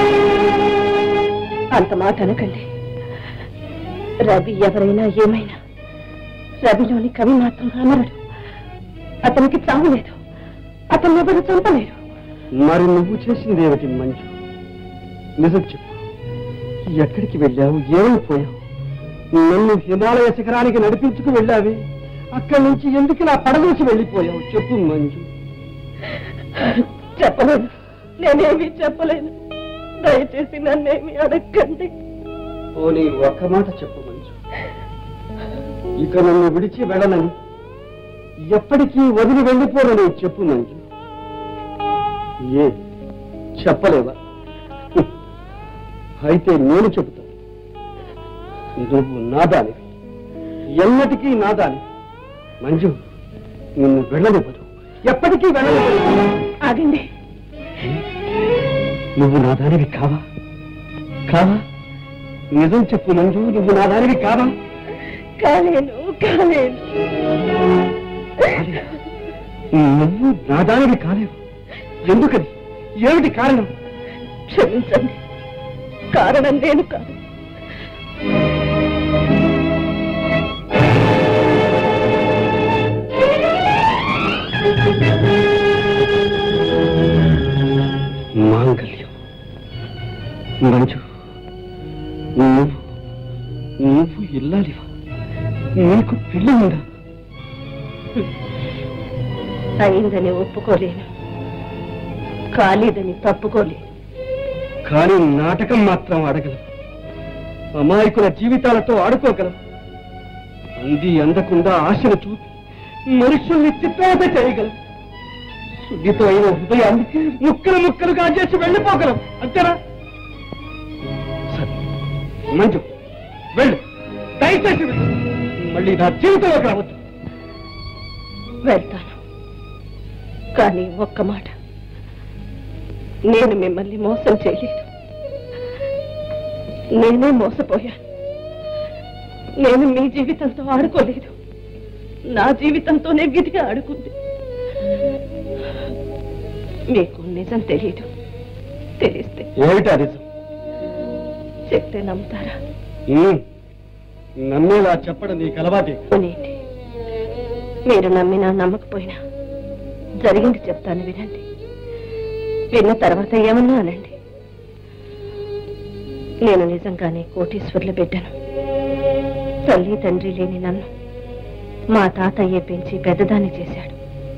అంత మాట అనకండి రవి ఎవరైనా ఏమైనా రవిలోని కవి మాత్రం అనరడు అతనికి చావు లేదు అతన్ని ఎవరు చంపలేరు మరి నువ్వు చేసింది ఏమిటి మంజు నిజం చెప్పు ఎక్కడికి వెళ్ళావు ఏమైపోయావు నన్ను హిమాలయ శిఖరానికి నడిపించుకు వెళ్ళావి అక్కడి నుంచి ఎందుకు నా పడదూసి వెళ్ళిపోయావు చెప్పు మంజు చెప్పలేను నేనేమీ చెప్పలేను దయచేసి నన్నేమి అడగండి పోనీ ఒక్క మాట చెప్పు మంజు ఇక నన్ను విడిచి వెళ్ళనని ఎప్పటికీ వదిలి వెళ్ళిపోనని చెప్పు మంజు ఏ చెప్పలేవా హ్మ్. అయితే నేను చెబుతా నువ్వు నాదానివి ఎన్నటికీ నాదాని మంజు నిన్ను వెళ్ళనివ్వదు ఎప్పటికీ వెళ్ళనివ్వదు ఆగండి నువ్వు నా దానివి కావా కావా నిజం చెప్పు మంజు నువ్వు నా దానివి కావా కాలేను కాలేను నువ్వు నా దానివి కాలేవు ఎందుకని ఏమిటి కారణం క్షమించండి కారణం నేను కాదు మాంగళ్యం మంజు నువ్వు నువ్వు ఇల్లాలివా నీకు పెళ్ళి ఉందా అయిందని ఒప్పుకోలేను కాలేదని తప్పుకోలేను కానీ నాటకం మాత్రం అడగలం అమాయకుల జీవితాలతో ఆడుకోగలం అంది అందకుండా ఆశను చూపి మనుషుల్ని చిత్రవత చేయగలం సున్నితమైన హృదయాన్ని ముక్కలు ముక్కలుగా చేసి వెళ్ళిపోగలం అంతేనా సరే మంజు వెళ్ళు దయచేసి వెళ్ళు. మళ్ళీ నా జీవితంలోకి రావద్దు వెళ్తాను కానీ ఒక్క మాట నేను మిమ్మల్ని మోసం చేయలేదు నేనే మోసపోయాను నేను మీ జీవితంతో ఆడుకోలేదు నా జీవితంతోనే విధిగా ఆడుకుంది మీకు నిజం తెలియదు తెలిస్తే ఏమిటా నిజం చెప్తే నమ్ముతారా ఉమ్, నమ్మేలా చెప్పడం నీకు అలవాటే పోనీయండి మీరు నమ్మినా నమ్మకపోయినా జరిగింది చెప్తాను వినండి విన్న తర్వాత ఏమన్నా అనండి నేను నిజంగానే కోటీశ్వర్ల బిడ్డను తల్లి తండ్రి లేని నన్ను మా తాతయ్య పెంచి పెద్దదాన్ని చేశాడు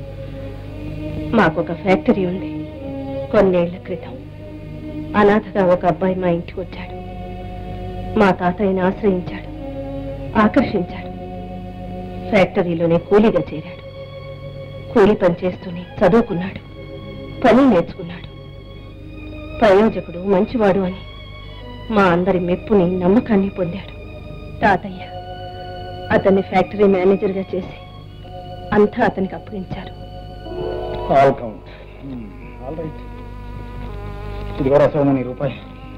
మాకొక ఫ్యాక్టరీ ఉంది కొన్నేళ్ల క్రితం అనాథగా ఒక అబ్బాయి మా ఇంటికి వచ్చాడు మా తాతయ్యని ఆశ్రయించాడు ఆకర్షించాడు ఫ్యాక్టరీలోనే కూలీగా చేరాడు కూలి పని చేస్తూనే చదువుకున్నాడు పని నేర్చుకున్నాడు ప్రయోజకుడు మంచివాడు అని మా అందరి మెప్పుని నమ్మకాన్ని పొందాడు తాతయ్య అతన్ని ఫ్యాక్టరీ మేనేజర్గా చేసి అంతా అతనికి అప్పగించారు ఆల్ కౌంట్ ఆల్ రైట్ ఇదిగో రసవన నీ రూపాయి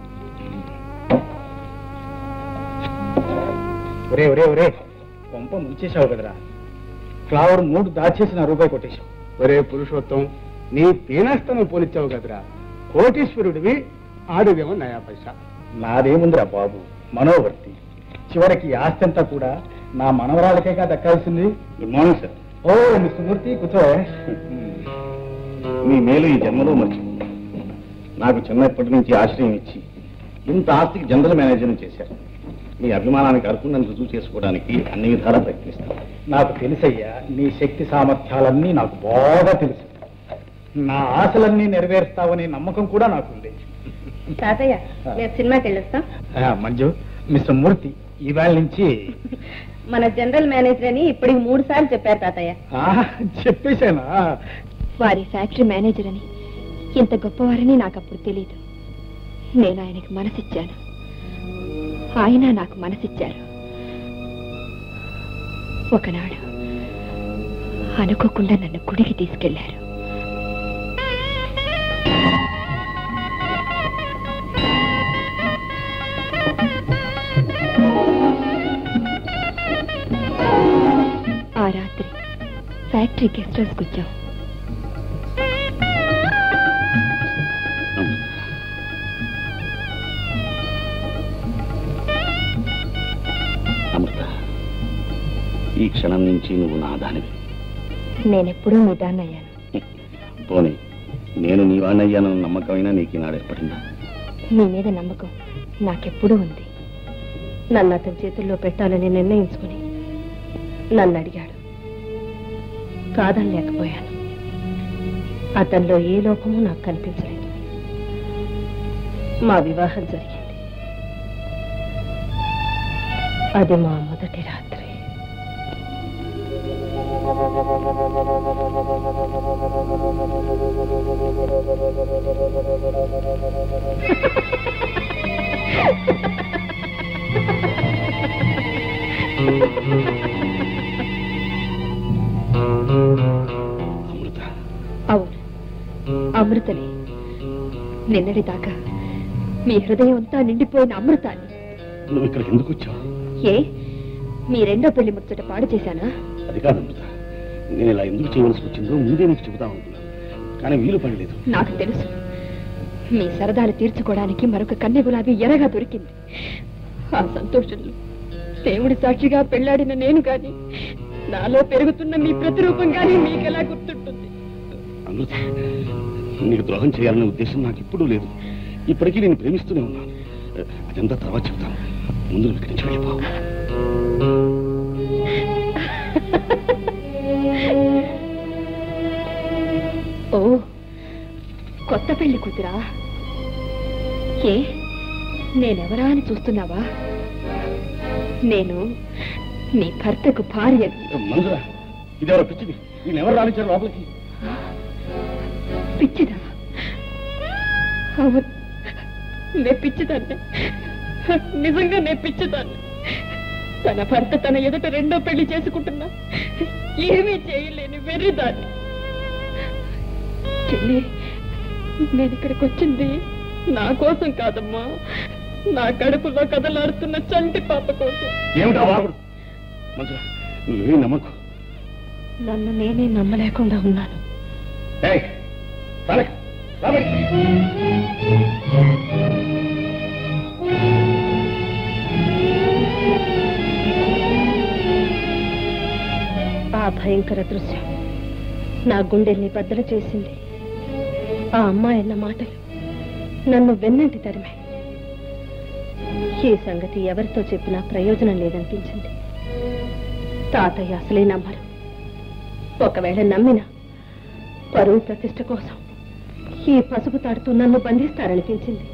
ఒరే ఒరే ఒరే కొంప ముంచేశావు కదరా ఫ్లవర్ మూడు దాచేసి నా రూపాయి కొట్టేశావు ఒరే పురుషోత్తం నీ పీనాస్తనం పోలిచ్చావు కదరా కోటీశ్వరుడివి ఆడువేమో నయా పైసా నాదేముందిరా బాబు మనోవర్తి చివరికి ఈ ఆస్తి అంతా కూడా నా మనవరాలకేగా దక్కాల్సింది good morning sir oh mister Murthy కూర్చో మీ మేలు ఈ జన్మలో మర్చి నాకు చిన్నప్పటి నుంచి ఆశ్రయం ఇచ్చి ఇంత ఆస్తికి జనరల్ మేనేజర్ని చేశారు మీ అభిమానానికి అర్హులను రుజువు చేసుకోవడానికి అన్ని విధాలా ప్రయత్నిస్తాను నాకు తెలుసయ్యా నీ శక్తి సామర్థ్యాలన్నీ నాకు బాగా తెలుసు నా ఆశలన్నీ నెరవేరుస్తావనే నమ్మకం కూడా నాకుంది తాతయ్య నేను సినిమాకి వెళ్ళొస్తాం ఆ, మంజు మిస్టర్ మూర్తి ఈవేళ నుంచి మన జనరల్ మేనేజర్ అని ఇప్పటికి మూడు సార్లు చెప్పారు తాతయ్య ఆ, చెప్పేశానా వారి ఫ్యాక్టరీ మేనేజర్ అని ఇంత గొప్పవారని నాకు అప్పుడు తెలియదు నేను ఆయనకి మనసిచ్చాను ఆయన నాకు మనసిచ్చారు ఒకనాడు అనుకోకుండా నన్ను గుడికి తీసుకెళ్లారు ఫ్యాక్టరీ గెస్ట్ హౌస్కి వచ్చాం అమృత ఈ క్షణం నుంచి నువ్వు నా దానివి నేనెప్పుడూ మీ దాన్నయ్యాను పోనీ నేను నీ వాడినయ్యానన్న నమ్మకమైనా నీకు ఈనాడు ఏర్పడిందా మీ మీద నమ్మకం నాకెప్పుడూ ఉంది నన్ను అతని చేతుల్లో పెట్టాలని నిర్ణయించుకుని నన్ను అడిగాడు కాదని లేకపోయాను అతనిలో ఏ లోపము నాకు కనిపించలేదు మా వివాహం జరిగింది అది మా మొదటి రాత్రి అమృత అవును అమృతని నిన్నటి దాకా మీ హృదయం అంతా నిండిపోయిన అమృతాన్ని నువ్వు ఇక్కడికి ఎందుకు వచ్చావు ఏ మీ రెండో పెళ్లి ముచ్చట పాడు చేశానా అది కాదు అమృత నేను ఇలా ఎందుకు చేయవలసి వచ్చిందో ముందే నీకు చెబుతా అనుకున్నాను కానీ వీలు పడలేదు నాకు తెలుసు మీ సరదాలు తీర్చుకోవడానికి మరొక కన్నె గులాబీ ఎరగా దొరికింది ఆ సంతోషంలో దేవుడి సాక్షిగా పెళ్లాడిన నేను గాని నాలో పెరుగుతున్న మీ ప్రతిరూపం గాని మీకెలా గుర్తుంటుంది అమృత నీకు ద్రోహం చేయాలనే ఉద్దేశం నాకు ఇప్పుడు లేదు ఇప్పటికీ నేను ప్రేమిస్తూనే ఉన్నాను అదంతా తర్వాత చెప్తాను ముందు నువ్వు ఇక్కడి నుంచి వెళ్ళిపో ఓ కొత్త పెళ్లి కూతురా ఏ నేనెవరా అని చూస్తున్నావా నేను నీ భర్తకు భార్యని మంజురా ఇదెవరో పిచ్చిది నేను ఎవరు రానిచ్చారు లోపలికి పిచ్చిదా అవును నే పిచ్చిదాన్ని నిజంగా నే పిచ్చిదాన్ని తన భర్త తన ఎదుట రెండో పెళ్లి చేసుకుంటున్నా ఏమీ చేయలేని వెర్రిదాన్ని చెల్లి నేను ఇక్కడికి వచ్చింది నా కోసం కాదమ్మా నా కడుపులో కదలాడుతున్న చంటి పాప కోసం ఏమిటా వాగుడు మంజురా నువ్వేం నమ్మకు నన్ను నేనే నమ్మలేకుండా ఉన్నాను ఏయ్, రాలే, రాబడి. ఆ భయంకర దృశ్యం నా గుండెల్ని బద్దలు చేసింది ఆ అమ్మాయి అన్న మాటలు నన్ను వెన్నంటి తరిమాయి ఈ సంగతి ఎవరితో చెప్పినా ప్రయోజనం లేదనిపించింది తాతయ్య అసలే నమ్మరు ఒకవేళ నమ్మినా పరువు ప్రతిష్ట కోసం ఈ పసుపు తాడుతో నన్ను బంధిస్తారనిపించింది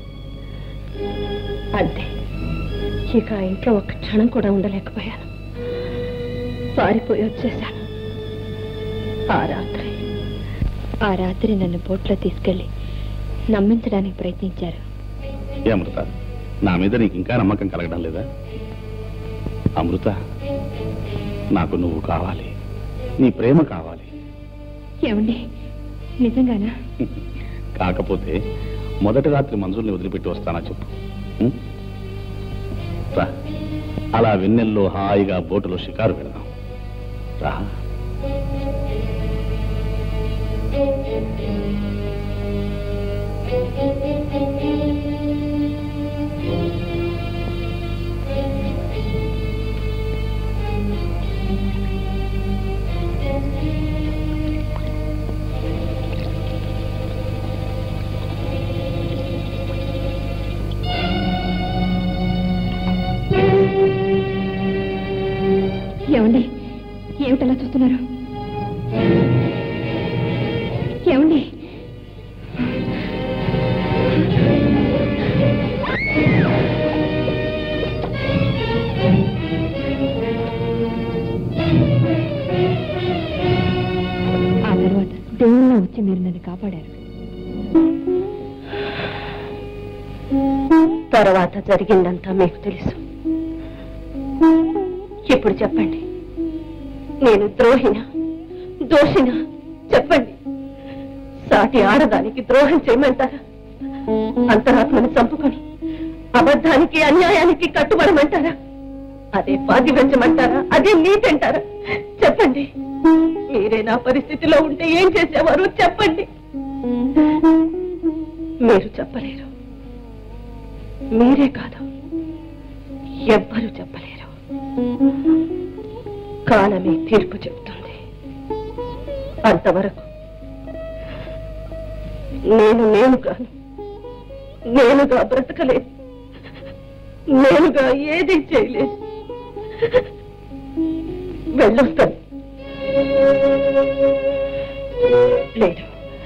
అంతే ఇక ఆ ఇంట్లో ఒక్క క్షణం కూడా ఉండలేకపోయాను పారిపోయి వచ్చేశాను ఆ రాత్రి ఆ రాత్రి నన్ను బోట్లో తీసుకెళ్లి నమ్మించడానికి ప్రయత్నించారు ఏ అమృత నా మీద నీకు ఇంకా నమ్మకం కలగడం లేదా అమృత నాకు నువ్వు కావాలి నీ ప్రేమ కావాలి ఏమండి నిజంగానా కాకపోతే మొదటి రాత్రి మంజుల్ని వదిలిపెట్టి వస్తానా చెప్పు ఉం? రా అలా వెన్నెల్లో హాయిగా బోటులో షికారు పెడదాం రా ఏమండి ఏమిటలా చూస్తున్నారు ఏమండి ఆ తర్వాత దేవుళ్ళ వచ్చి మీరు నన్ను కాపాడారు తర్వాత జరిగిందంతా మీకు తెలుసు ఇప్పుడు చెప్పండి నేను ద్రోహిన దోషిన చెప్పండి సాటి ఆడదానికి ద్రోహం చేయమంటారా అంతరాత్మను చంపుకొని అబద్ధానికి అన్యాయానికి కట్టుబడమంటారా అదే పాతివ్రత్యమంటారా అదే నీతంటారా చెప్పండి మీరే నా పరిస్థితిలో ఉంటే ఏం చేసేవారు చెప్పండి మీరు చెప్పలేరు మీరే కాదు ఎవ్వరూ చెప్పలేరు కాలమే తీర్పు చెప్తుంది అంతవరకు నేను నేను కాను నేనుగా బ్రతకలేదు నేనుగా ఏది చేయలేదు వెళ్ళొస్తాను లేదు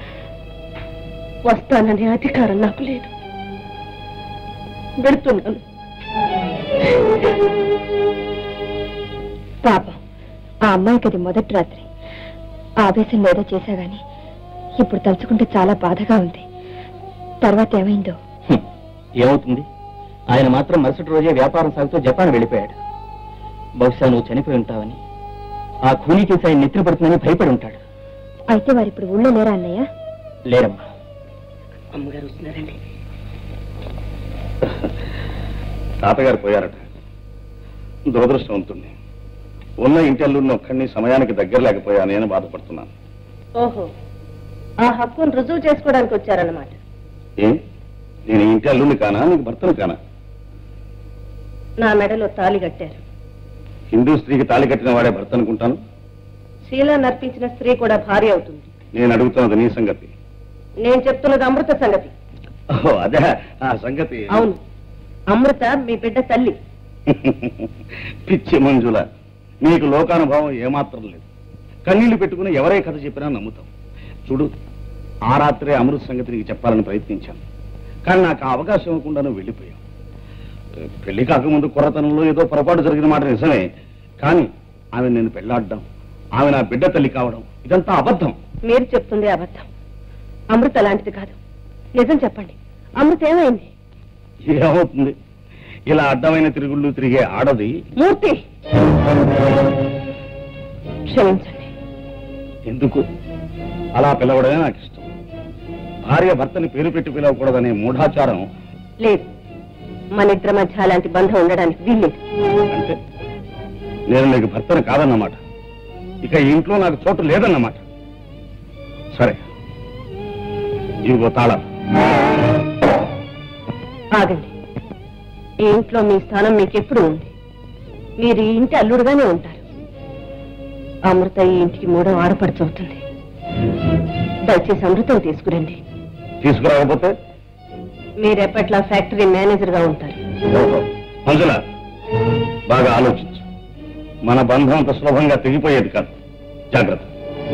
వస్తాననే అధికారం నాకు లేదు వెళ్తున్నాను పాపం ఆ అమ్మాయికి అది మొదటి రాత్రి ఆవేశం ఏదో చేశా గాని ఇప్పుడు తలుచుకుంటే చాలా బాధగా ఉంది తర్వాత ఏమైందో హ్మ్. ఏమవుతుంది ఆయన మాత్రం మరుసటి రోజే వ్యాపారం సాగుతూ జపాన్ వెళ్ళిపోయాడు బహుశా నువ్వు చనిపోయి ఉంటావని ఆ ఖూనీ కేసు ఆయన నెత్తిన పడుతుందని భయపడి ఉంటాడు అయితే వారు ఇప్పుడు ఊళ్ళో లేరా అన్నయ్య లేరమ్మా అమ్మగారు వస్తున్నారండి తాతగారు పోయారట దురదృష్టవంతుణ్ణి ఉన్న ఇంటల్లున్న ఒక్కడిని సమయానికి దగ్గర లేకపోయానేని బాధపడుతున్నాను ఓహో ఆ హక్కును రుజువు చేసుకోవడానికి వచ్చారన్నమాట ఏ నేను ఈ ఇంటి అల్లుని కానా నీకు భర్తను కానా నా మెడలో తాళి కట్టారు హిందూ స్త్రీకి తాళి కట్టిన వాడే భర్త అనుకుంటాను శీలా నర్పించిన స్త్రీ కూడా భార్య అవుతుంది నేను అడుగుతున్నది నీ సంగతి నేను చెప్తున్నది అమృత సంగతి ఓహో అదే ఆ సంగతి అవును అమృత మీ బిడ్డ తల్లి పిచ్చి మంజుల నీకు లోకానుభవం ఏమాత్రం లేదు కన్నీళ్లు పెట్టుకుని ఎవరే కథ చెప్పినా నమ్ముతాం చూడు ఆ రాత్రే అమృత్ సంగతి నీకు చెప్పాలని ప్రయత్నించాను కానీ నాకు ఆ అవకాశం ఇవ్వకుండా నువ్వు వెళ్ళిపోయావు పెళ్లి కాకముందు కుర్రతనంలో ఏదో పొరపాటు జరిగిన మాట నిజమే కానీ ఆమె నేను పెళ్లాడడం ఆమె నా బిడ్డ తల్లి కావడం ఇదంతా అబద్ధం మీరు చెప్తుంది అబద్ధం అమృత అలాంటిది కాదు నిజం చెప్పండి అమృత ఏమైంది ఏమవుతుంది ఇలా అడ్డమైన తిరుగుళ్ళు తిరిగే ఆడది మూర్తి క్షమించండి ఎందుకు అలా పిలవడమే నాకు ఇష్టం భార్య భర్తని పేరు పెట్టి పిలవకూడదనే మూఢాచారం లేదు మన ఇద్దరి మధ్య అలాంటి బంధం ఉండడానికి వీల్లేదు అంటే నేను నీకు భర్తను కాదన్నమాట ఇక ఈ ఇంట్లో నాకు చోటు లేదన్నమాట సరే ఇదిగో తాళం ఆగండి ఈ ఇంట్లో మీ స్థానం మీకు ఎప్పుడు ఉంది మీరు ఈ ఇంటి అల్లుడుగానే ఉంటారు అమృత ఈ ఇంటికి మూడో ఆడపడుచు అవుతుంది దయచేసి అమృతం తీసుకురండి తీసుకురాకపోతే మీరెప్పట్లా ఫ్యాక్టరీ మేనేజర్ గా ఉంటారు ఓహో మంజుల బాగా ఆలోచించు మన బంధం అంత సులభంగా తెగిపోయేది కాదు జాగ్రత్త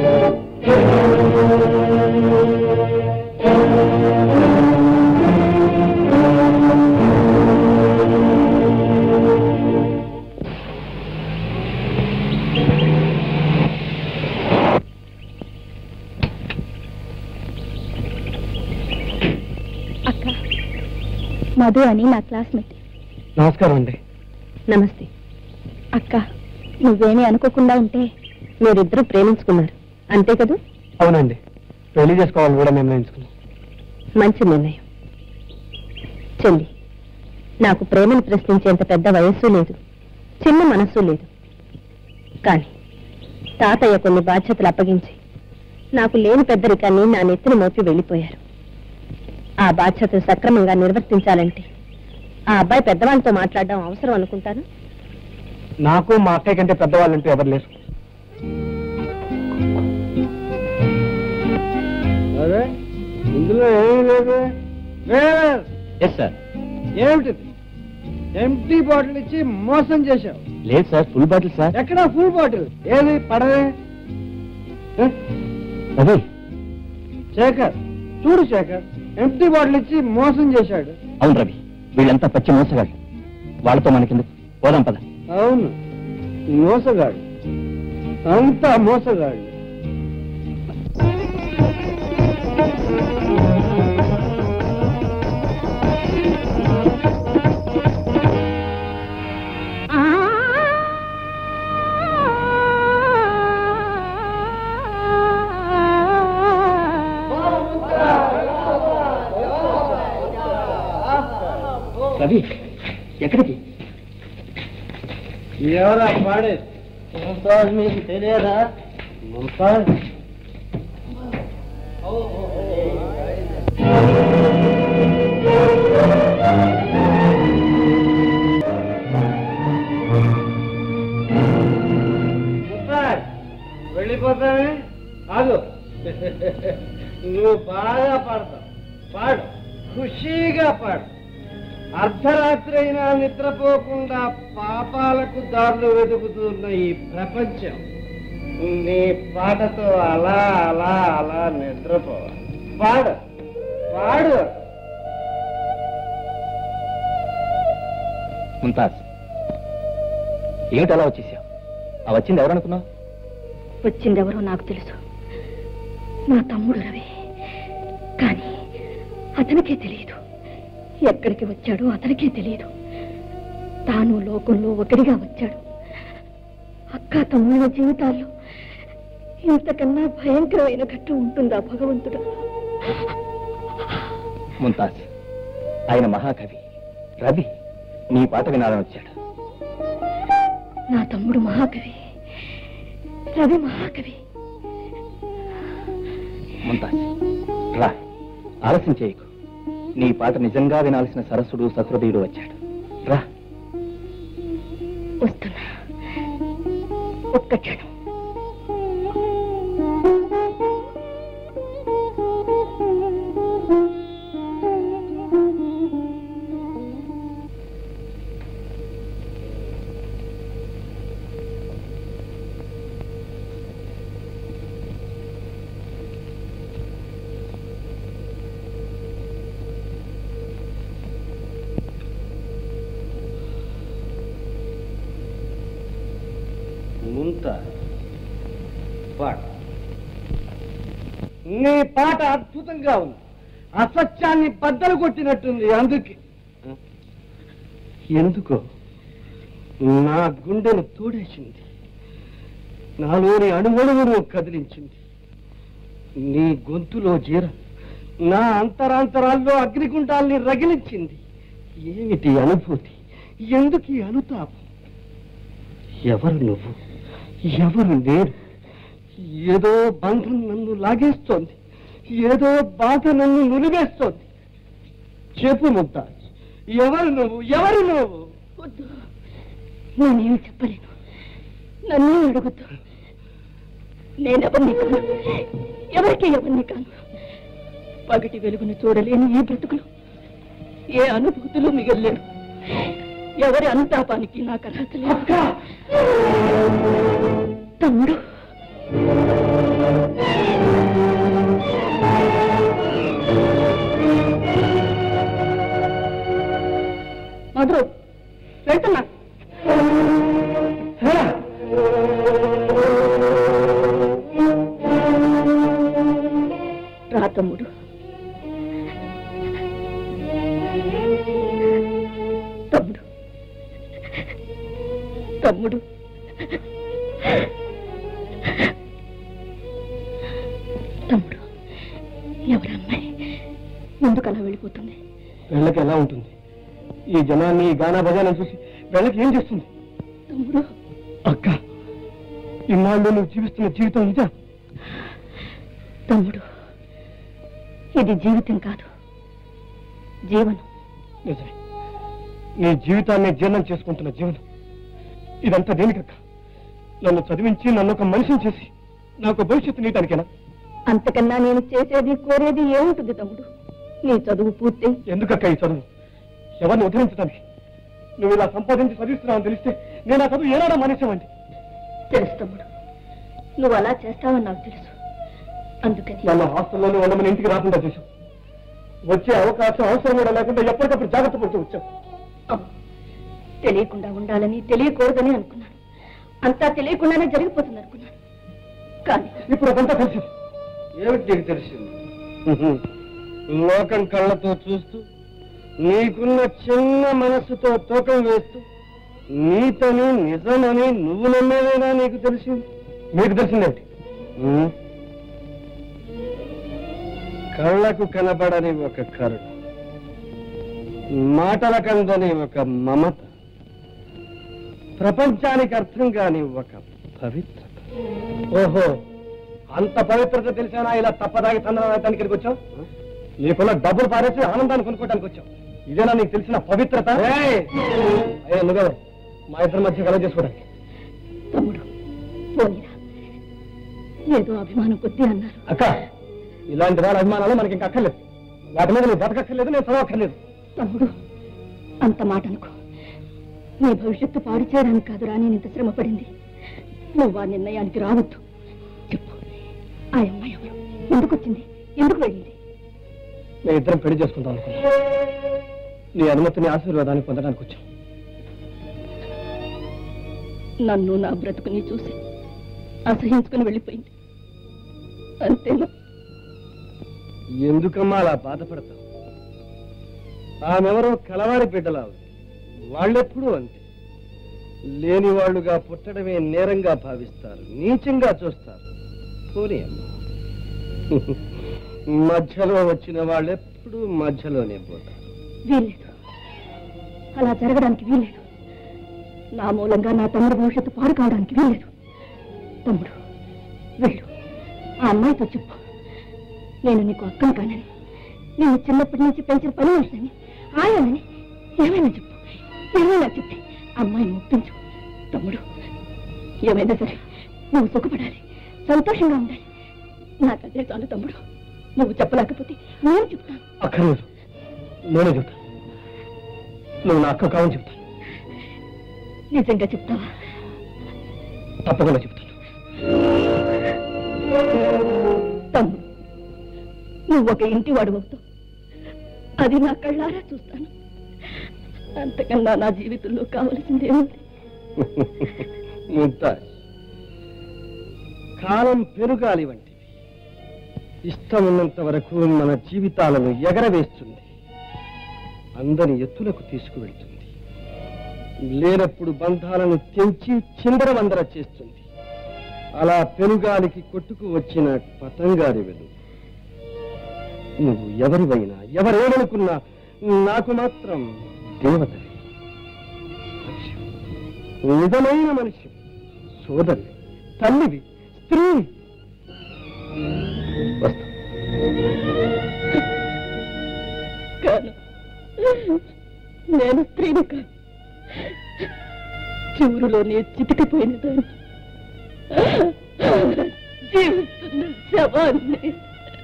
అక్క మధు అని నా క్లాస్మేట్ నమస్కారం అండి నమస్తే అక్క నువ్వేమీ అనుకోకుండా ఉంటే మీరిద్దరూ ప్రేమించుకున్నారు అంతే కదా అవునండి పెళ్లి చేసుకోవాలని కూడా నిర్ణయించుకున్నాం మంచి నిర్ణయం చెల్లి నాకు ప్రేమను ప్రశ్నించేంత పెద్ద వయస్సు లేదు చిన్న మనస్సు లేదు కానీ తాతయ్య కొన్ని బాధ్యతలు అప్పగించి నాకు లేని పెద్దరికాన్ని నా నెత్తిన మోపి వెళ్ళిపోయారు ఆ బాధ్యతలు సక్రమంగా నిర్వర్తించాలంటే ఆ అబ్బాయి పెద్దవాళ్ళతో మాట్లాడడం అవసరం అనుకుంటాను నాకు మా అక్కయ్య కంటే పెద్దవాళ్ళంటూ ఎవరు లేరు అదే ఇందులో ఏమీ లేదు ఎస్ సార్ ఏమిటిది ఎంటీ బాటిల్ ఇచ్చి మోసం చేశావు లేదు సార్ ఫుల్ బాటిల్ సార్ ఎక్కడ ఫుల్ బాటిల్ ఏది పడవే ఏ? అది శేఖర్ చూడు శేఖర్ ఎంటీ బాటిల్ ఇచ్చి మోసం చేశాడు అవును రవి వీళ్ళంతా పచ్చి మోసగాళ్ళు వాళ్ళతో మనకెందుకు పోదాం పద అవును మోసగాడు అంతా మోసగాడు రవి ఎక్కడికి ఎవరా పాడేది మీకు తెలియదా వెళ్ళిపోతానే కాదు నువ్వు బాగా పాడతావు పాడు ఖుషీగా పాడు అర్ధరాత్రి అయినా నిద్రపోకుండా పాపాలకు దారులు వెతుకుతున్న ఈ ప్రపంచం నీ పాటతో అలా అలా అలా నిద్రపోవాలి పాడు పాడు ముంతాజ్ ఏమిటి అలా వచ్చేసావు ఆ వచ్చింది ఎవరనుకున్నావు వచ్చిందెవరో నాకు తెలుసు నా తమ్ముడు రవి కానీ అతనికే తెలియదు ఎక్కడికి వచ్చాడో అతనికే తెలియదు తాను లోకంలో ఒకరిగా వచ్చాడు అక్క తమ్ముళ్ళ జీవితాల్లో ఇంతకన్నా భయంకరమైన ఘట్టం ఉంటుందా భగవంతుడు ముంతాజ్ ఆయన మహాకవి రవి నీ పాట వినాలని వచ్చాడు నా తమ్ముడు మహాకవి రవి మహాకవి ముంతాజ్ రా ఆలస్యం చేయకు నీ పాట నిజంగా వినాల్సిన సరస్సుడు సహృదయుడు వచ్చాడు రా వస్తున్నా ఒక్క క్షణం ముంత పాట నీ పాట అద్భుతంగా ఉంది అసత్యాన్ని బద్దలు కొట్టినట్టుంది అందుకే ఎందుకో నా గుండెను తోడేసింది నాలోని అణువణువును కదిలించింది నీ గొంతులో జీర నా అంతరాంతరాల్లో అగ్నిగుండాల్ని రగిలించింది ఏమిటి అనుభూతి ఎందుకు ఈ అనుతాపం ఎవరు నువ్వు ఎవరు నేను ఏదో బంధం నన్ను లాగేస్తోంది ఏదో బాధ నన్ను నులివేస్తోంది చెప్పు ముక్తాజ్ ఎవరు నువ్వు ఎవరు నువ్వు వద్దు నేనేమి చెప్పలేను నన్నే అడగద్దు నేనెవరిని కాను ఎవరికి ఎవరిని కాను పగటి వెలుగును చూడలేని ఈ బ్రతుకులు ఏ అనుభూతులు మిగల్లేరు ఎవరి అనుతాపానికి నాకు అర్హత లేదు తమ్ముడు మధురు వెళ్తున్నా రా తమ్ముడు తమ్ముడు తమ్ముడు తమ్ముడు ఎవరు అమ్మాయి ఎందుకు అలా వెళ్ళిపోతుంది వెళ్ళకి ఎలా ఉంటుంది ఈ జనాన్ని ఈ గానా భజాన్ని చూసి వెళ్ళకి ఏం చేస్తుంది తమ్ముడు అక్క ఇన్నాళ్ళు నువ్వు జీవిస్తున్న జీవితం ఇదా తమ్ముడు ఇది జీవితం కాదు జీవనం నిజమే నీ జీవితాన్ని జీర్ణం చేసుకుంటున్న జీవనం ఇదంతా దేనికక్క నన్ను చదివించి నన్ను ఒక మనిషిని చేసి నాకు భవిష్యత్తు నీటానికేనా అంతకన్నా నేను చేసేది కోరేది ఏముంటుంది తమ్ముడు నీ చదువు పూర్తి ఎందుకక్క ఈ చదువు ఎవరిని ఉద్ధరించడానికి నువ్వు ఇలా సంపాదించి చదివిస్తున్నావని తెలిస్తే నేను ఆ చదువు ఏనాడా మానేసావండి తెలుసు తమ్ముడు నువ్వు అలా చేస్తావని నాకు తెలుసు అందుకని నన్ను హాస్టల్లోనే ఉండమని ఇంటికి రాకుండా చేశావు వచ్చే అవకాశం అవసరం కూడా లేకుండా ఎప్పటికప్పుడు జాగ్రత్త పడుతూ వచ్చావు అవును. తెలియకుండా ఉండాలని తెలియకూడదని అనుకున్నాను అంతా తెలియకుండానే జరిగిపోతుంది అనుకున్నాను కానీ ఇప్పుడు అదంతా తెలిసింది ఏమిటి నీకు తెలిసింది లోకం కళ్ళతో చూస్తూ నీకున్న చిన్న మనస్సుతో తూకం వేస్తూ నీతని నిజమని నువ్వు నమ్మేదేనా నీకు తెలిసింది మీకు తెలిసిందేంటి కళ్ళకు కనబడని ఒక కరుణ మాటల కందని ఒక మమత ప్రపంచానికి అర్థం కాని ఒక పవిత్రత ఓహో అంత పవిత్రత తెలిసానా ఇలా తప్పదాగి తండ్రి ఇక్కడికి వచ్చావు నీకున్న డబ్బులు పారేసి ఆనందాన్ని కొనుక్కోవడానికి వచ్చావు ఇదేనా నీకు తెలిసిన పవిత్రత అయ్యా నువ్వెవరు మా ఇద్దరి మధ్య కలవ చేసుకోవడానికి తమ్ముడు పోనీరా ఏదో అభిమానం కొద్దీ అన్నారు అక్క ఇలాంటి వాళ్ళ అభిమానాలు మనకి ఇంకా అక్కర్లేదు వాటి మీద నువ్వు బతకక్కర్లేదు నేను చదవక్కర్లేదు తమ్ముడు అంత మాట అనుకో నీ భవిష్యత్తు పాడు చేయడానికి కాదురా నేను ఇంత శ్రమ పడింది నువ్వు ఆ నిర్ణయానికి రావద్దు చెప్పు ఆ అమ్మాయి ఎవరు ఎందుకు వచ్చింది ఎందుకు వెళ్ళింది మేము ఇద్దరం పెళ్లి చేసుకుందాం అనుకున్నాం నీ అనుమతిని ఆశీర్వాదాన్ని పొందడానికి వచ్చాం నన్ను నా బ్రతుకుని చూసి అసహించుకుని వెళ్ళిపోయింది అంతేనా ఎందుకమ్మా అలా బాధపడతావు ఆమెవరో కలవారి బిడ్డలా ఉంది వాళ్ళెప్పుడూ అంతే లేని వాళ్ళుగా పుట్టడమే నేరంగా భావిస్తారు నీచంగా చూస్తారు పోనీ అమ్మా మధ్యలో వచ్చిన వాళ్ళెప్పుడూ మధ్యలోనే పోతారు వీల్లేదు అలా జరగడానికి వీల్లేదు నా మూలంగా నా తమ్ముడు భవిష్యత్తు పాడు కావడానికి వీల్లేదు తమ్ముడు వెళ్ళు ఆ అమ్మాయితో చెప్పు నేను నీకు అక్కను కానని నేను చిన్నప్పటి నుంచి పెంచిన పని మనిషిని ఆయనని ఏమైనా చెప్పు ఏమైనా చెప్పి అమ్మాయిని ఒప్పించు తమ్ముడు ఏమైనా సరే నువ్వు సుఖపడాలి సంతోషంగా ఉండాలి నాకదే చాలు తమ్ముడు నువ్వు చెప్పలేకపోతే నేను చెప్తాను అక్కర్లేదు నేనే చెప్తాను నువ్వు నా అక్క కావని చెప్తాను నిజంగా చెప్తావా తప్పకుండా చెప్తాను తమ్ముడు నువ్వు ఒక ఇంటి వాడు అవుతావు అది నా కళ్ళారా చూస్తాను అంతకన్నా నా జీవితంలో కావలసిందేముంది ముంతాజ్ కాలం పెరుగాలి వంటిది ఇష్టం ఉన్నంత వరకు మన జీవితాలను ఎగరవేస్తుంది అందరి ఎత్తులకు తీసుకువెళ్తుంది లేనప్పుడు బంధాలను తెంచి చిందరవందర చేస్తుంది అలా పెనుగాలికి కొట్టుకు వచ్చిన పతంగారి వెలు నువ్వు ఎవరివైనా ఎవరేమనుకున్నా నాకు మాత్రం దేవతవి మనిషి నిజమైన మనిషి సోదరి తల్లివి స్త్రీ వస్తా కాను నేను స్త్రీని కాదు చివురులోనే చితికిపోయిన దాన్ని జీవిస్తున్న శవాన్ని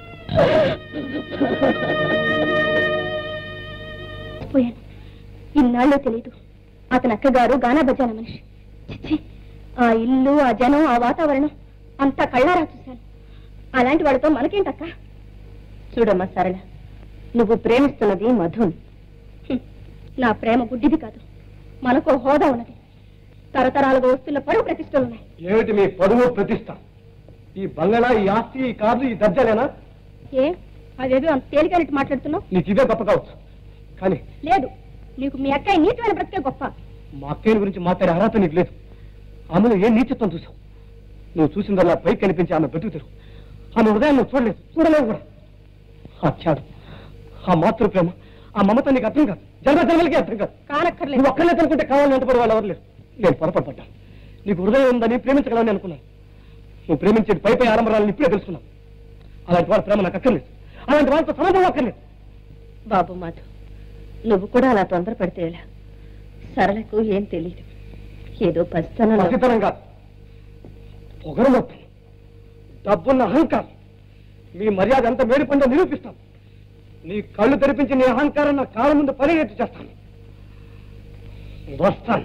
పోయాను ఇన్నాళ్ళు తెలీదు అతని అక్కగారు గానా బజాన మనిషి చిచ్చి ఆ ఇల్లు ఆ జనం ఆ వాతావరణం అంతా కళ్ళారా చూశాను అలాంటి వాడితో మనకేంటక్క చూడమ్మా సరళ నువ్వు ప్రేమిస్తున్నది మధున్ నా ప్రేమ గుడ్డిది కాదు మనకు హోదా ఉన్నది తరతరాలుగా వస్తున్న పరువు ప్రతిష్టలున్నాయి ఏమిటి మీ పరువు ప్రతిష్ట ఈ బంగళా ఈ ఆస్తి ఈ కార్లు ఈ దర్జాలేనా ఏ అదేదో అంత తేలికైనట్టు మాట్లాడుతున్నావు నీకు ఇదే గొప్ప కావచ్చు కానీ లేదు నీకు మీ అక్కయ్య నీచమైన బ్రతికే గొప్ప మా అక్కయ్య గురించి మాట్లాడే అర్హత నీకు లేదు ఆమెలో ఏ నీచత్వం చూసావు నువ్వు చూసిందల్లా పైకి కనిపించి ఆమె బ్రతుకుతారు ఆమె హృదయం నువ్వు చూడలేదు చూడలేవు కూడా ఆ త్యాగం ఆ మాతృ ప్రేమ ఆ మమత నీకు అర్థం కాదు జన్మ జన్మలకి అర్థం కాదు కానక్కర్లేదు నువ్వు ఒక్కనే అనుకుంటే కావాలని వెంటపడే వాళ్ళు ఎవరు లేరు నేను పొరపాటు పడ్డాను నీకు హృదయం ఉందని ప్రేమించగలని అనుకున్నాను నువ్వు ప్రేమించేది పై పై ఆరంభరాలను ఇప్పుడే తెలుసుకున్నావు అలాంటి వాళ్ళ ప్రేమ నాకు అక్కర్లేదు అలాంటి వాళ్ళతో సంబంధం అక్కర్లేదు బాబు మాధు నువ్వు కూడా అలా తొందర పడితే ఎలా సరళకు ఏం తెలియదు ఏదో పసితనం పసితనం కాదు పొగరు మొత్తం డబ్బున్న అహంకారం మీ మర్యాద ఎంత మేడిపోయిందో నిరూపిస్తాం నీ కళ్ళు తెరిపించి నీ అహంకారం నా కాళ్ళ ముందు పనిగట్టు చేస్తాను వస్తాను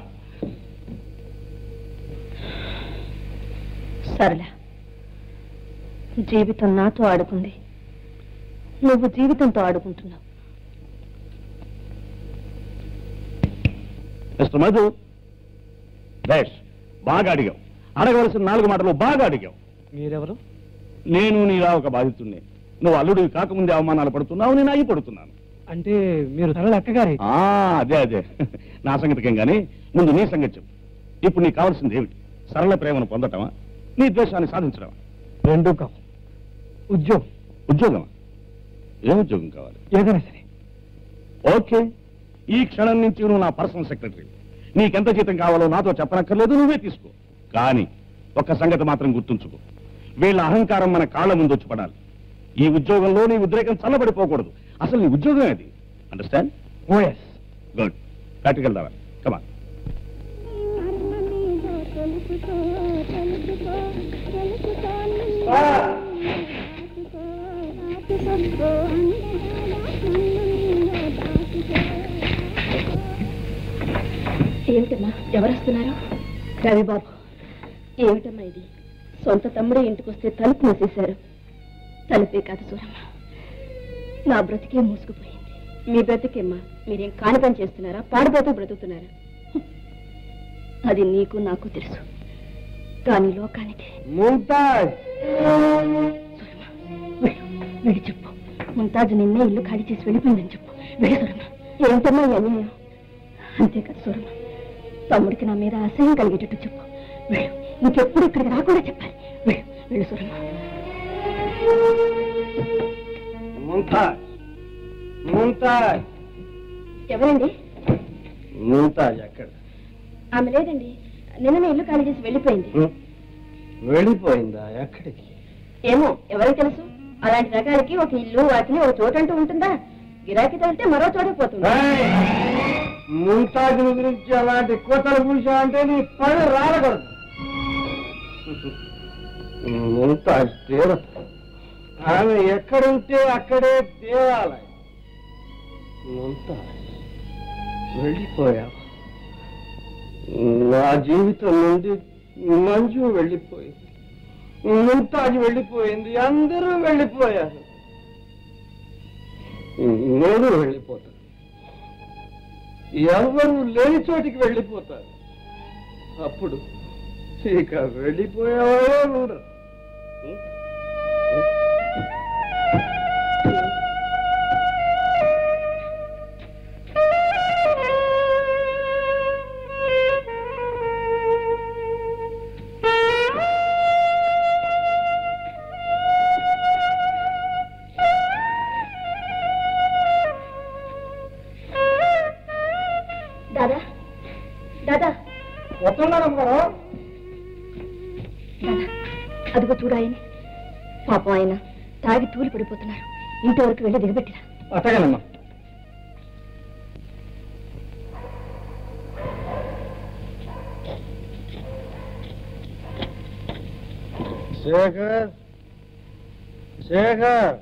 సరళ జీవితం నాతో ఆడుకుంది నువ్వు జీవితంతో ఆడుకుంటున్నావు మిస్టర్ మధు బేష్ బాగా అడిగావు అడగవలసిన నాలుగు మాటలు బాగా అడిగావు మీరెవరు నేను నీలా ఒక బాధితుడిని నువ్వు అల్లుడివి కాకముందే అవమానాలు పడుతున్నావు నేను అయ్యి పడుతున్నాను అంటే మీరు సరళ అక్కగారి ఆ, అదే అదే నా సంగతికేం గాని ముందు నీ సంగతి చెప్పు ఇప్పుడు నీకు కావాల్సింది ఏమిటి సరళ ప్రేమను పొందటమా నీ ద్వేషాన్ని సాధించడమా రెండూ కావు ఉద్యోగం ఉద్యోగమా ఏ ఉద్యోగం కావాలి ఏదైనా సరే ఓకే ఈ క్షణం నుంచి నువ్వు నా పర్సనల్ సెక్రటరీ నీకెంత జీతం కావాలో నాతో చెప్పనక్కర్లేదు నువ్వే తీసుకో కానీ ఒక్క సంగతి మాత్రం గుర్తుంచుకో వీళ్ళ అహంకారం మన కాళ్ళ ముందు వచ్చి పడాలి ఈ ఉద్యోగంలో నీ ఉద్రేకం చల్లబడిపోకూడదు అసలు నీ ఉద్యోగం అది అండర్స్టాండ్ ఓఎస్ గుడ్ ప్రాక్టికల్ దావా కమా ఏమిటమ్మా ఎవరు వస్తున్నారు రవిబాబు ఏమిటమ్మా ఇది సొంత తమ్ముడే ఇంటికి వస్తే తలుపు మూసేశారు తలుపే కాదు సూరమ్మ నా బ్రతికే మూసుకుపోయింది మీ బ్రతికేమ్మా మీరేం కాని పని చేస్తున్నారా పాడిపోతూ బ్రతుకుతున్నారా హ్మ్. అది నీకు నాకు తెలుసు కానీ లోకానికి ముంతాజ్ సూరమ్మ వెళ్ళు వెళ్ళి చెప్పు ముంతాజు నిన్నే ఇల్లు ఖాళీ చేసి వెళ్ళిపోయిందని చెప్పు వెళ్ళి సూరమ్మ ఏమిటమ్మా ఈ అన్యాయం అంతేకాదు సూరమ్మ తమ్ముడికి నా మీద అసహ్యం కలిగేటట్టు చెప్పు వెళ్ళు ఇంకెప్పుడు ఇక్కడికి రాకుండా చెప్పాలి వెళ్ళు వెళ్ళు సూరమ్మ ముంతాజ్ ముంతాజ్ ఎవరండి ముంతాజ్ ఎక్కడ ఆమె లేదండి నిన్ననే ఇల్లు ఖాళీ చేసి వెళ్ళిపోయింది వెళ్ళిపోయిందా ఎక్కడికి ఏమో ఎవరికి తెలుసు అలాంటి రకాలకి ఒక ఇల్లు వాటిని ఒక చోట అంటూ ఉంటుందా గిరాకీ తగిలితే మరో చోట పోతుంది ముంతాజ్ గురించి అలాంటి కోతలు పూసా అంటే నీ పని రాలకూడదు ముంతాజ్ దేవత ఆమె ఎక్కడుంటే అక్కడే దేవాలయం ముంతాజ్ వెళ్ళిపోయావు నా జీవితం నుండి మంజు వెళ్ళిపోయింది ముంతాజ్ వెళ్ళిపోయింది అందరూ వెళ్ళిపోయారు నేను వెళ్ళిపోతాను ఎవరు లేని చోటికి వెళ్ళిపోతారు అప్పుడు ఇక వెళ్ళిపోయేవాడే ఉండరు దాదా దాదా వస్తున్నారమ్మ గారు దాదా అదిగో చూడు ఆయన పాపం ఆయన తాగి తూలి పడిపోతున్నారు ఇంటి వరకు వెళ్ళి దిగబెట్టిరా అట్టగానమ్మా శేఖర్ శేఖర్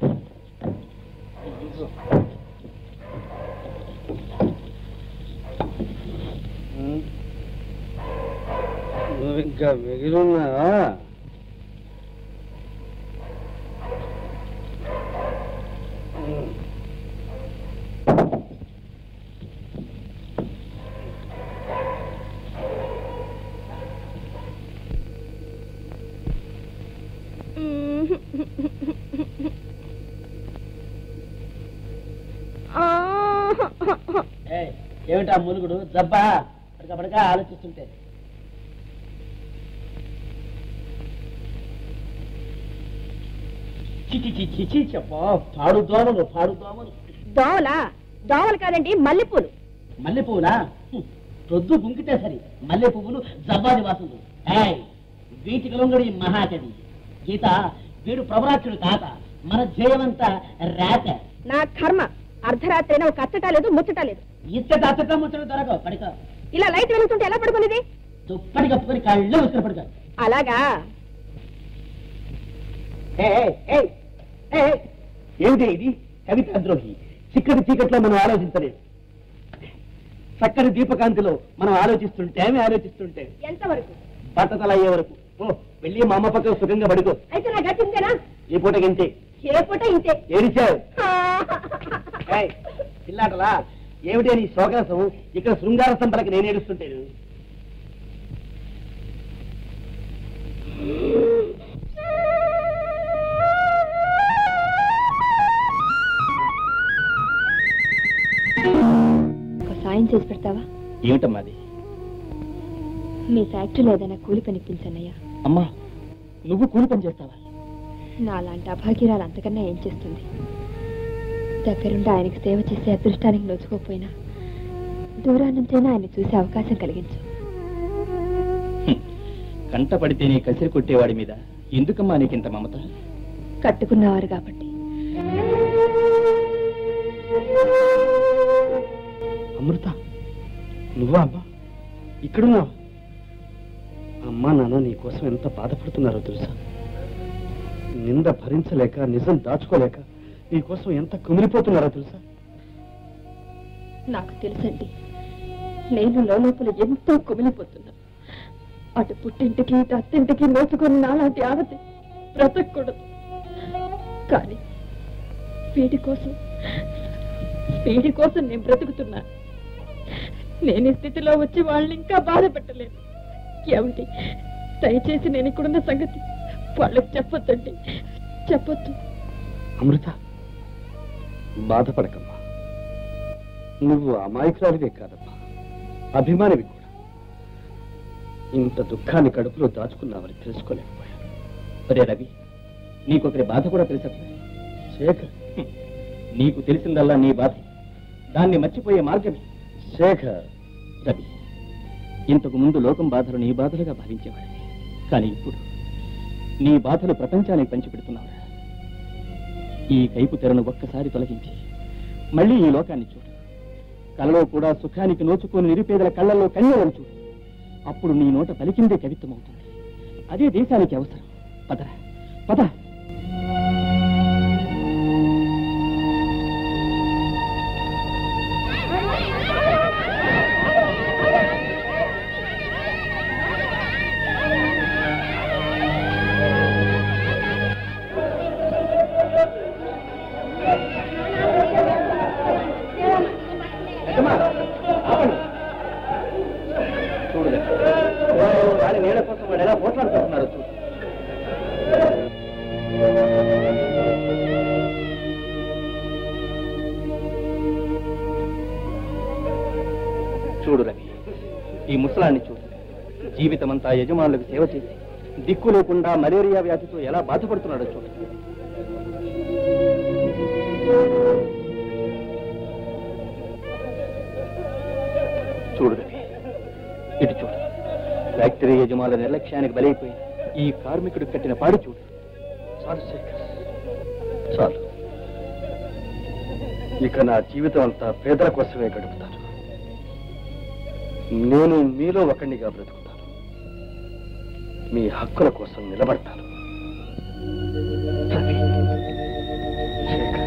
నువ్వు ఇంకా మిగిలిన్నావా ఏమిటా మునుగుడు జబ్బా పడక ఆలోచిస్తుంటే చిచి చిచి చి చెప్ప పాడు దోమలు పాడు దోమలు దోవలా దోవలు కాదండి మల్లెపూలు మల్లె పువ్వులా హ్మ్. ప్రొద్దు గుంకితే సరి మల్లె పువ్వులు జవ్వాది వాసులు ఏయ్ వీటికి లొంగడి మహాకవి గీత వీడు ప్రభరాక్షుడు తాత మన జయమంతా రాత నా కర్మ అర్ధరాత్రి ఒక అచ్చటా లేదు ముచ్చటా లేదు ఇచ్చట అచ్చట ముచ్చట దొరకవు పడిక ఇలా లైట్ వెలుగుతుంటే ఎలా పడుకునేది దుప్పటి కప్పుకొని కళ్ళు ఉసురు పడుకో అలాగా ఏమిటి ఇది కవితా ద్రోహి చిక్కటి చీకట్లో మనం ఆలోచించలేదు చక్కని దీపకాంతిలో మనం ఆలోచిస్తుంటే ఆమె ఆలోచిస్తుంటే ఎంతవరకు బట్టతల అయ్యే వరకు ఓ వెళ్ళి మా అమ్మ పక్కన సుఖంగా పడుకో అయితే నా గతి ఇంతేనా ఈ పూటకింతే ఏ పూట ఇంతే ఏడిచావు ఏయ్, పిల్లాటలా ఏమిటే నీ శోకరసం ఇక్కడ శృంగార సంపలకి నేను ఏడుస్తుంటాను ఒక సాయం చేసి పెడతావా ఏమిటమ్మా అది మీ ఫ్యాక్టరీలో ఏదైనా కూలి పనిపించన్నయ్యా అమ్మా నువ్వు కూలి పని చేస్తావా నాలాంటి అభాగ్యురాలు అంతకన్నా ఏం చేస్తుంది దగ్గరుండి ఆయనకి సేవ చేసే అదృష్టానికి నోచుకోకపోయినా దూరాన్నించైనా ఆయన చూసే అవకాశం కలిగించు కంట పడితే నీ కసిరి కొట్టేవాడి మీద ఎందుకమ్మా నీకింత మమత కట్టుకున్నవారు కాబట్టి అమృత నువ్వా అమ్మా ఇక్కడున్నావా అమ్మా నాన్న నీ కోసం ఎంత బాధపడుతున్నారో తెలుసా నింద భరించలేక నిజం దాచుకోలేక నీ కోసం ఎంత కుమిలిపోతున్నారో తెలుసా నాకు తెలుసండి నేను లోపల ఎంతో కుమిలిపోతున్నా అటు పుట్టింటికి ఇటు అత్తింటికి నోచుకొని నాలాంటి ఆడది బ్రతకూడదు కానీ వీడి కోసం వీడి కోసం నేను బ్రతుకుతున్నా నేను ఈ స్థితిలో వచ్చి వాళ్ళని ఇంకా బాధ పెట్టలేను ఏమిటి దయచేసి నేను ఇక్కడున్న సంగతి వాళ్ళకి చెప్పొద్దండి చెప్పొద్దు అమృత బాధపడకమ్మా నువ్వు అమాయకురాలివే కాదమ్మా అభిమానివి కూడా ఇంత దుఃఖాన్ని కడుపులో దాచుకున్నావని తెలుసుకోలేకపోయాను ఒరే రవి నీకొకరి బాధ కూడా తెలుసా శేఖర్ నీకు తెలిసిందల్లా నీ బాధ దాన్ని మర్చిపోయే మార్గమే శేఖర్ రవి ఇంతకు ముందు లోకం బాధలు నీ బాధలుగా భావించేవాడివి కానీ ఇప్పుడు నీ బాధలు ప్రపంచానికి పంచిపెడుతున్నావు ఈ కైపు తెరను ఒక్కసారి తొలగించి మళ్ళీ ఈ లోకాన్ని చూడు కలలో కూడా సుఖానికి నోచుకొని నిరుపేదల కళ్ళల్లో కన్యలను చూడు అప్పుడు నీ నోట పలికిందే కవిత్వం అవుతుంది అదే దేశానికి అవసరం పదరా పద చూడు వాడి నీళ్ళ కోసం వాడు ఎలా పోట్లాడుకుంటున్నాడు చూడు చూడు రవి ఈ ముసలాన్ని చూడు జీవితమంతా యజమానులకు సేవ చేసి దిక్కు లేకుండా మలేరియా వ్యాధితో ఎలా బాధపడుతున్నాడో చూడు చూడు రవి ఇటు చూడు ఫ్యాక్టరీ యజమానుల నిర్లక్ష్యానికి బలైపోయి ఈ కార్మికుడు కట్టిన పాడు చూడు చాలు శేఖర్ చాలు ఇక నా జీవితం అంతా పేదల కోసమే గడుపుతాను నేను మీలో ఒకడిగా బ్రతుకుతాను మీ హక్కుల కోసం నిలబడతాను రవి, శేఖర్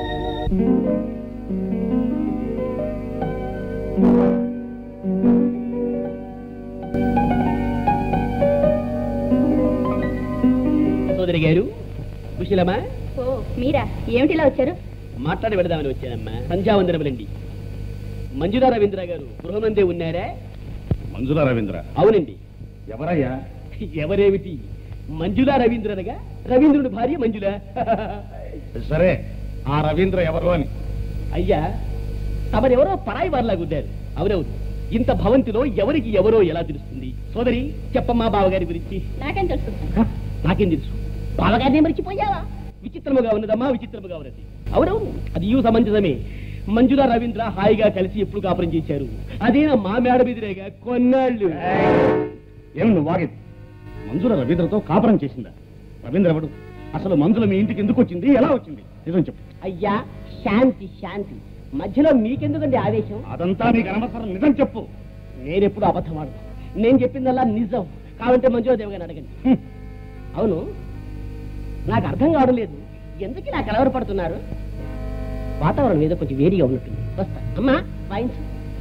సోదరి గారు కుశలమా ఓ మీరా ఏమిటిలా వచ్చారు మాట్లాడి వెళదామని వచ్చానమ్మా సంధ్యావందనములండి మంజులా రవీంద్ర గారు గృహమందే ఉన్నారా మంజుల రవీంద్ర అవునండి ఎవరయ్యా ఎవరేమిటి మంజులా రవీంద్రనగా రవీంద్రుడి భార్య మంజుల సరే ఆ రవీంద్ర ఎవరు అని అయ్యా తమరెవరో పరాయి వారిలా గుద్దారు అవునవును ఇంత భవంతిలో ఎవరికి ఎవరో ఎలా తెలుస్తుంది సోదరి చెప్పమ్మా బావగారి గురించి నాకేం తెలుసు హ, నాకేం తెలుసు బావగారినే మరిచిపోయావా విచిత్రముగా ఉన్నదమ్మా విచిత్రముగా ఉన్నది అవునవును అది యూ సమంజసమే మంజుల రవీంద్ర హాయిగా కలిసి ఎప్పుడు కాపురం చేశారు అదేనా మా మేడ బెదిరేగా కొన్నాళ్ళు ఏమి నువ్వు వాగేది మంజుల రవీంద్రతో కాపురం చేసిందా రవీంద్ర ఎవడు అసలు మంజుల మీ ఇంటికి ఎందుకు వచ్చింది ఎలా వచ్చింది నిజం చెప్పు అయ్యా శాంతి శాంతి మధ్యలో మీకెందుకండి ఆవేశం అదంతా నీకు అనవసరం నిజం చెప్పు నేనెప్పుడు అబద్ధం ఆడను నేను చెప్పిందల్లా నిజం కావాలంటే మంజుదేవి గారిని అడగండి హ్మ్. అవును నాకు అర్థం కావడం లేదు ఎందుకు ఇలా కలవరపడుతున్నారు వాతావరణం ఏదో కొంచెం వేడిగా ఉన్నట్టుంది వస్తా అమ్మా వాయించు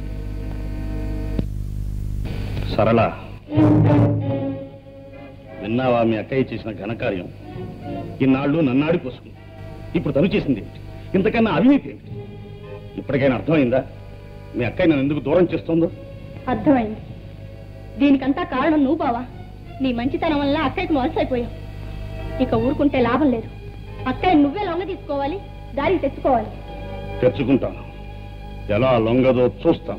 సరళ విన్నావా మీ అక్కయ్య చేసిన ఘనకార్యం ఇన్నాళ్ళు నన్నాడి పోసుకుంది ఇప్పుడు తను చేసింది ఏమిటి ఇంతకన్నా అవినీతి ఏమిటి ఇప్పటికైనా అర్థమైందా మీ అక్కయ్య నన్ను ఎందుకు దూరం చేస్తుందో అర్థమైంది దీనికంతా కారణం నువ్వు బావా నీ మంచితనం వల్ల అక్కడికి మొలసైపోయావు ఇక ఊరుకుంటే లాభం లేదు అక్కయ్య నువ్వే లొంగ తీసుకోవాలి దారికి తెచ్చుకోవాలి తెచ్చుకుంటాను ఎలా లొంగదో చూస్తాను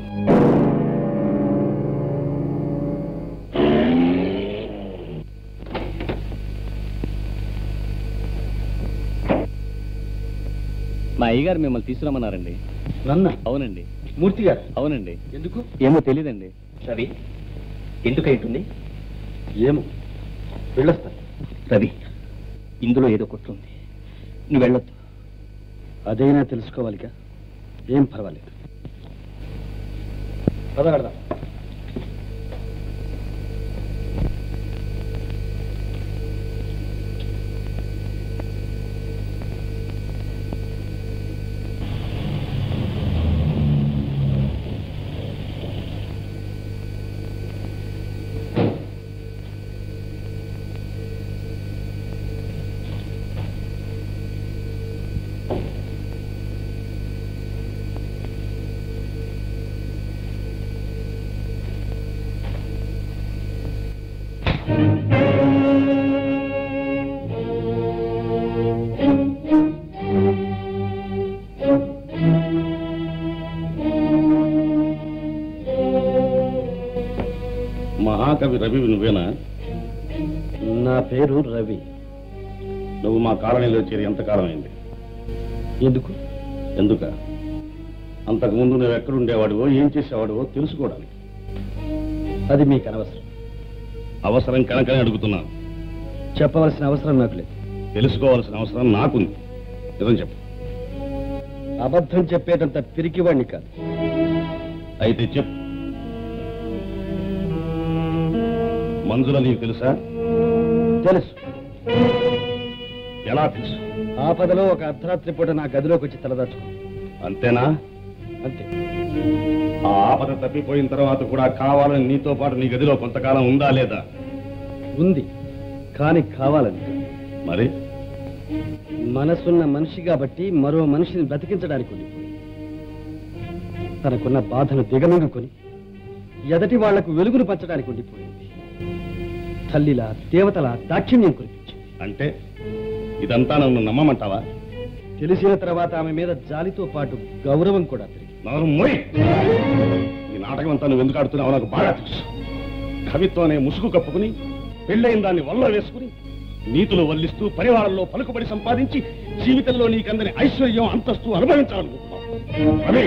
మా అయ్యగారు మిమ్మల్ని తీసుకురమ్మన్నారండి నన్న అవునండి మూర్తి గారు అవునండి ఎందుకు ఏమో తెలియదండి రవి ఎందుకైతుంది ఏమో వెళ్ళొస్తాను రవి ఇందులో ఏదో కొట్టుంది నువ్వు వెళ్ళొద్దు అదైనా తెలుసుకోవాలిగా ఏం పర్వాలేదు పద వెళదాం మహాకవి రవి నువ్వేనా నా పేరు రవి నువ్వు మా కాలనీలో చేరి ఎంతకాలం అయింది ఎందుకు ఎందుక అంతకుముందు నువ్వు ఎక్కడుండేవాడివో ఏం చేసేవాడివో తెలుసుకోవడానికి అది మీకు అనవసరం అవసరం కనుకనే అడుగుతున్నాను చెప్పవలసిన అవసరం నాకు లేదు తెలుసుకోవాల్సిన అవసరం నాకుంది నిజం చెప్పు అబద్ధం చెప్పేటంత పిరికివాణ్ణి కాదు అయితే చెప్పు మంజుల నీకు తెలుసా తెలుసు ఎలా తెలుసు ఆపదలో ఒక అర్ధరాత్రి పూట నా గదిలోకి వచ్చి తలదాచుకుంది అంతేనా అంతే ఆ ఆపద తప్పిపోయిన తర్వాత కూడా కావాలని నీతో పాటు నీ గదిలో కొంతకాలం ఉందా లేదా ఉంది కాని కావాలని కాదు. మరి మనసున్న మనిషి కాబట్టి మరో మనిషిని బ్రతికించడానికి ఉండిపోయింది తనకున్న బాధను దిగమింగుకొని ఎదటి వాళ్లకు వెలుగును పంచడానికి ఉండిపోయింది తల్లిలా దేవతల దాక్షిణ్యం కురిపించింది అంటే ఇదంతా నన్ను నమ్మమంటావా తెలిసిన తర్వాత ఆమె మీద జాలితో పాటు గౌరవం కూడా పెరిగింది నోరు మూయ్. ఈ నాటకం అంతా నువ్వు ఎందుకు ఆడుతున్నావు నాకు బాగా తెలుసు కవిత్వం అనే ముసుగు కప్పుకుని పెళ్ళైన దాన్ని వల్ల వేసుకుని నీతులు వల్లిస్తూ పరివారంలో పలుకుబడి సంపాదించి జీవితంలో నీకందని ఐశ్వర్యం అంతస్తు అనుభవించాలనుకుంటున్నావు అదే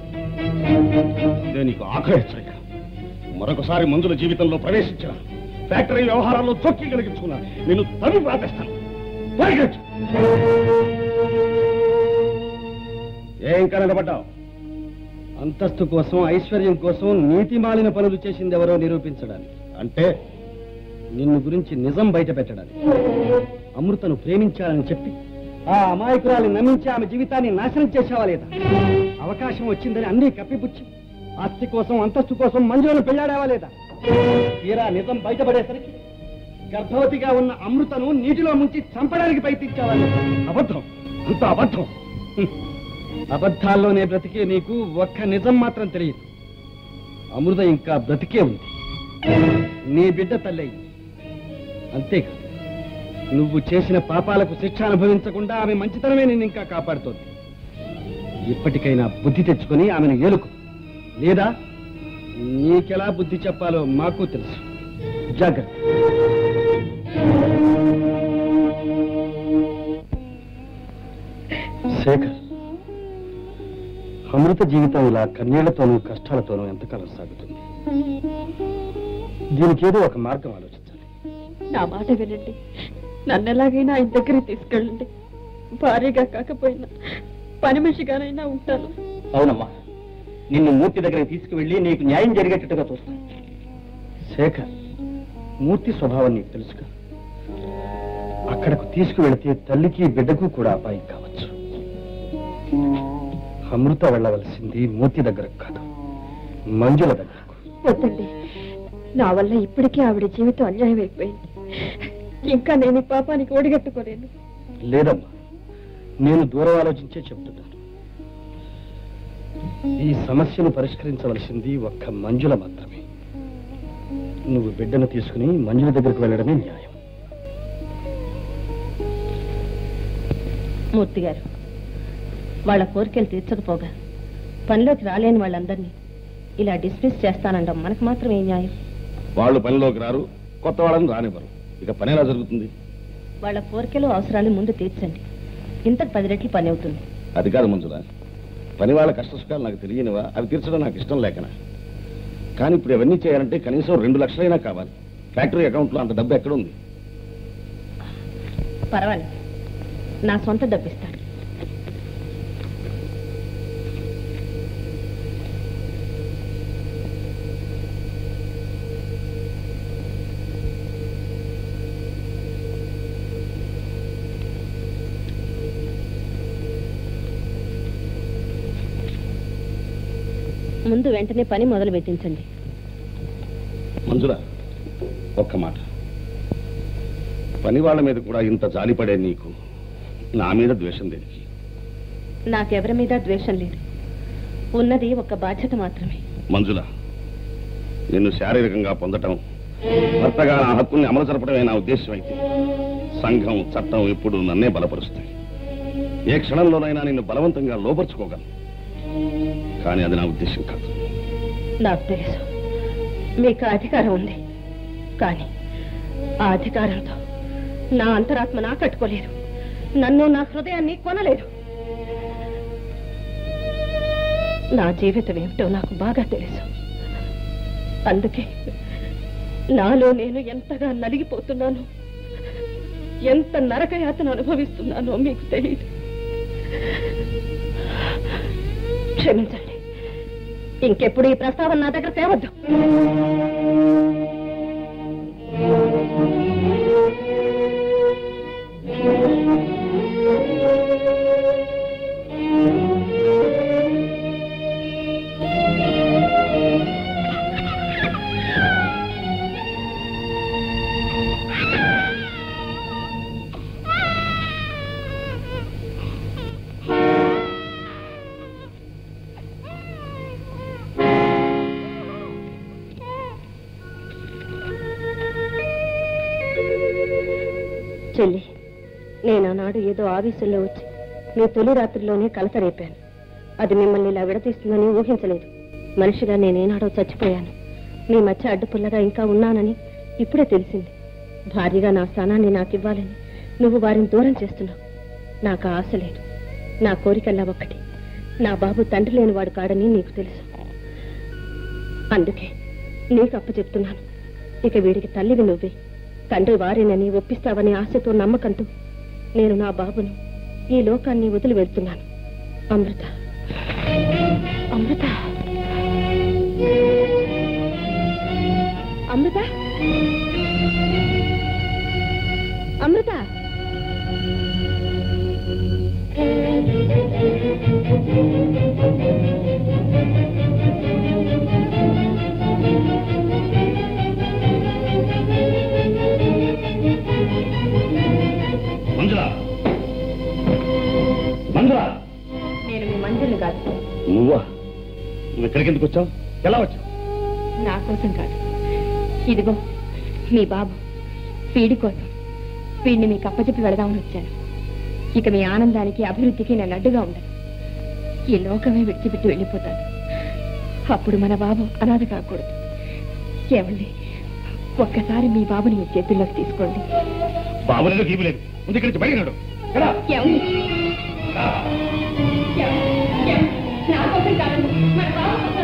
ఇదే నీకు ఆఖరి హెచ్చరిక మరొకసారి మందుల జీవితంలో ప్రవేశించిన ఫ్యాక్టరీ వ్యవహారాల్లో చొక్కి కలిగించుకున్నా నేను తను ప్రార్థిస్తాను పరిగెత్తు. ఏం కనబడ్డావు అంతస్తు కోసం ఐశ్వర్యం కోసం నీతి మాలిన పనులు చేసింది ఎవరో నిరూపించడానికి అంటే నిన్ను గురించి నిజం బయట పెట్టడానికి అమృతను ప్రేమించాలని చెప్పి ఆ అమాయకురాలిని నమ్మించి ఆమె జీవితాన్ని నాశనం చేసావా లేదా అవకాశం వచ్చిందని అన్నీ కప్పిపుచ్చి ఆస్తి కోసం అంతస్తు కోసం మంజులను పెళ్ళాడావా లేదా తీరా నిజం బయటపడేసరికి గర్భవతిగా ఉన్న అమృతను నీటిలో ముంచి చంపడానికి ప్రయత్నించావా లేదా? అబద్ధం అంత అబద్ధం హ్మ్. అబద్ధాల్లోనే బ్రతికే నీకు ఒక్క నిజం మాత్రం తెలియదు అమృత ఇంకా బ్రతికే ఉంది నీ బిడ్డ తల్లయింది అంతేకాదు నువ్వు చేసిన పాపాలకు శిక్ష అనుభవించకుండా ఆమె మంచితనమే నేను ఇంకా కాపాడుతోంది ఇప్పటికైనా బుద్ధి తెచ్చుకొని ఆమెను ఏలుకు లేదా నీకెలా బుద్ధి చెప్పాలో మాకు తెలుసు జాగ్రత్త శేఖర్ అమృత జీవితం ఇలా కన్నీళ్లతోనూ కష్టాలతోనూ ఎంతకాలం సాగుతుంది దీనికి ఏదో ఒక మార్గం ఆలోచించాలి నా మాట వినండి నన్ను ఎలాగైనా ఆయన దగ్గరికి తీసుకెళ్ళండి భారీగా కాకపోయినా పని మనిషిగానైనా ఉంటాను అవునమ్మా నిన్ను మూర్తి దగ్గరికి తీసుకువెళ్ళి నీకు న్యాయం జరిగేటట్టుగా చూస్తాను శేఖర్ మూర్తి స్వభావం నీకు తెలుసుగా అక్కడకు తీసుకువెళితే తల్లికి బిడ్డకు కూడా అపాయం కావచ్చు అమృత వెళ్ళవలసింది మూర్తి దగ్గరకు కాదు మంజుల దగ్గరకు వద్దండి నా వల్ల ఇప్పటికే ఆవిడ జీవితం అన్యాయం అయిపోయింది ఇంకా నేను ఈ పాపానికి ఒడిగట్టుకోలేను లేదమ్మా నేను దూరం ఆలోచించే చెప్తున్నాను ఈ సమస్యను పరిష్కరించవలసింది ఒక్క మంజుల మాత్రమే నువ్వు బిడ్డను తీసుకుని మంజుల దగ్గరకు వెళ్ళడమే న్యాయం మూర్తి గారు వాళ్ళ కోరికలు తీర్చకపోగా పనిలోకి రాలేని వాళ్ళందరినీ ఇలా డిస్మిస్ చేస్తానండం మనకు మాత్రం ఏ న్యాయం వాళ్ళు పనిలోకి రారు కొత్త వాళ్ళని రానివ్వరు ఇక పని ఎలా జరుగుతుంది వాళ్ళ కోరికలు అవసరాలు ముందు తీర్చండి ఇంతకు పది రెట్లు పని అవుతుంది అది కాదు మంజుల పని వాళ్ళ కష్ట సుఖాలు నాకు తెలియనివా అవి తీర్చడం నాకు ఇష్టం లేకనా కానీ ఇప్పుడు ఇవన్నీ చేయాలంటే కనీసం రెండు లక్షలైనా కావాలి ఫ్యాక్టరీ అకౌంట్లో అంత డబ్బు ఎక్కడ ఉంది పర్వాలేదు నా సొంత డబ్బిస్తాడు ముందు వెంటనే పని మొదలు పెట్టించండి మంజుల ఒక్క మాట పని వాళ్ళ మీద కూడా ఇంత జాలిపడే నీకు నా మీద ద్వేషం దేనికి నాకెవరి మీద ద్వేషం లేదు ఉన్నది ఒక బాధ్యత మాత్రమే మంజుల నిన్ను శారీరకంగా పొందటం భర్తగా నా హక్కుల్ని అమలు జరపడమే నా ఉద్దేశం అయితే సంఘం చట్టం ఎప్పుడు నన్నే బలపరుస్తాయి ఏ క్షణంలోనైనా నిన్ను బలవంతంగా లోపరుచుకోగలను కానీ అది నా ఉద్దేశం కాదు నాకు తెలుసు మీకు అధికారం ఉంది కానీ ఆ అధికారంతో నా అంతరాత్మ నా కట్టుకోలేదు నన్ను నా హృదయాన్ని కొనలేదు నా జీవితం ఏమిటో నాకు బాగా తెలుసు అందుకే నాలో నేను ఎంతగా నలిగిపోతున్నానో ఎంత నరకయాతన అనుభవిస్తున్నానో మీకు తెలియదు క్షమించండి ఇంకెప్పుడు ఈ ప్రస్తావన నా దగ్గర తేవద్దు చెల్లి నేను ఆనాడు ఏదో ఆవేశంలో వచ్చి మీ తొలి రాత్రిలోనే కలత రేపాను అది మిమ్మల్ని ఇలా విడతీస్తుందని ఊహించలేదు మనిషిగా నేనేనాడో చచ్చిపోయాను మీ మధ్య అడ్డుపుల్లగా ఇంకా ఉన్నానని ఇప్పుడే తెలిసింది భార్యగా నా స్థానాన్ని నాకు ఇవ్వాలని నువ్వు వారిని దూరం చేస్తున్నావు నాకు ఆ ఆశ లేదు నా కోరికల్లా ఒక్కటి నా బాబు తండ్రి లేనివాడు కాడని నీకు తెలుసు అందుకే నీకు అప్పు చెప్తున్నాను ఇక వీడికి తల్లివి నువ్వే తండ్రి వారేనని ఒప్పిస్తావనే ఆశతో నమ్మకంతో నేను నా బాబును ఈ లోకాన్ని వదిలి వెళ్తున్నాను అమృత అమృత అమృత అమృత మంజుల మంజుల నేను మీ మంజులు కాదు నువ్వా నువ్వు ఇక్కడికి ఎందుకు వచ్చావు ఎలా వచ్చావు నా కోసం కాదు ఇదిగో మీ బాబు వీడి కోసం వీడిని మీకు అప్పచెప్పి వెళదామని వచ్చాను ఇక మీ ఆనందానికి అభివృద్ధికి నేను అడ్డుగా ఉండను ఈ లోకమే విడిచిపెట్టి వెళ్ళిపోతాను అప్పుడు మన బాబు అనాథ కాకూడదు ఏమండి ఒక్కసారి మీ బాబుని మీ చేతుల్లోకి తీసుకోండి బాబు లేదు గీబు లేదు ముందు ఇక్కడి నుంచి బయట ఏమండి నా కోసం కాదండి మన బాబు కోసం.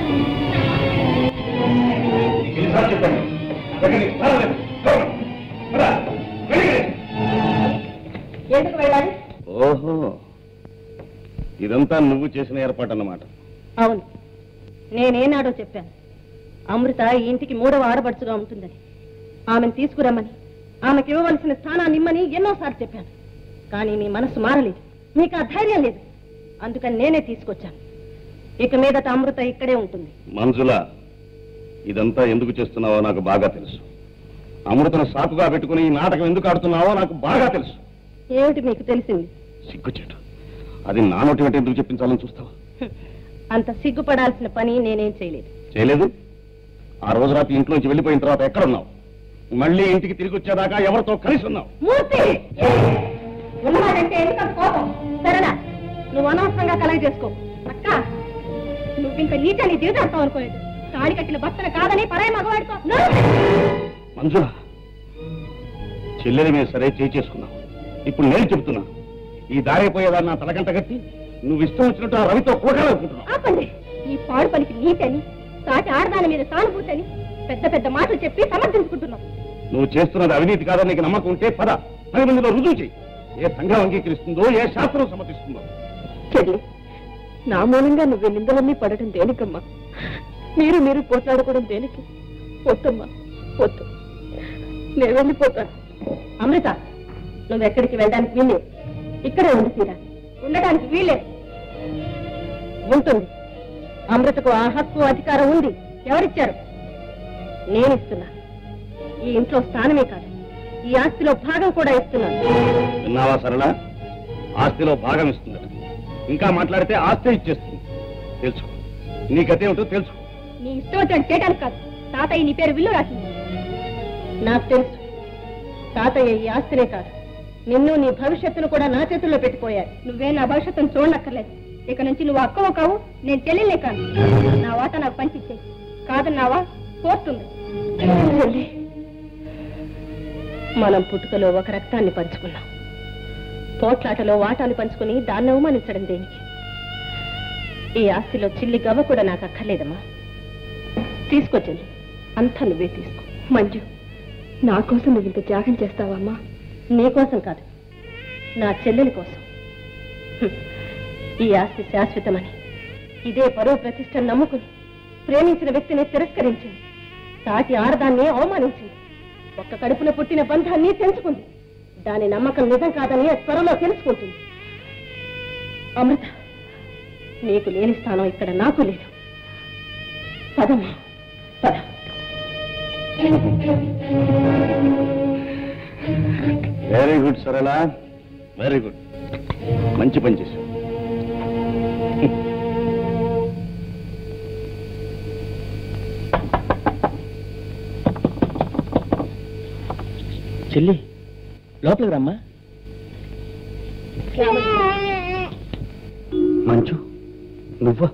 ఎన్నిసార్లు చెప్పాను ఎక్కడికి? రాలేదు. రాలేదు. రా. వెళ్ళి. ఎందుకు వెళ్ళాలి ఓహో ఇదంతా నువ్వు చేసిన ఏర్పాటు అన్నమాట అవును నేనేనాడో చెప్పాను అమృత ఈ ఇంటికి మూడవ ఆడపడుచుగా ఉంటుందని ఆమెను తీసుకురమ్మని ఆమెకి ఇవ్వవలసిన స్థానాన్ని ఇమ్మని ఎన్నోసార్లు చెప్పాను కానీ మీ మనసు మారలేదు మీకు ఆ ధైర్యం లేదు అందుకని నేనే తీసుకొచ్చాను ఇక మీదట అమృత ఇక్కడే ఉంటుంది మంజుల ఇదంతా ఎందుకు చేస్తున్నావో నాకు బాగా తెలుసు అమృతను సాకుగా పెట్టుకుని ఈ నాటకం ఎందుకు ఆడుతున్నావో నాకు బాగా తెలుసు ఏమిటి మీకు తెలిసింది సిగ్గుచేటు అది నా నోటి వెంట ఎందుకు చెప్పించాలని చూస్తావా హ్మ్. అంత సిగ్గుపడాల్సిన పని నేనేం చేయలేదు చేయలేదు ఆ రోజు రాత్రి ఇంట్లోంచి వెళ్ళిపోయిన తర్వాత ఎక్కడున్నావు మళ్ళీ ఇంటికి తిరిగి వచ్చేదాకా ఎవరితో కలిసి ఉన్నావు మూర్తి ఉన్నాడంటే ఎందుకంత కోపం సరేనా నువ్వు అనవసరంగా కలగ చేసుకో అక్క నువ్వు ఇంకా నీచని జీవితాంతం అనుకోలేదు తాడి కట్టిన భర్తను కాదని పరాయి మగవాడితో మంజుల చెల్లెలి మీద సరే చేయి చేసుకున్నావు ఇప్పుడు నేను చెబుతున్నాను ఈ దారి పోయేదాన్ని నా తలకంట కట్టి నువ్వు ఇష్టం వచ్చినట్టు ఆ రవితో కూడాలనుకుంటున్నావు ఆపండి ఈ పాడు పనికి నీతని సాటి ఆడదాని మీద సానుభూతని పెద్ద పెద్ద మాటలు చెప్పి సమర్థించుకుంటున్నావు నువ్వు చేస్తున్నది అవినీతి కాదని నీకు నమ్మకం ఉంటే పద పది మందిలో రుజువు చెయ్యి ఏ సంఘం అంగీకరిస్తుందో ఏ శాస్త్రం సమ్మతిస్తుందో చెల్లి నా మూలంగా నువ్వు నిందలన్నీ పడటం దేనికమ్మా మీరు మీరు పోట్లాడుకోవడం దేనికి వద్దమ్మా వద్దు నేను వెళ్ళిపోతాను అమృత నువ్వు ఎక్కడికి వెళ్ళడానికి వీల్లేదు ఇక్కడే ఉంది తీరా ఉండడానికి వీలే ఉంటుంది అమృతకు ఆ హక్కు అధికారం ఉంది ఎవరిచ్చారు నేను ఇస్తున్నా ఈ ఇంట్లో స్థానమే కాదు ఈ ఆస్తిలో భాగం కూడా ఇస్తున్నాను విన్నావా సరళ ఆస్తిలో భాగం ఇస్తుందట ఇంకా మాట్లాడితే ఆస్తి ఇచ్చేస్తుంది తెలుసుకో నీ గతే ఉంటో తెలుసుకో నీ ఇష్టం వచ్చినట్టు చేయడానికి కాదు తాతయ్య నీ పేరు విల్లు రాసింది నాకు తెలుసు తాతయ్య ఈ ఆస్తినే కాదు నిన్ను నీ భవిష్యత్తును కూడా నా చేతుల్లో పెట్టిపోయారు నువ్వే నా భవిష్యత్తును చూడనక్కర్లేదు ఇక నుంచి నువ్వు అక్కవో కావు నేను చెల్లెలే కాను నా వాట నాకు పంచిచ్చే కాదన్నావా కోర్టుంది మనం పుట్టుకలో ఒక రక్తాన్ని పంచుకున్నాం పోట్లాటలో వాటాలు పంచుకుని దాన్ని అవమానించడం దేనికి ఈ ఆస్తిలో చిల్లి గవ్వ కూడా నాకు అక్కర్లేదమ్మా తీసుకో చెల్లి అంతా నువ్వే తీసుకో మంజు నా కోసం నువ్వు ఇంత త్యాగం చేస్తావమ్మా నీ కోసం కాదు నా చెల్లెలి కోసం హ్మ్. ఈ ఆస్తి శాశ్వతమని ఇదే పరువు ప్రతిష్ట నమ్ముకుని ప్రేమించిన వ్యక్తిని తిరస్కరించింది సాటి ఆడదాన్ని అవమానించింది ఒక్క కడుపున పుట్టిన బంధాన్ని తెంచుకుంది దాని నమ్మకం నిజం కాదని త్వరలో తెలుసుకుంటుంది అమృత నీకు లేని స్థానం ఇక్కడ నాకు లేదు పదమ్మా పద very good Sarala very good మంచి పని చేశావు చెల్లి లోపలికి రమ్మా మంచు నువ్వా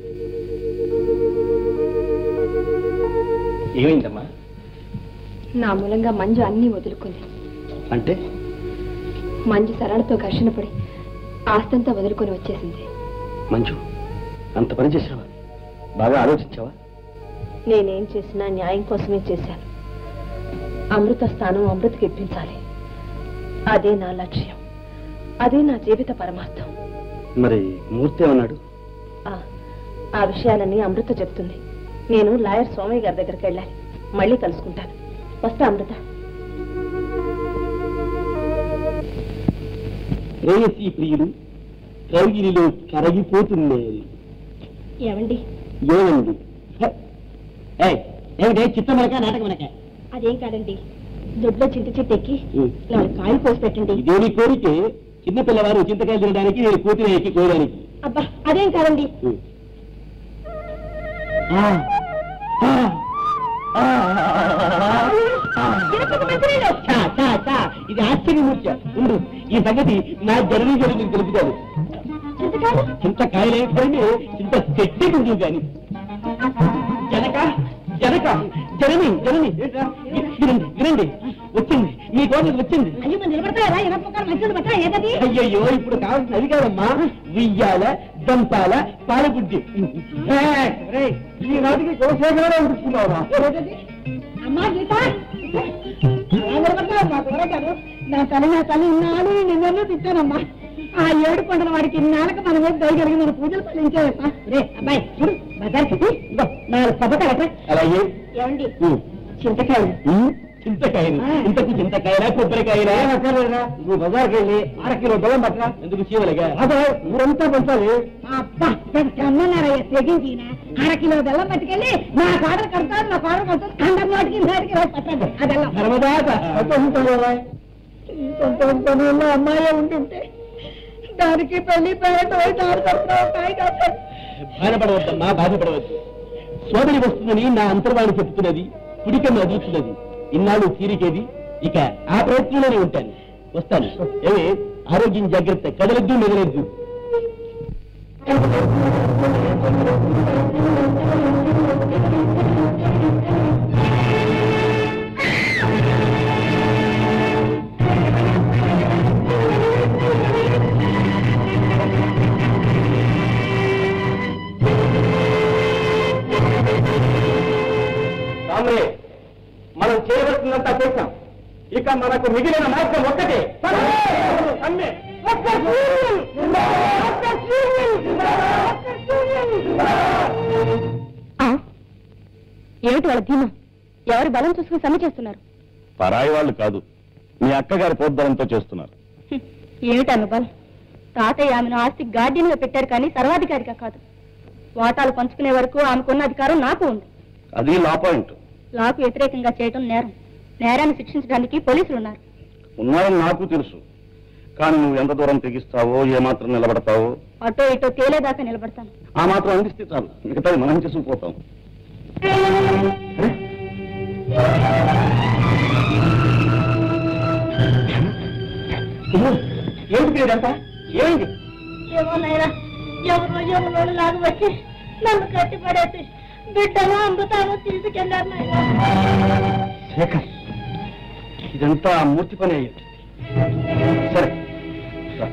ఏమైందమ్మా నా మూలంగా మంజు అన్నీ వదులుకుంది అంటే మంజు సరళతో ఘర్షణ పడి ఆస్తంతా వదులుకొని వచ్చేసింది మంచు అంత పని చేసావా బాగా ఆలోచించావా నేనేం చేసినా న్యాయం కోసమే చేశాను అమృత స్థానం అమృతకి ఇప్పించాలి అదే నా లక్ష్యం అదే నా జీవిత పరమార్థం మరి మూర్తి ఏమన్నాడు ఆ, ఆ విషయాలన్నీ అమృత చెప్తుంది నేను లాయర్ సోమయ్య గారి దగ్గరికి వెళ్ళాలి మళ్ళీ కలుసుకుంటాను వస్తా అమృత ప్రేయసీ ప్రియుడు కౌగిలిలో కరగిపోతుంది ఏమండి ఏమండి ఏమిటి చిత్తమలక నాటకమలక అదేం కాదండి దొడ్లో చింత చెట్టు ఎక్కి నాలుగు కాయలు కోసి పెట్టండి ఇదేని కోరికే చిన్న పిల్లవారు చింతకాయలు తినడానికి నేను కూతురు ఎక్కి కోయడానికి అబ్బా అదేం కాదండి ఇది ఆశ్చర్యమూర్చ ఉండు ఈ సంగతి నా జననీ జరుగు నీకు తెలుపుతాను చింతకాయలే కానీ చింత చెట్టే ఉంటుంది కానీ జనక జనక జనని జనని ఏంట్రా? వినండి వినండి వచ్చింది మీ కోరిక వచ్చింది అయ్యో మరి నిలబడతారా ఇనపకారం మంచిది బట్ట ఏదది అయ్యయ్యో ఇప్పుడు కావాల్సిన అది కాదమ్మా వియ్యాల దంపాల పాలబుద్ధి ఈ నాటికి కోసేకనే ఉంటున్నావురా అమ్మా గీత అలా నిలబడతావా మా కూరగారు నా తల్లి నా తల్లి ఇన్నాళ్ళు నిన్నెన్నో తిట్టానమ్మా ఆ ఏడు పంటల వాడికి ఇన్నాళ్ళకి మన మీద దయగలిగి మన పూజలు ఫలించేవా రే అబ్బాయి చూడు బజార్ ఇదిగో నాలుగు కొబ్బరి అలాగే ఏమండి ఉమ్. చింతకాయలు ఉమ్, చింతకాయలు ఇంతకు చింతకాయలా కొబ్బరికాయలా నువ్వు బజార్కి వెళ్ళి అర కిలో బలం పట్టరా ఎందుకు చీవలుగా అదే ఊరంతా పంచాలి అబ్బా కమ్మన్నారయ్య తెగించిన అర కిలో బెల్లం పట్టుకెళ్ళి నా కాడలు కడతాను నా కాడలు కడతాను కండం నాటికి నాటికి రాసి పట్టండి అదెల్లం ధర్మదాత కొంత పనుల్లో అమ్మాయి ఉంటుంటే దానికి పెళ్లి పేట బాధపడవద్దమ్మా బాధపడవద్దు సోదరి వస్తుందని నా అంతర్వాణి చెప్తున్నది కుడికన్ను అదులుతున్నది ఇన్నాళ్ళు తీరికేది ఇక ఆ ప్రయత్నంలోనే ఉంటాను వస్తాను ఏమి ఆరోగ్యం జాగ్రత్త కదలద్దు మెదలద్దు రామరే మనం చేయవలసిందంతా చేశాం ఇక మనకు మిగిలిన మార్గం ఒక్కటే సమ్మె. ఆ, ఏమిటి వాళ్ళ ధీమా ఎవరి బలం చూసుకుని సమ్మె చేస్తున్నారు పరాయి వాళ్ళు కాదు మీ అక్కగారి ప్రోద్బలంతో చేస్తున్నారు హ్మ్, ఏమిటి ఆమె బలం తాతయ్య ఆమెను ఆస్తి గార్డియన్ గా పెట్టారు కానీ సర్వాధికారిగా కాదు వాటాలు పంచుకునే వరకు ఆమెకున్న అధికారం నాకు ఉంది అది లా పాయింట్ లాకు వ్యతిరేకంగా చేయటం నేరం నేరాన్ని శిక్షించడానికి పోలీసులు ఉన్నారు ఉన్నారని నాకు తెలుసు కానీ నువ్వు ఎంత దూరం తెగిస్తావో ఏమాత్రం నిలబడతావో అటో ఇటో తేలేదాకా నిలబడతాను ఆ మాత్రం అందిస్తే చాలు మిగతాది మనం చేసుకుపోతాం ఏమిటి ఇదంతా ఏమైంది ఏమోనైనా ఎవరో ఎవరో లాగా వచ్చి నన్ను కట్టిపడేసి బిడ్డను అమృతాను తీసుకెళ్లారు నాయనా శేఖర్ ఇదంతా ఆ మూర్తి పని అయ్యింది సరే రా.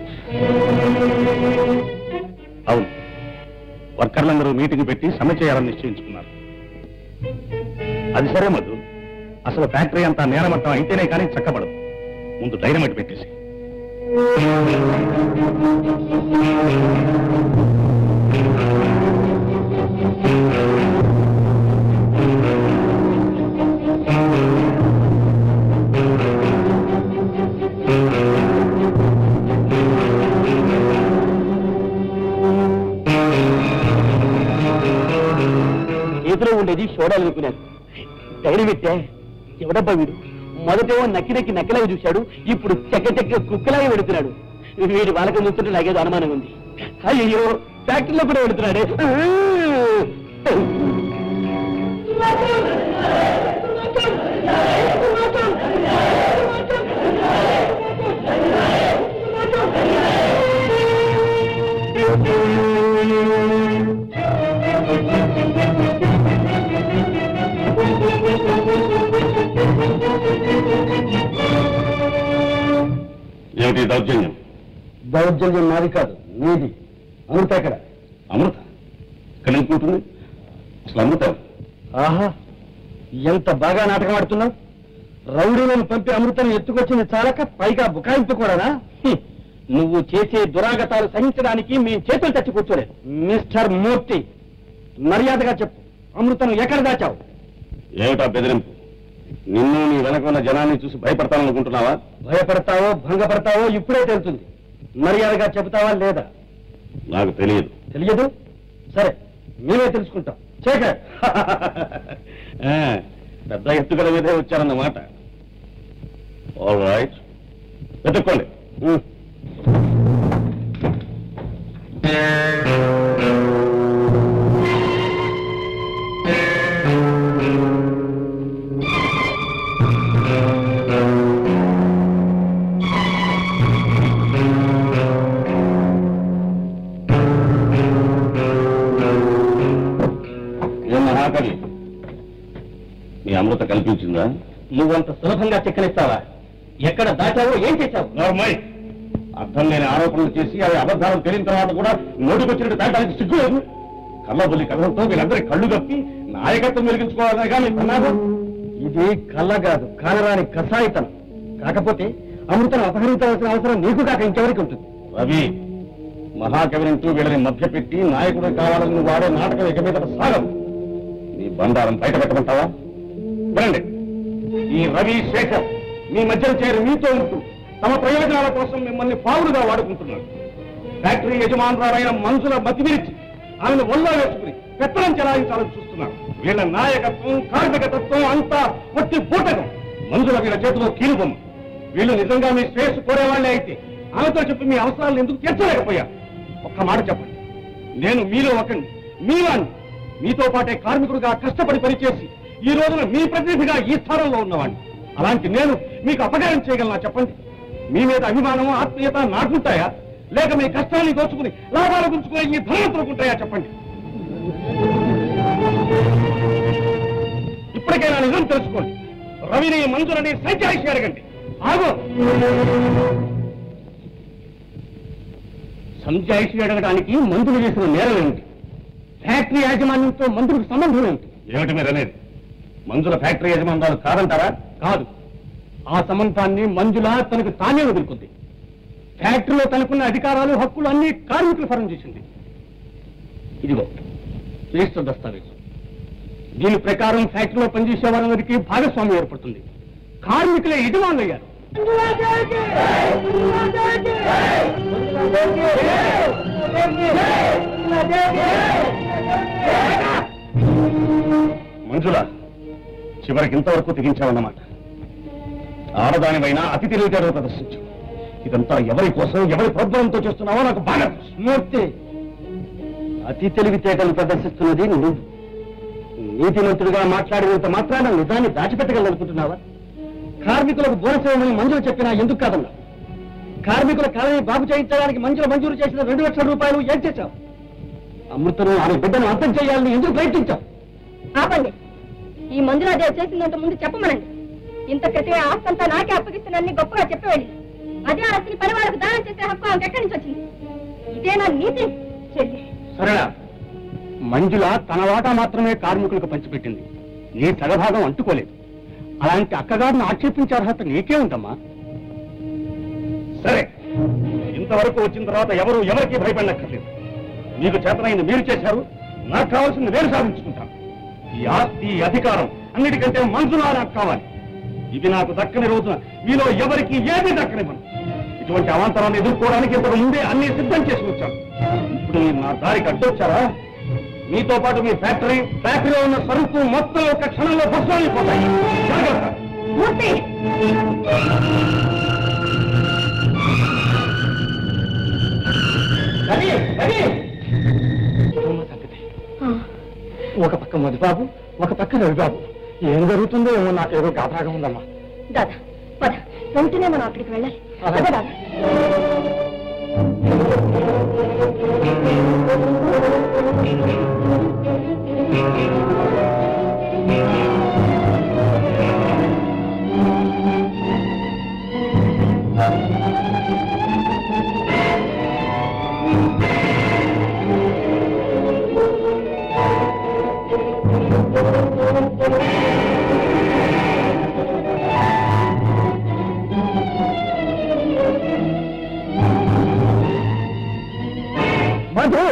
అవును వర్కర్లందరూ మీటింగ్ పెట్టి సమ్మె చేయాలని నిశ్చయించుకున్నారు అది సరే మధు అసలు ఫ్యాక్టరీ అంతా నేలమట్టం అయితేనే కానీ చక్కబడదు ముందు డైనమైట్ పెట్టేసి చేతిలో ఉండేది చూడాలనుకున్నాను డైరీ పెట్టా ఎవడబ్బా వీడు మొదటేమో నక్కి నక్కి నక్కలాగా చూశాడు ఇప్పుడు చెక్క చెక్క కుక్కలాగా పెడుతున్నాడు వీడి వాళ్ళకి చూస్తుంటే నాకేదో అనుమానం ఉంది అయ్యో ఫ్యాక్టరీలో కూడా పెడుతున్నాడే ఏమిటి దౌర్జన్యం దౌర్జన్యం నాది కాదు నీది అమృత ఎక్కడ అమృత ఇక్కడ ఎందుకుంటుంది అసలు అమృత ఆహా ఎంత బాగా నాటకం ఆడుతున్నావు రౌడీలను పంపి అమృతను ఎత్తుకొచ్చింది చాలక పైగా బుకాయింపు కూడానా హ్మ్. నువ్వు చేసే దురాగతాలు సహించడానికి మీ చేతులు తెచ్చి కూర్చోలేదు మిస్టర్ మూర్తి మర్యాదగా చెప్పు అమృతను ఎక్కడ దాచావు ఏమిటా బెదిరింపు నిన్ను నీ వెనక ఉన్న జనాన్ని చూసి భయపడతాననుకుంటున్నావా భయపడతావో భంగపడతావో ఇప్పుడే తెలుస్తుంది మర్యాదగా చెబుతావా లేదా నాకు తెలియదు తెలియదు సరే మేమే తెలుసుకుంటాం శేఖర్ ఆ, పెద్ద ఎత్తుగడ మీదే వచ్చారన్నమాట ఆల్ రైట్ వెతుక్కోండి ఉమ్. ఏం మహాకవి మీ అమృత కల్పించిందా నువ్వంత సులభంగా చెక్కనిస్తావా ఎక్కడ దాచావో ఏం చేశావు నోర్మయ్ అర్థం లేని ఆరోపణలు చేసి అవి అబద్ధాలు తెలియని తర్వాత కూడా నోటికొచ్చినట్టు దాటానికి సిగ్గు లేదు కళ్ళబుల్లి కథలతో వీళ్ళందరి కళ్ళు కప్పి నాయకత్వం వెలిగించుకోవాలనే కానీ ప్రమాదం ఇది కళ్ళ కాదు కానరాని కసాయితనం కాకపోతే అమృతను అపహరించవలసిన అవసరం నీకు కాక ఇంకెవరికి ఉంటుంది రవి మహాకవినంటూ వీళ్ళని మభ్యపెట్టి నాయకుడు కావాలని నువ్వు వాడే నాటకం ఇక మీద సాగం నీ బండారం బయట పెట్టమంటావా వినండి ఈ రవి శేఖర్ మీ మధ్యన చేరి మీతో ఉంటూ తమ ప్రయోజనాల కోసం మిమ్మల్ని పావులుగా వాడుకుంటున్నారు ఫ్యాక్టరీ యజమానురాలైన మనుషుల మతిమిరిచి ఆమెను ఒళ్ళో వేసుకుని పెత్తనం చెలాయించాలని చూస్తున్నారు వీళ్ళ నాయకత్వం కార్మిక తత్వం అంతా ఒట్టి బూటకం మనుషుల వీళ్ళ చేతిలో కీలుబొమ్మ వీళ్ళు నిజంగా మీ శ్రేయస్సు కోరేవాళ్లే అయితే ఆమెతో చెప్పి మీ అవసరాలను ఎందుకు తీర్చలేకపోయా ఒక్క మాట చెప్పండి నేను మీలో ఒకరిని మీవాణ్ణి మీతో పాటే కార్మికుడిగా కష్టపడి పనిచేసి ఈ రోజున మీ ప్రతినిధిగా ఈ స్థానంలో ఉన్నవాణ్ణి అలాంటి నేను మీకు అపకారం చేయగలనా చెప్పండి మీ మీద అభిమానం ఆత్మీయత నాకుంటాయా లేక మీ కష్టాన్ని దోచుకుని లాభాలు గుంచుకునే ఈ ధనవంతులుకుంటాయా చెప్పండి ఇప్పటికైనా నిజం తెలుసుకోండి రవిని మంజులని సంచాయిషి అడగండి ఆగో సంజాయిషి అడగడానికి మందులు చేసిన నేరం ఏమిటి ఫ్యాక్టరీ యాజమాన్యంతో మందులకు సంబంధం ఏమిటి ఏమిటి మీరు అనేది మంజుల ఫ్యాక్టరీ యజమానురాలు కాదంటారా కాదు ఆ సమంతాన్ని మంజుల తనకు తానే వదులుకుంది ఫ్యాక్టరీలో తనకున్న అధికారాలు హక్కులు అన్ని కార్మికులు ఫరం చేసింది ఇదిగో రిజిస్టర్ దస్తావేజు దీని ప్రకారం ఫ్యాక్టరీలో పనిచేసే వారందరికీ భాగస్వామ్యం ఏర్పడుతుంది కార్మికులే యజమానులయ్యారు మంజుల చివరికి ఇంతవరకు తెగించావన్నమాట ఆడదానివైనా అతి తెలివితేటలు ప్రదర్శించు ఇదంతా ఎవరి కోసం ఎవరి ప్రోద్బలంతో చేస్తున్నావో నాకు బాగా తెలుసు. మూర్తి అతి తెలివితేటలు ప్రదర్శిస్తున్నది నువ్వు నీతిమంతుడిగా మాట్లాడినంత మాత్రాన నిజాన్ని దాచిపెట్టగలనుకుంటున్నావా కార్మికులకు బోనస్ ఇవ్వమని మంజూరు చెప్పినా ఎందుకు కాదన్నా కార్మికుల కాలని బాగు చేయించడానికి మంజూరు మంజూరు చేసిన రెండు లక్షల రూపాయలు ఏం చేశావు అమృతను ఆమె బిడ్డను అర్థం చేయాలని ఎందుకు ప్రయత్నించావు ఆపండి ఈ మంజులాదేవి చేసిందంత ముందు చెప్పమనండి ఇంత క్రితమే ఆస్తంతా నాకే అప్పగిస్తున్నానని గొప్పగా చెప్పేవాడి అదే ఆస్తిని పని వాళ్ళకు దానం చేసే హక్కు ఆమెకు ఎక్కడి నుంచి వచ్చింది ఇదే నా నీతి చెల్లి సరేనా మంజుల తన వాటా మాత్రమే కార్మికులకు పంచిపెట్టింది నీ సగభాగం అంటుకోలేదు అలాంటి అక్కగారిని ఆక్షేపించే అర్హత నీకే ఉందమ్మా సరే ఇంతవరకు వచ్చిన తర్వాత ఎవరు ఎవరికి భయపడనక్కర్లేదు మీకు చేతనైంది మీరు చేశారు నాకు కావాల్సింది నేను సాధించుకుంటాను ఈ ఆస్తి ఈ అధికారం అన్నిటికంటే మనసులా నాకు కావాలి ఇది నాకు దక్కని రోజున మీలో ఎవరికి ఏమీ దక్కనివ్వను ఇటువంటి అవాంతరాన్ని ఎదుర్కోవడానికి ఇంతకు ముందే అన్ని సిద్ధం చేసి వచ్చాను ఇప్పుడు మీరు నా దారికి అడ్డొచ్చారా మీతో పాటు మీ ఫ్యాక్టరీ ఫ్యాక్టరీలో ఉన్న సరుకు మొత్తం ఒక క్షణంలో భస్మైపోతాయి జాగ్రత్త మూర్తి రవి రవి అమ్మ సంగతి. ఒక పక్క మధుబాబు ఒక పక్క రవిబాబు ఏం జరుగుతుందో ఏమో నాకు ఏదో గాభరాగా ఉందమ్మా దాదా పద వెంటనే మనం అక్కడికి వెళ్ళాలి అలాగే. పద దాదా మధు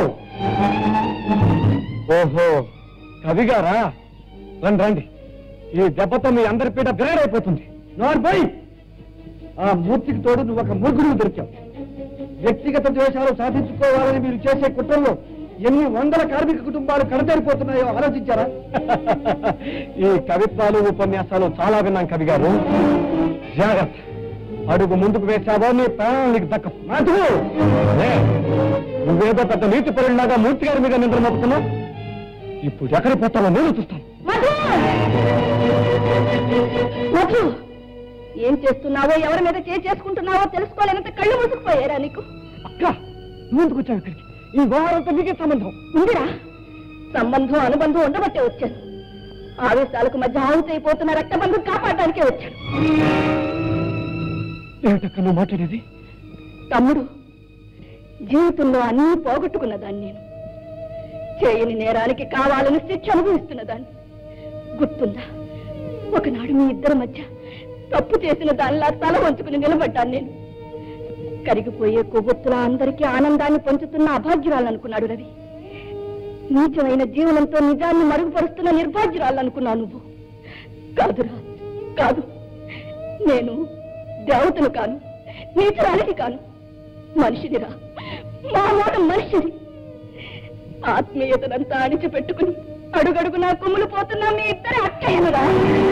ఓహో కవి గారా రండి రండి ఈ దెబ్బతో మీ అందరి పీట బిరడైపోతుంది నోర్బోయ్ ఆ మూర్తికి తోడు నువ్వు ఒక ముగ్గురు దొరికావు వ్యక్తిగత ద్వేషాలు సాధించుకోవాలని మీరు చేసే కుట్రల్లో ఎన్ని వందల కార్మిక కుటుంబాలు కడతేరిపోతున్నాయో ఆలోచించారా ఈ కవిత్వాలు ఉపన్యాసాలు చాలా విన్నాం కవి గారు జాగ్రత్త అడుగు ముందుకు వేశావో నీ ప్రాణం నీకు దక్క మధు లే, నువ్వేదో పెద్ద నీతి పరులాగా మూర్తి గారి మీద నిద్ర మోపుతున్నావు ఇప్పుడు ఎక్కడికి పోతావో నేను చూస్తాను మధు మధు ఏం చేస్తున్నావో ఎవరి మీద చేయి చేసుకుంటున్నావో తెలుసుకోలేనంత కళ్ళు మూసుకుపోయారా నీకు అక్క నువ్వు ఎందుకు వచ్చావు ఇక్కడికి ఈ వ్యవహారంతో నీకే సంబంధం ఉందిరా సంబంధం అనుబంధం ఉండబట్టే వచ్చాను ఆవేశాలకు మధ్య ఆహుతైపోతున్న రక్తబంధం కాపాడడానికే వచ్చాను ఏమిటక్క నువ్వు మాట్లాడేది తమ్ముడు జీవితంలో అన్నీ పోగొట్టుకున్న దాన్ని నేను చేయని నేరానికి కావాలని శిక్ష అనుభవిస్తున్న దాన్ని గుర్తుందా ఒకనాడు మీ ఇద్దరి మధ్య తప్పు చేసిన దానిలా తల వంచుకుని నిలబడ్డాను నేను కరిగిపోయే కొవ్వొత్తుల అందరికీ ఆనందాన్ని పంచుతున్న అభాగ్యురాలనుకున్నాడు రవి నీచమైన జీవనంతో నిజాన్ని మరుగుపరుస్తున్న నిర్భాగ్యురాలనుకున్నావు నువ్వు కాదురా కాదు నేను దేవతను కాను నీచురాలిని కాను మనిషినిరా మామూలు మనిషిని ఆత్మీయతనంతా అణిచిపెట్టుకుని అడుగడుగునా కొమ్ములు పోతున్నా మీ ఇద్దరి అక్కయ్యనురా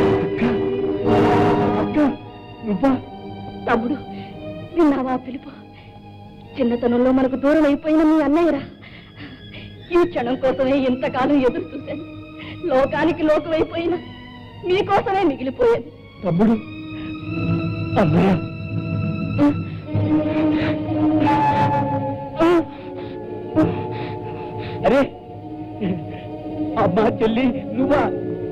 అక్క నువ్వా తమ్ముడు విన్నావా పిలుపు చిన్నతనంలో మనకు దూరం అయిపోయిన మీ అన్నయ్యరా ఈ క్షణం కోసమే ఇంతకాలం ఎదురు చూశాను లోకానికి లోకమైపోయిన మీకోసమే మిగిలిపోయాను తమ్ముడు అన్నయ్య అరే అమ్మా చెల్లి నువ్వా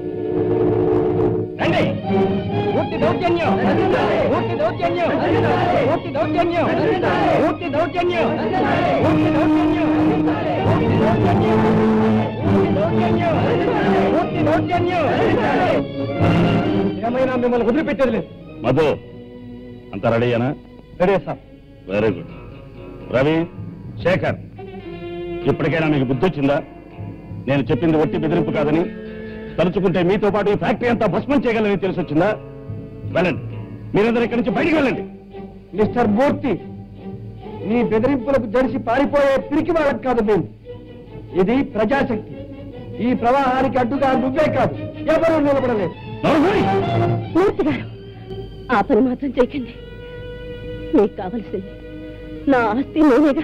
రండి పూర్తి దౌర్జన్యం పూర్తి దౌర్జన్యం పూర్తి దౌర్జన్యం పూర్తి దౌర్జన్యం పూర్తి దౌర్జన్యం పూర్తి దౌర్జన్యం పూర్తి దౌర్జన్యం పూర్తి దౌర్జన్యం ఏమైనా మిమ్మల్ని వదిలిపెట్టేది లేదు మధు అంతా రెడీయేనా ready sir very good Ravi Shekar ఇప్పటికైనా మీకు బుద్ధి వచ్చిందా నేను చెప్పింది ఒట్టి బెదిరింపు కాదని తలుచుకుంటే మీతో పాటు ఈ ఫ్యాక్టరీ అంతా భస్మం చేయగలని తెలిసి వచ్చిందా వెళ్ళండి మీరందరూ ఇక్కడి నుంచి బయటికి వెళ్ళండి మిస్టర్ మూర్తి నీ బెదిరింపులకు జడిసి పారిపోయే పిరికి వాళ్ళకి కాదు మేము ఇది ప్రజాశక్తి ఈ ప్రవాహానికి అడ్డుగా నువ్వే కాదు ఎవరూ నిలబడలేదు నడువుకోండి. మూర్తి గారు ఆ పని మాత్రం చేయకండి మీకు కావలసింది నా ఆస్తి నేనేగా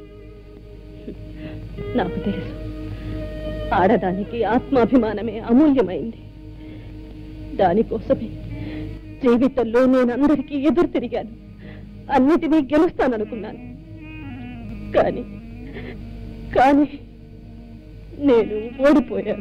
నాకు తెలుసు ఆడదానికి ఆత్మాభిమానమే అమూల్యమైంది దానికోసమే జీవితంలో నేను అందరికీ ఎదురు తిరిగాను అన్నిటినీ గెలుస్తాననుకున్నాను కానీ కానీ నేను ఓడిపోయాను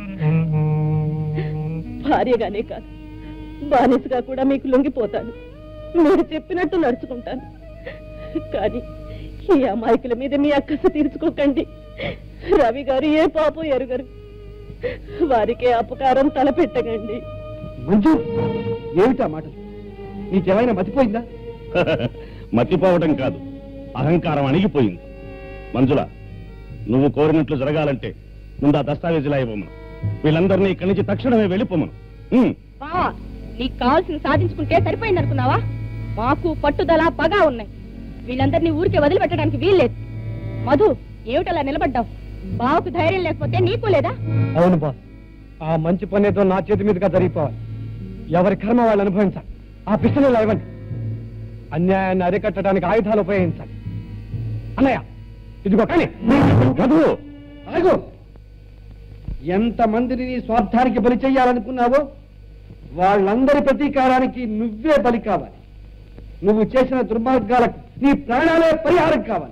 భార్యగానే కాదు బానిసగా కూడా మీకు లొంగిపోతాను మీరు చెప్పినట్టు నడుచుకుంటాను కానీ ఈ అమాయకుల మీద మీ అక్కస తీర్చుకోకండి రవి గారు ఏ పాపం ఎరుగరు వారికే అపకారం తలపెట్టకండి మంజు ఏమిటా మాటలు నీకేమైనా మతిపోయిందా మతిపోవటం కాదు అహంకారం అణిగిపోయింది మంజుల నువ్వు కోరినట్లు జరగాలంటే ముందు ఆ దస్తావేజీలా ఇవ్వమను వీళ్ళందరినీ ఇక్కడి నుంచి తక్షణమే వెళ్ళిపోమను ఉమ్. బావా నీకు కావాల్సిన సాధించుకుంటే సరిపోయింది అనుకున్నావా మాకు పట్టుదల పగ ఉన్నాయి వీళ్ళందరినీ ఊరికే వదిలిపెట్టడానికి వీల్లేదు మధు ఏమిటలా నిలబడ్డావు బావకు ధైర్యం లేకపోతే నీకు లేదా అవును బాస్ ఆ మంచి పని ఏదో నా చేతి మీదుగా జరిగిపోవాలి ఎవరి కర్మ వాళ్ళు అనుభవించాలి ఆ పిస్తలు ఇవ్వండి అన్యాయాన్ని అరికట్టడానికి ఆయుధాలు ఉపయోగించాలి అన్నయ్య ఇదిగో కానీ రఘు ఆగు ఎంత మందిని నీ స్వార్థానికి బలి చెయ్యాలనుకున్నావో వాళ్ళందరి ప్రతీకారానికి నువ్వే బలి కావాలి నువ్వు చేసిన దుర్మార్గాలకు నీ ప్రాణాలే పరిహారం కావాలి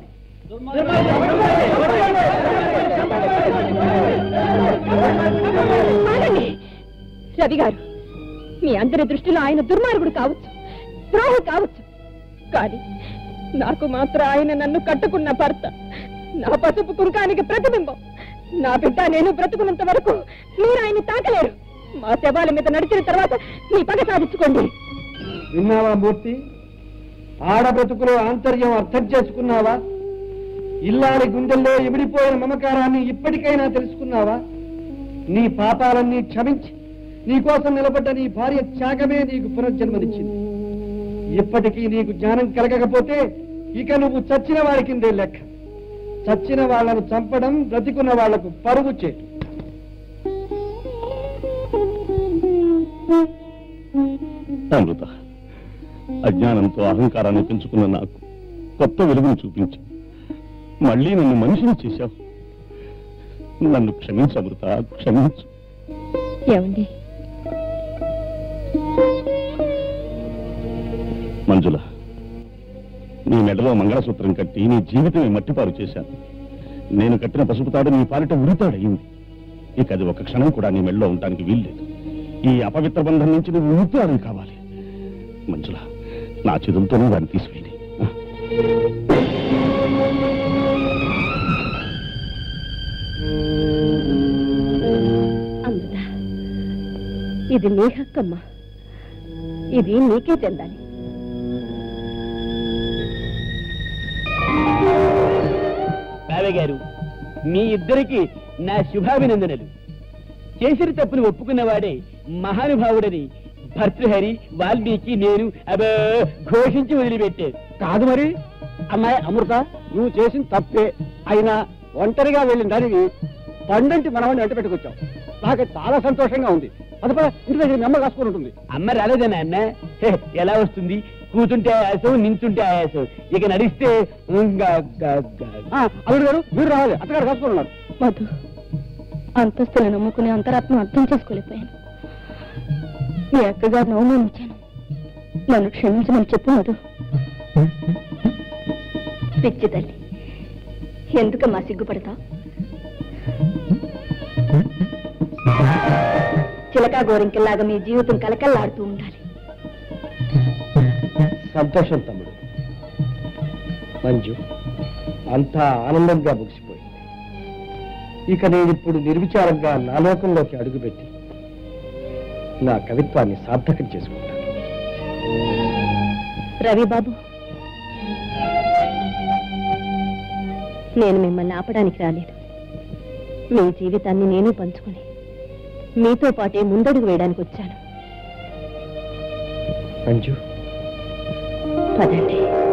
ఆగండి. రవి గారు మీ అందరి దృష్టిలో ఆయన దుర్మార్గుడు కావచ్చు ద్రోహి కావచ్చు కానీ నాకు మాత్రం ఆయన నన్ను కట్టుకున్న భర్త నా పసుపు కుంకానికి ప్రతిబింబం నా బిడ్డ నేను బ్రతుకున్నంత వరకు మీరు ఆయన్ని తాకలేరు మా శవాల మీద నడిచిన తర్వాత మీ పగ సాధించుకోండి విన్నావా మూర్తి ఆడబ్రతుకులో ఆంతర్యం అర్థం చేసుకున్నావా ఇల్లాలి గుండెల్లో ఎమిడిపోయిన మమకారాన్ని ఇప్పటికైనా తెలుసుకున్నావా నీ పాపాలన్నీ క్షమించి నీకోసం నిలబడ్డ నీ భార్య త్యాగమే నీకు పునర్జన్మనిచ్చింది ఇప్పటికీ నీకు జ్ఞానం కలగకపోతే ఇక నువ్వు చచ్చిన వారి కిందే లెక్క చచ్చిన వాళ్ళను చంపడం బ్రతికున్న వాళ్లకు పరుగు చేటు అమృత అజ్ఞానంతో అహంకారాన్ని పెంచుకున్న నాకు కొత్త వెలుగును చూపించి మళ్ళీ నన్ను మనిషిని చేశావు నన్ను క్షమించు అమృత క్షమించు ఏమండి మంజుల నీ మెడలో మంగళసూత్రం కట్టి నీ జీవితమే మట్టిపారు చేశాను నేను కట్టిన పసుపు తాడు నీ పాలిట ఉరితాడయింది ఇక అది ఒక క్షణం కూడా నీ మెడలో ఉండటానికి వీల్లేదు ఈ అపవిత్ర బంధం నుంచి నువ్వు ఉరితాడం కావాలి మంజుల నా చేతులతోనే దాన్ని తీసివేయండి అమృత ఇది నీ హక్కమ్మా ఇది నీకే చెందాలి బాబాయ్ గారు మీ ఇద్దరికి నా శుభాభినందనలు చేసిన తప్పును ఒప్పుకున్నవాడే మహానుభావుడని భర్తృహరి వాల్మీకి నేను అబో ఘోషించి వదిలిపెట్టారు కాదు మరి అమ్మాయి అమృత నువ్వు చేసిన తప్పే అయినా ఒంటరిగా వెళ్ళిన దానివి పండంటి మనవాడిని వెంట పెట్టుకొచ్చావు నాకు చాలా సంతోషంగా ఉంది అదప ఇంటి దగ్గర మీ అమ్మ కాసుకొని ఉంటుంది అమ్మ రాలేదా నాన్న హే, ఎలా వస్తుంది కూతుంటే ఆయాసం నించుంటే ఆయాసం ఇక నడిస్తే ఉమ్, గ- గ- గ- ఆ, అల్లుడు గారు మీరు రావాలి అత్తగారు కాసుకొని ఉన్నారు మధు అంతస్తులను నమ్ముకునే అంతరాత్మ అర్థం చేసుకోలేకపోయాను మీ అక్కగారిని అవమానించాను నన్ను క్షమించమని చెప్పు మధు పిచ్చి తల్లి ఎందుకమ్మా సిగ్గుపడతావు చిలకా గోరింకెల్లాగా మీ జీవితం కలకల్లాడుతూ ఉండాలి సంతోషం తమ్ముడు మంజు అంతా ఆనందంగా ముగిసిపోయింది ఇక నేను ఇప్పుడు నిర్విచారంగా నా లోకంలోకి అడుగుపెట్టి నా కవిత్వాన్ని సార్థకం చేసుకుంటాను రవి బాబు నేను మిమ్మల్ని ఆపడానికి రాలేదు మీ జీవితాన్ని నేను పంచుకొని మీతో పాటే ముందడుగు వేయడానికి వచ్చాను అంజు పదండి